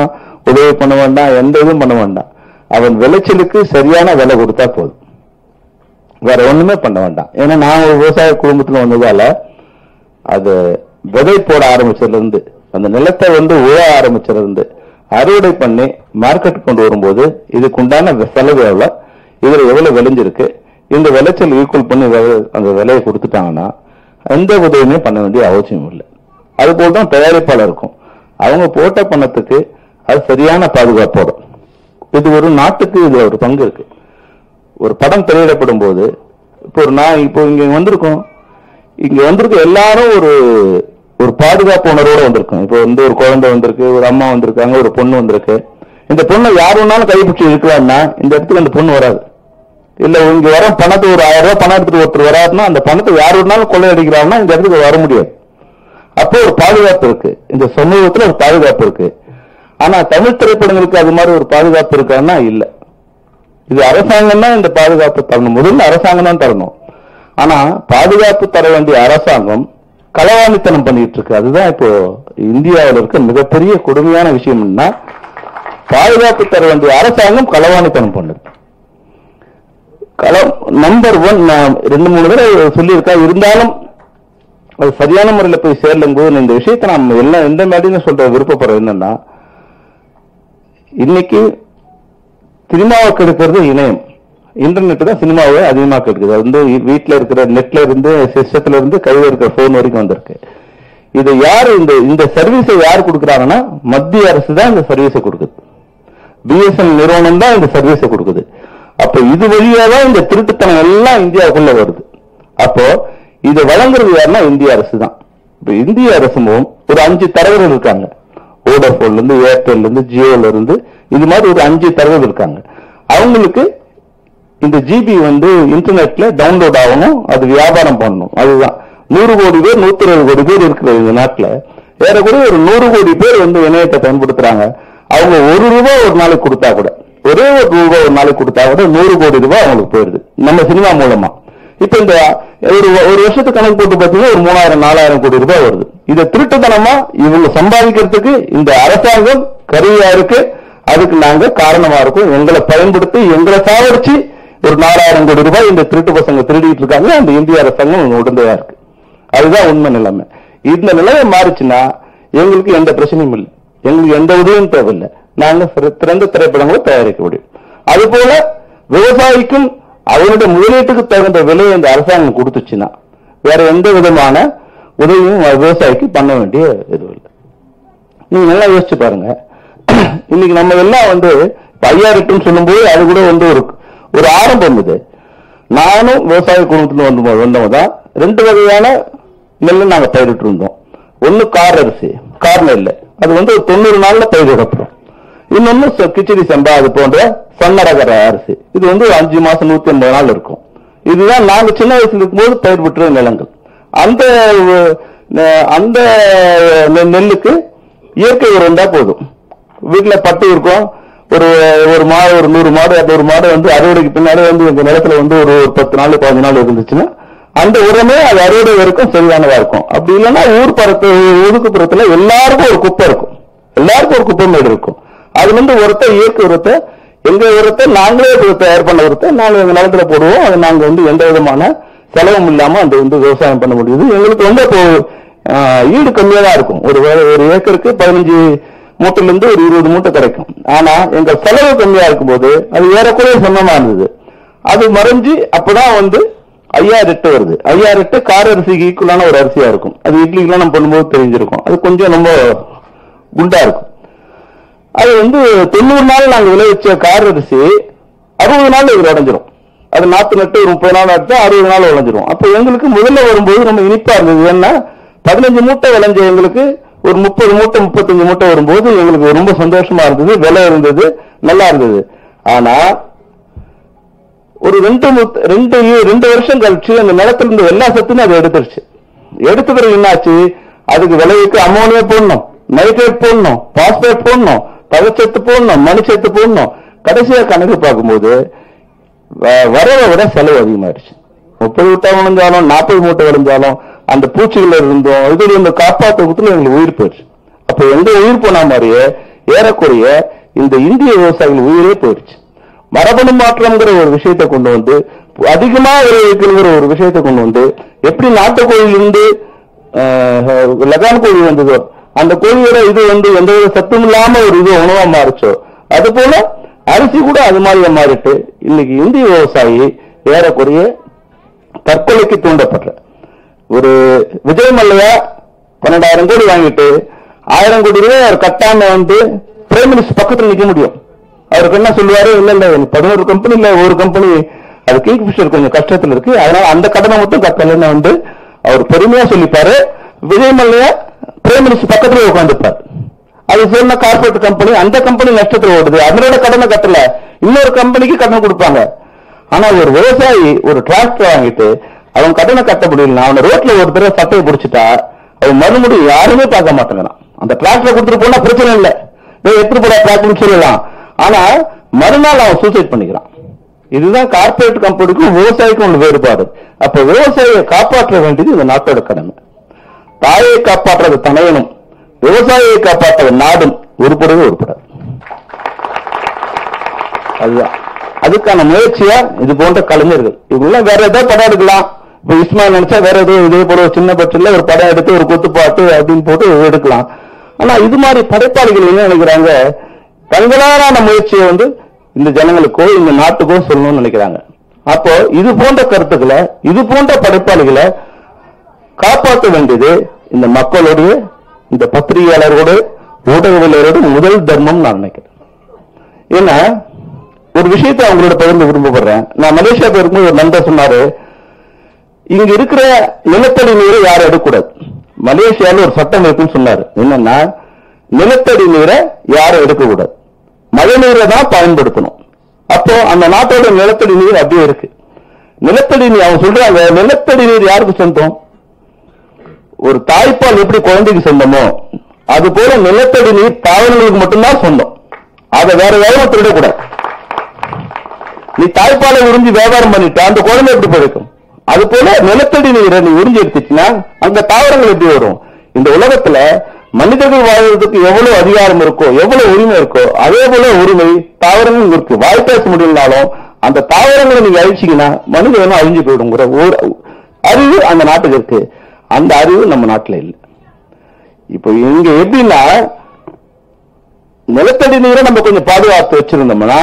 உதவி பண்ண வேண்டாம் எந்த இதுவும் பண்ண வேண்டாம் அவன் விளைச்சலுக்கு சரியான விலை கொடுத்தா போதும் வேற ஒண்ணுமே பண்ண வேண்டாம் ஏன்னா நான் ஒரு விவசாய குடும்பத்துல வந்ததால அது விதை போட ஆரம்பிச்சதுல இருந்து அந்த நிலத்தை வந்து உழ ஆரம்பிச்சதுல இருந்து அறுவடை பண்ணி மார்க்கெட் கொண்டு வரும்போது இதுக்கு உண்டான செலவு எவ்வளவு இதுல எவ்வளவு விளைஞ்சிருக்கு இந்த விளைச்சல் ஈக்குவல் பண்ணி விலை- அந்த விலையை கொடுத்துட்டாங்கன்னா எந்த உதவியுமே பண்ண வேண்டிய அவசியம் இல்லை அது போல தான் தயாரிப்பாளருக்கும் அவங்க போட்ட பணத்துக்கு அது சரியான பாதுகாப்போட இது ஒரு நாட்டுக்கு இதுல ஒரு பங்கு இருக்கு ஒரு படம் திரையிடப்படும் போது இப்போ ஒரு நான் இப்போ இங்க வந்திருக்கோம் இங்க வந்திருக்க எல்லாரும் ஒரு ஒரு பாதுகாப்பு உணர்வோட வந்திருக்கோம் இப்போ வந்து ஒரு குழந்தை வந்திருக்கு ஒரு அம்மா வந்திருக்காங்க ஒரு பொண்ணு வந்திருக்கு இந்த பொண்ணை யார் வேணாலும் கைப்பிடிச்சு இருக்கலாம்னா இந்த இடத்துக்கு அந்த பொண்ணு வராது இல்ல இங்க வர பணத்தை ஒரு ஆயிரம் ரூபாய் பணம் எடுத்துட்டு ஒருத்தர் வராருன்னா அந்த பணத்தை யார் வேணாலும் கொள்ளையடிக்கிறாங்கன்னா இந்த இடத்துக்கு வர முடியாது அப்போ ஒரு பாதுகாப்பு இருக்கு இந்த சமூகத்துல ஒரு பாதுகாப்பு இருக்கு ஆனா தமிழ் திரைப்படங்களுக்கு அது மாதிரி ஒரு பாதுகாப்பு இருக்கான்னா இல்ல இது அரசாங்கம் தான் இந்த பாதுகாப்பு தரணும் முதல்ல அரசாங்கம் தான் தரணும் ஆனா பாதுகாப்பு தர வேண்டிய அரசாங்கம் களவாணித்தனம் பண்ணிட்டு இருக்கு அதுதான் இப்போ இந்தியாவில் இருக்க மிகப்பெரிய கொடுமையான விஷயம்னா பாதுகாப்பு தர வேண்டிய அரசாங்கம் களவாணித்தனம் பண்ணுது களம் நம்பர் ஒன் நான் ரெண்டு மூணு தடவை சொல்லியிருக்கேன் இருந்தாலும் அது சரியான முறையில் போய் சேரலும் போது இந்த விஷயத்தை நாம் எல்லாம் எந்த மேடையும் சொல்ற விருப்பப்படுறது என்னன்னா இன்னைக்கு சினிமாவை கெடுக்கிறது இணையம் இன்டர்நெட் தான் சினிமாவை அதிகமாக கெடுக்குது அது வந்து வீட்டில் இருக்கிற நெட்ல இருந்து சிஸ்டத்துல இருந்து கையில் இருக்கிற போன் வரைக்கும் வந்திருக்கு இதை யாரு இந்த இந்த சர்வீஸை யார் கொடுக்குறாங்கன்னா மத்திய அரசு தான் இந்த சர்வீஸை கொடுக்குது பிஎஸ்என் நிறுவனம் தான் இந்த சர்வீஸை கொடுக்குது அப்ப இது வழியா தான் இந்த திருட்டுத்தனம் எல்லாம் இந்தியாவுக்குள்ள வருது அப்போ இதை வழங்குறது யாருன்னா இந்திய அரசு தான் இப்ப இந்திய அரசும் ஒரு அஞ்சு தரகர்கள் இருக்காங்க வோடோபோன்ல இருந்து ஏர்டெல்ல இருந்து ஜியோல இருந்து இது மாதிரி ஒரு அஞ்சு தரகர்கள் இருக்காங்க அவங்களுக்கு இந்த ஜிபி வந்து இன்டர்நெட்ல டவுன்லோட் ஆகணும் அது வியாபாரம் பண்ணணும் அதுதான் நூறு கோடி பேர் நூத்தி இருபது கோடி பேர் இருக்கிற இந்த நாட்டுல ஏறக்குறைய ஒரு நூறு கோடி பேர் வந்து இணையத்தை பயன்படுத்துறாங்க அவங்க ஒரு ரூபாய் ஒரு நாளைக்கு கொடுத்தா கூட ஒரே ஒரு ரூபாய் ஒரு நாளைக்கு கொடுத்தா கூட நூறு கோடி ரூபாய் அவங்களுக்கு போயிருது நம்ம சினிமா மூலமா இப்ப இந்த ஒரு ஒரு வருஷத்துக்கு கணக்கு போட்டு பார்த்தீங்கன்னா ஒரு மூணாயிரம் நாலாயிரம் கோடி ரூபாய் வருது இதை திருட்டுத்தனமா இவங்க சம்பாதிக்கிறதுக்கு இந்த அரசாங்கம் கருவியா இருக்கு அதுக்கு நாங்க காரணமா இருக்கோம் எங்களை பயன்படுத்தி எங்களை சாவடிச்சு ஒரு நாலாயிரம் கோடி ரூபாய் இந்த திருட்டு பசங்க திருடிட்டு இருக்காங்க அந்த இந்திய அரசாங்கம் உடந்தையா இருக்கு அதுதான் உண்மை நிலைமை இந்த நிலைமை மாறுச்சுன்னா எங்களுக்கு எந்த பிரச்சனையும் இல்லை எங்களுக்கு எந்த உதவியும் தேவையில்லை நாங்க சிற- சிறந்த திரைப்படங்களை தயாரிக்க முடியும் அது போல விவசாயிக்கும் அவனுடைய முதலீட்டுக்கு தகுந்த விலையை இந்த அரசாங்கம் கொடுத்துச்சுன்னா வேற எந்த விதமான உதவியும் விவசாயிக்கு பண்ண வேண்டிய இது இல்லை நீங்க நல்லா யோசிச்சு பாருங்க இன்னைக்கு நம்ம எல்லாம் வந்து ஐயாயிரத்துன்னு சொல்லும்போது அது கூட வந்து ஒரு ஒரு ஆரம்பம் இது நானும் விவசாய குடும்பத்துல வந்து வந்தவங்க தான் ரெண்டு வகையான நெல்லு நாங்க பயிரிட்டு இருந்தோம் ஒண்ணு கார் அரிசி கார் நெல் அது வந்து ஒரு தொண்ணூறு நாள்ல பயிரிடப்படும் இன்னொன்னு ச- கிச்சடி செம்பா அது போன்ற சன்னரகர அரிசி இது வந்து ஒரு அஞ்சு மாசம் நூத்தி ஐம்பது நாள் இருக்கும் இதுதான் நாங்க சின்ன வயசுல இருக்கும்போது பயிர் பெற்ற நிலங்கள் அந்த அஹ், அந்த நெ- நெல்லுக்கு இயற்கை உரம் இருந்தா போதும் வீட்டுல பட்டு இருக்கும் ஒரு ஒரு மாடு ஒரு நூறு மாடு அந்த ஒரு மாடு வந்து அறுவடைக்கு பின்னாடி வந்து எங்க நிலத்துல வந்து ஒரு ஒரு பத்து நாள் பதினஞ்சு நாள் இருந்துச்சுன்னா அந்த உரமே அது அறுவடை வரைக்கும் சரியானதா இருக்கும் அப்படி இல்லைன்னா ஊர் பரத்து ஒதுக்குப்புறத்துல எல்லாருக்கும் ஒரு குப்பை இருக்கும் எல்லாருக்கும் ஒரு குப்பை மேடு இருக்கும் அதுல இருந்து உரத்தை இயற்கை உரத்தை எங்க உரத்தை நாங்களே இப்ப தயார் பண்ண உரத்தை நாங்க எங்க நிலத்துல போடுவோம் அதை நாங்க வந்து எந்த விதமான செலவும் இல்லாம அந்த வந்து விவசாயம் பண்ண முடியுது எங்களுக்கு வந்து அப்போ ஆஹ், ஈடு கம்மியா தான் இருக்கும் ஒரு வே- ஒரு ஏக்கருக்கு பதினஞ்சு மூட்டையில இருந்து ஒரு இருபது மூட்டை கிடைக்கும் ஆனா எங்க செலவு கம்மியா இருக்கும்போது அது ஏறக்குறைய சொந்தமா இருந்தது அது மறைஞ்சு அப்பதான் வந்து ஐயாயிரம் எட்டு வருது ஐயாயிரம் எட்டு கார அரிசிக்கு ஈக்குவலான ஒரு அரிசியா இருக்கும் அது இட்லிக்கெல்லாம் நம்ம பண்ணும்போது தெரிஞ்சிருக்கும் அது கொஞ்சம் ரொம்ப குண்டா இருக்கும் அது வந்து தொண்ணூறு நாள் நாங்க விளைவிச்ச கார் அரிசி அறுபது நாள் இது உடஞ்சிரும் அது நாத்து நட்டு ஒரு முப்பது நாள் நட்டு அறுபது நாள் விளைஞ்சிரும் அப்ப எங்களுக்கு முதல்ல வரும்போது நம்ம இனிப்பா இருந்தது ஏன்னா பதினஞ்சு மூட்டை விளைஞ்ச எங்களுக்கு ஒரு முப்பது மூட்டை முப்பத்தஞ்சு மூட்டை வரும்போது எங்களுக்கு ரொம்ப சந்தோஷமா இருந்தது விலை இருந்தது நல்லா இருந்தது ஆனா ஒரு ரெண்டு முத்- ரெண்டு இ- ரெண்டு வருஷம் கழிச்சு அந்த நிலத்துல இருந்து எல்லா சத்துமே அதை எடுத்துருச்சு எடுத்த பிறகு என்னாச்சு அதுக்கு விளைவுக்கு அமோனியா போடணும் நைட்ரேட் போடணும் பாஸ்பேட் போடணும் தவச்சத்து போடணும் மணிச்சத்து போடணும் கடைசியா கணக்கு பார்க்கும்போது வ- வரவை விட செலவு அதிகமாயிருச்சு முப்பது மூட்டை விளைஞ்சாலும் நாற்பது மூட்டை விளைஞ்சாலும் அந்த பூச்சிகள் இருந்தோம் இதுல இந்த காப்பாற்றுறதுல எங்களுக்கு உயிர் போயிடுச்சு அப்ப எங்க உயிர் போன மாதிரியே ஏறக்குறைய இந்த இந்திய விவசாயிகள் உயிரே போயிடுச்சு மரபணு மாற்றம்ங்கிற ஒரு விஷயத்தை கொண்டு வந்து அதிகமா விளைவிக்கணுங்கிற ஒரு விஷயத்தை கொண்டு வந்து எப்படி நாட்டுக்கோழிலிருந்து ஆஹ், லகான் கோழி வந்ததோ அந்த கோழியோட இது வந்து எந்த வித சத்தும் இல்லாம ஒரு இது உணவா மாறுச்சோ அது போல அரிசி கூட அது மாதிரி மாறிட்டு இன்னைக்கு இந்திய விவசாயி ஏறக்குறைய தற்கொலைக்கு தூண்டப்படுற ஒரு விஜய் மல்லையா பன்னெண்டாயிரம் கோடி வாங்கிட்டு ஆயிரம் கோடி ரூபாய் அவர் கட்டாம வந்து பிரைம் மினிஸ்டர் பக்கத்துல நிக்க முடியும் அவருக்கு என்ன சொல்லுவாரு இல்ல இல்ல எனக்கு பதினோரு கம்பெனில ஒரு கம்பெனி அது கிங் ஃபிஷர் கொஞ்சம் கஷ்டத்துல இருக்கு அதனால அந்த கடனை மட்டும் கட்டலன்னு வந்து அவர் பெருமையா சொல்லிப்பாரு விஜய் மல்லையா பிரைம் மினிஸ்டர் பக்கத்துல உட்காந்துப்பார் அது சொன்ன கார்பரேட் கம்பெனி அந்த கம்பெனி நஷ்டத்துல ஓடுது அதனோட கடனை கட்டல இன்னொரு கம்பெனிக்கு கடன் கொடுப்பாங்க ஆனா ஒரு விவசாயி ஒரு டிராக்டர் வாங்கிட்டு அவன் கடனை கட்ட முடியல அவன ரோட்ல ஒரு தடவை சட்டையை பிடிச்சிட்டா அவன் மறுபடியும் யாருமே பார்க்க மாட்டேங்கிறான் அந்த டிராக்டர் கொடுத்துட்டு போனா பிரச்சனை இல்லை ஏய், எடுத்துட்டு போடா டிராக்டர்னு சொல்லலாம் ஆனா மறுநாள் அவன் சூசைட் பண்ணிக்கிறான் இதுதான் கார்பரேட் கம்பெனிக்கும் விவசாயிக்கும் உள்ள வேறுபாடு அப்ப விவசாயியை காப்பாற்ற வேண்டியது இந்த நாட்டோட கடமை தாயை காப்பாற்றுறது தனையனும் விவசாயியை காப்பாற்றுறது நாடும் உருப்படவே உருப்படாது அதுதான் அதுக்கான முயற்சியா இது போன்ற கலைஞர்கள் இவங்கெல்லாம் வேற ஏதோ படம் எடுக்கலாம் இப்ப இஸ்மாயில் நினைச்சா வேற ஏதோ இதே போல ஒரு சின்ன பட்சத்துல ஒரு படம் எடுத்து ஒரு குத்துப்பாட்டு அப்படின்னு போட்டு எடுக்கலாம் ஆனா இது மாதிரி படைப்பாளிகள் என்ன நினைக்கிறாங்க தங்களாலான முயற்சியை வந்து இந்த ஜனங்களுக்கோ இந்த நாட்டுக்கோ சொல்லணும்னு நினைக்கிறாங்க அப்போ இது போன்ற கருத்துக்களை இது போன்ற படைப்பாளிகளை காப்பாற்ற வேண்டியது இந்த மக்களோடைய இந்த பத்திரிகையாளரோடு ஊடகவியலரோட முதல் தர்மம் நான் நினைக்கிறேன் ஏன்னா ஒரு விஷயத்தை அவங்களோட பகிர்ந்து விரும்பப்படுறேன் நான் மலேசியா போயிருக்கும்போது ஒரு நண்பர் சொன்னாரு இங்க இருக்கிற நிலத்தடி நீரை யாரும் எடுக்கக்கூடாது மலேசியால ஒரு சட்டம் இருக்குன்னு சொன்னாரு என்னன்னா நிலத்தடி நீரை யாரும் எடுக்கக்கூடாது மழை நீரை தான் பயன்படுத்தணும் அப்போ அந்த நாட்டோட நிலத்தடி நீர் அப்படியே இருக்கு நிலத்தடி நீர் அவங்க சொல்றாங்க நிலத்தடி நீர் யாருக்கு சொந்தம் ஒரு தாய்ப்பால் எப்படி குழந்தைக்கு சொந்தமோ அது போல நிலத்தடி நீர் தாவரங்களுக்கு மட்டும்தான் சொந்தம் அதை வேற யாரும் திருடக்கூடாது நீ தாய்ப்பாலை உறிஞ்சி வியாபாரம் பண்ணிட்டு அந்த குழந்தை எப்படி பிறக்கும் அது போல நிலத்தடி நீரை நீ உறிஞ்சி எடுத்துச்சுன்னா அந்த தாவரங்கள் எப்படி வரும் இந்த உலகத்துல மனிதர்கள் வாழ்வதற்கு எவ்வளவு அதிகாரம் இருக்கோ எவ்வளவு உரிமை இருக்கோ அதே போல உரிமை தாவரங்களும் இருக்கு வாய் பேச முடியலனாலும் அந்த தாவரங்களை நீங்க அழிச்சீங்கன்னா மனிதனும் அழிஞ்சு போயிடுங்கிற ஒரு அறிவு அந்த நாட்டுக்கு இருக்கு அந்த அறிவு நம்ம நாட்டுல இல்லை இப்போ இங்க எப்படின்னா நிலத்தடி நீரை நம்ம கொஞ்சம் பாதுகாத்து வச்சிருந்தோம்னா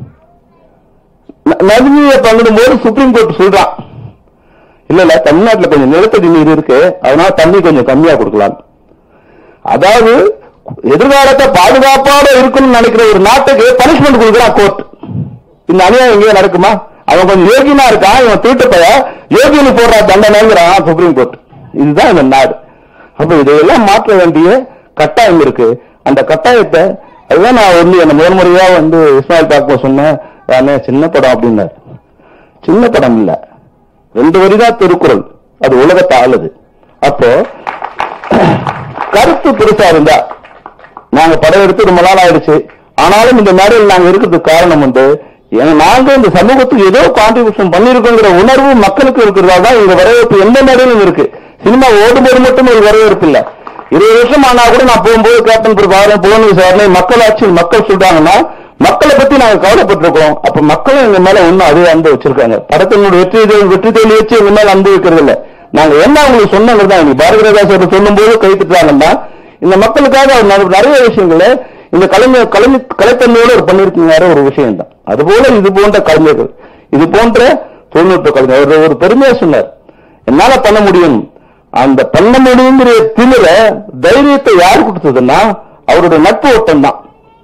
ந- நதிநீரை பங்கிடும் போது சுப்ரீம் கோர்ட் சொல்றான் இல்ல இல்ல தமிழ்நாட்டுல கொஞ்சம் நிலத்தடி நீர் இருக்கு அதனால தண்ணி கொஞ்சம் கம்மியா கொடுக்கலாம் அதாவது எதிர்காலத்தை பாதுகாப்போட இருக்கணும்னு நினைக்கிற ஒரு நாட்டுக்கு பனிஷ்மெண்ட் கொடுக்குறான் கோர்ட் இந்த அநியாயம் எங்கேயும் நடக்குமா அவன் கொஞ்சம் யோகினா இருக்கான் இவன் தீட்டு பைய யோகினு போடுற தண்டனைங்கிறான் சுப்ரீம் கோர்ட் இதுதான் இந்த நாடு அப்ப இதையெல்லாம் மாற்ற வேண்டிய கட்டாயம் இருக்கு அந்த கட்டாயத்தை அதுதான் நான் வந்து என்ன முதல் முறையா வந்து இஸ்மாயில் பார்க்க சொன்னேன் நானே சின்ன படம் அப்படின்னாரு சின்ன படம் இல்ல ரெண்டு வரிதான் திருக்குறள் அது உலகத்தை ஆளுது அப்போ கருத்து பெருசா இருந்தா நாங்க படம் எடுத்து ரொம்ப நாள் ஆயிடுச்சு ஆனாலும் இந்த மேடையில் நாங்க இருக்கிறதுக்கு காரணம் வந்து ஏன்னா நாங்க இந்த சமூகத்துக்கு ஏதோ கான்ட்ரிபியூஷன் பண்ணிருக்கோங்கிற உணர்வு மக்களுக்கு இருக்கிறதா தான் இந்த வரவேற்பு எந்த மேடையிலும் இருக்கு சினிமா ஓடும்போது மட்டும் ஒரு வரவேற்பு இல்ல இருபது வருஷம் ஆனா கூட நான் போகும்போது கேப்டன் பிரபாகரன் புவன் விசாரணை மக்கள் ஆட்சி மக்கள் சொல்றாங்கன்னா மக்களை பத்தி நாங்க கவலைப்பட்டிருக்கோம் அப்ப மக்களும் எங்க மேல ஒண்ணும் அதே அன்பு வச்சிருக்காங்க படத்தினுடைய வெற்றி தோல்வி- வெற்றி தோல்வி வச்சு எங்க மேல அன்பு வைக்கிறது இல்ல நாங்க என்ன உங்களுக்கு சொன்னது தான் இன்னைக்கு பாரதிதாசர் சொல்லும் போது கை தட்டுறாங்கன்னா இந்த மக்களுக்காக அவர் நிறைய- நிறைய விஷயங்களை இந்த கலைஞர் கலைஞ கலைத்தன்மையோட ஒரு பண்ணிருக்கீங்க ஒரு விஷயம் தான் அதுபோல இது போன்ற கலைஞர்கள் இது போன்ற தொழில்நுட்ப கலைஞர் ஒரு- ஒரு பெருமையா சொன்னார் என்னால பண்ண முடியும் அந்த பண்ண முடியுங்கிற திமிர தைரியத்தை யார் கொடுத்ததுன்னா அவருடைய நட்பு ஓட்டம் தான்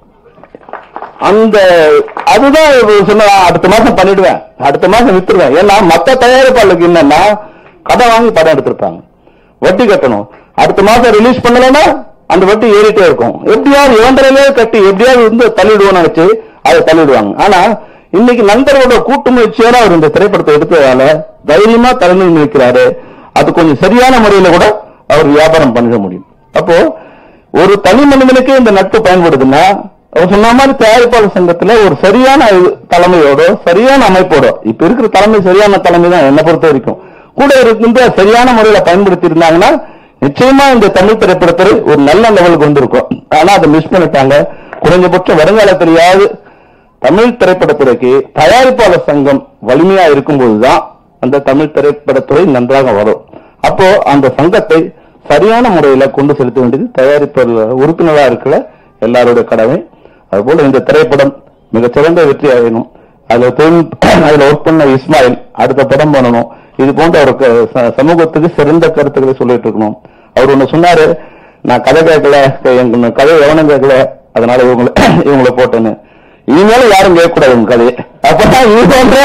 அந்த அதுதான் இவர் சொன்ன அடுத்த மாசம் பண்ணிடுவேன் அடுத்த மாசம் வித்துருவேன் ஏன்னா மத்த தயாரிப்பாளருக்கு என்னன்னா கடன் வாங்கி படம் எடுத்திருப்பாங்க வட்டி கட்டணும் அடுத்த மாசம் ரிலீஸ் பண்ணலன்னா அந்த வட்டி ஏறிட்டே இருக்கும் எப்படியாவது இவன்றையிலே கட்டி எப்படியாவது வந்து தள்ளிடுவோம்னு வச்சு அதை தள்ளிடுவாங்க ஆனா இன்னைக்கு நண்பர்களோட கூட்டு முயற்சியோட அவர் இந்த திரைப்படத்தை எடுத்ததால தைரியமா தலைமை நிற்கிறாரு அது கொஞ்சம் சரியான முறையில கூட அவர் வியாபாரம் பண்ணிட முடியும் அப்போ ஒரு தனி மனிதனுக்கு இந்த நட்பு பயன்படுதுன்னா அவர் சொன்ன மாதிரி தயாரிப்பாளர் சங்கத்துல ஒரு சரியான இது- தலைமையோட சரியான அமைப்போட இப்ப இருக்கிற தலைமை சரியான தலைமை தான் என்னை பொறுத்த வரைக்கும் கூட இருந்து சரியான முறையில பயன்படுத்தி இருந்தாங்கன்னா நிச்சயமா இந்த தமிழ் திரைப்படத்தை ஒரு நல்ல லெவலுக்கு வந்திருக்கும் ஆனா அதை மிஸ் பண்ணிட்டாங்க குறைஞ்சபட்சம் வருங்காலத்திலேயாவது தமிழ் திரைப்படத்துறைக்கு தயாரிப்பாளர் சங்கம் வலிமையா இருக்கும்போதுதான் அந்த தமிழ் திரைப்படத்துறை நன்றாக வரும் அப்போ அந்த சங்கத்தை சரியான முறையில கொண்டு செலுத்த வேண்டியது தயாரிப்பாளர் உறுப்பினரா இருக்கிற எல்லாருடைய கடமை அதுபோல இந்த திரைப்படம் மிகச்சிறந்த வெற்றி அடையணும் அதுல தொழில் அதுல ஒர்க் பண்ண இஸ்மாயில் அடுத்த படம் பண்ணணும் இது போன்ற ஒரு க- ச- சமூகத்துக்கு சிறந்த கருத்துக்களை சொல்லிட்டு இருக்கணும் அவர் ஒண்ணு சொன்னாரு நான் கதை கேட்கல எங்க கதை எவனும் கேட்கல அதனால இவங்களை இவங்களை போட்டேன்னு இனிமேலும் யாரும் கேட்கக்கூடாது உங்க கதையை அப்பதான் இது போன்ற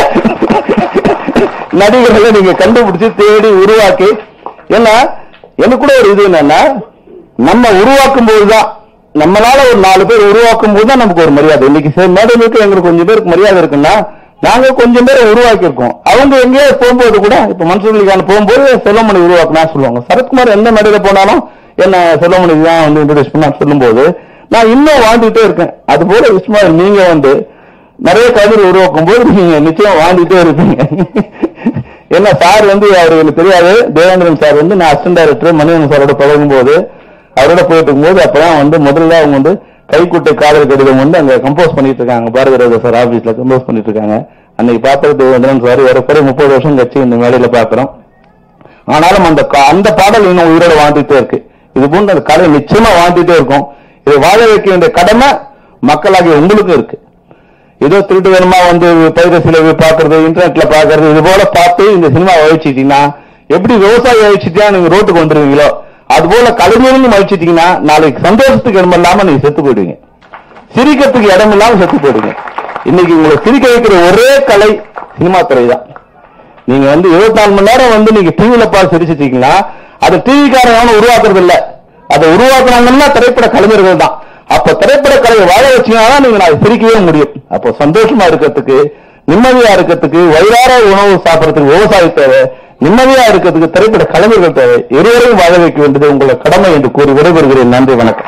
நடிகர்களை நீங்க கண்டுபிடிச்சு தேடி உருவாக்கி ஏன்னா எனக்கு கூட ஒரு இது என்னன்னா நம்ம உருவாக்கும் போதுதான் நம்மளால ஒரு நாலு பேர் உருவாக்கும் போது தான் நமக்கு ஒரு மரியாதை இன்னைக்கு சரி, மேடைகளுக்கு எங்களுக்கு கொஞ்சம் பேருக்கு மரியாதை இருக்குன்னா நாங்க கொஞ்சம் பேரை உருவாக்கி இருக்கோம் அவங்க எங்கேயோ போகும்போது கூட இப்ப மன்சூர்லிகான் போகும்போது செல்வமணி உருவாக்குனா சொல்லுவாங்க சரத்குமார் எந்த மேடையில போனாலும் என்ன செல்வமணி தான் வந்து இன்ட்ரடியூஸ் பண்ணா சொல்லும்போது நான் இன்னும் வாழ்ந்துட்டே இருக்கேன் அது போல இஸ்மாயில் நீங்க வந்து நிறைய கவிதை உருவாக்கும் போது நீங்க நிச்சயம் வாழ்ந்துட்டே இருப்பீங்க ஏன்னா சார் வந்து அவருக்கு தெரியாது தேவேந்திரன் சார் வந்து நான் அசிஸ்டன்ட் டைரக்டர் மணிவன் சாரோட பழகும் போது அவரோட போயிட்டு இருக்கும்போது அப்பதான் வந்து முதல்ல அவங்க வந்து கைக்குட்டை காதல் கடிதம் வந்து அங்க கம்போஸ் பண்ணிட்டு இருக்காங்க பாரதி ராஜா சார் ஆபீஸ்ல கம்போஸ் பண்ணிட்டு இருக்காங்க அன்னைக்கு பார்த்தது தேவேந்திரன் சார் ஏறக்குறைய முப்பது வருஷம் கட்சி இந்த மேடையில பாக்குறோம் ஆனாலும் அந்த கா- அந்த பாடல் இன்னும் உயிரோட வாழ்ந்துட்டே இருக்கு இது போன்ற அந்த கலை நிச்சயமா வாழ்ந்துட்டே இருக்கும் இதை வாழ வைக்க வேண்டிய கடமை மக்களாகிய உங்களுக்கும் இருக்கு ஏதோ திருட்டு வேணுமா வந்து பைரசில பாக்குறது இன்டர்நெட்ல பாக்குறது இது போல பார்த்து இந்த சினிமா வகிச்சிட்டீங்கன்னா எப்படி விவசாயி வகிச்சிட்டா நீங்க ரோட்டுக்கு வந்துருவீங்களோ அது போல கலைஞரும் வகிச்சிட்டீங்கன்னா நாளைக்கு சந்தோஷத்துக்கு இடம் இல்லாம நீங்க செத்து போயிடுவீங்க சிரிக்கிறதுக்கு இடம் இல்லாம செத்து போயிடுவீங்க இன்னைக்கு உங்களை சிரிக்க வைக்கிற ஒரே கலை சினிமா துறை தான் நீங்க வந்து இருபத்தி நாலு மணி நேரம் வந்து நீங்க டிவில பார்த்து சிரிச்சிட்டீங்கன்னா அது டிவிக்காரங்க உருவாக்குறது இல்ல அதை உருவாக்குனாங்கன்னா திரைப்பட கலைஞர்கள் தான் அப்ப திரைப்பட கலையை வாழ வச்சீங்கன்னா நீங்க நான் சிரிக்கவே முடியும் அப்போ சந்தோஷமா இருக்கிறதுக்கு நிம்மதியா இருக்கிறதுக்கு வயிறார உணவு சாப்பிடறதுக்கு விவசாயம் தேவை நிம்மதியா இருக்கிறதுக்கு திரைப்பட கலைஞர்கள் தேவை இருவரையும் வாழ வைக்க வேண்டியது உங்களை கடமை என்று கூறி விடைபெறுகிறேன் நன்றி வணக்கம்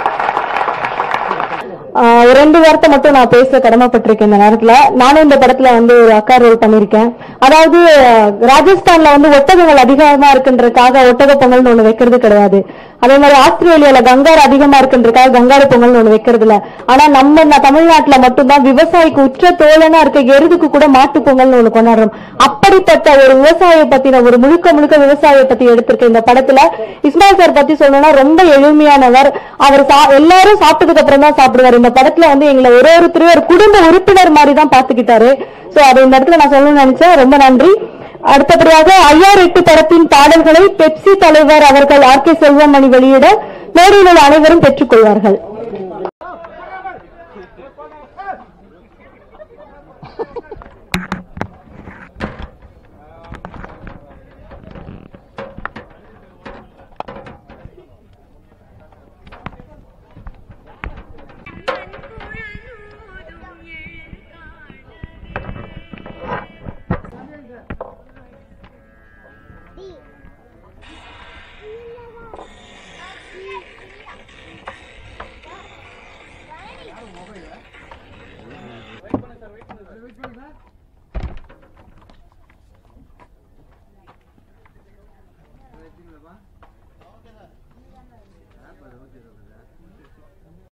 ஆஹ் ஒரு ரெண்டு வார்த்தை மட்டும் நான் பேச கடமைப்பட்டிருக்கேன் இந்த நேரத்துல நானும் இந்த படத்துல வந்து ஒரு அக்கா ரோல் பண்ணிருக்கேன் அதாவது அஹ், ராஜஸ்தான்ல வந்து ஒட்டகங்கள் அதிகமா இருக்குன்றதுக்காக ஒட்டக பொங்கல்னு ஒண்ணு வைக்கிறது கிடையாது அதே மாதிரி ஆஸ்திரேலியால கங்காரு அதிகமா இருக்குன்றதுக்காக கங்காரு பொங்கல்னு ஒண்ணு வைக்கிறது இல்ல ஆனா நம்ம ந- தமிழ்நாட்டுல மட்டும்தான் விவசாயிக்கு உற்ற தோழனா இருக்க எருதுக்கு கூட மாட்டு பொங்கல்னு ஒண்ணு கொண்டாடுறோம் அப்படிப்பட்ட ஒரு விவசாயியை பத்தின ஒரு முழுக்க முழுக்க விவசாயியை பத்தி எடுத்திருக்க இந்த படத்துல இஸ்மாயில் சார் பத்தி சொல்லணும்னா ரொம்ப எளிமையானவர் அவர் சா- எல்லாரும் சாப்பிட்டதுக்கு அப்புறம் தான் சாப்பிடுவார் இந்த படத்துல வந்து எங்களை ஒரு ஒருத்தரையும் ஒரு குடும்ப உறுப்பினர் மாதிரி தான் பாத்துக்கிட்டாரு சோ அது இந்த இடத்துல நான் சொல்லணும்னு நினைச்சேன் ரொம்ப நன்றி அடுத்தபடியாக ஐஆர் எட்டு படத்தின் பாடல்களை பெப்சி தலைவர் அவர்கள் ஆர் கே செல்வமணி வெளியிட மேடையில் உள்ள அனைவரும் பெற்றுக்கொள்வார்கள் Thank you.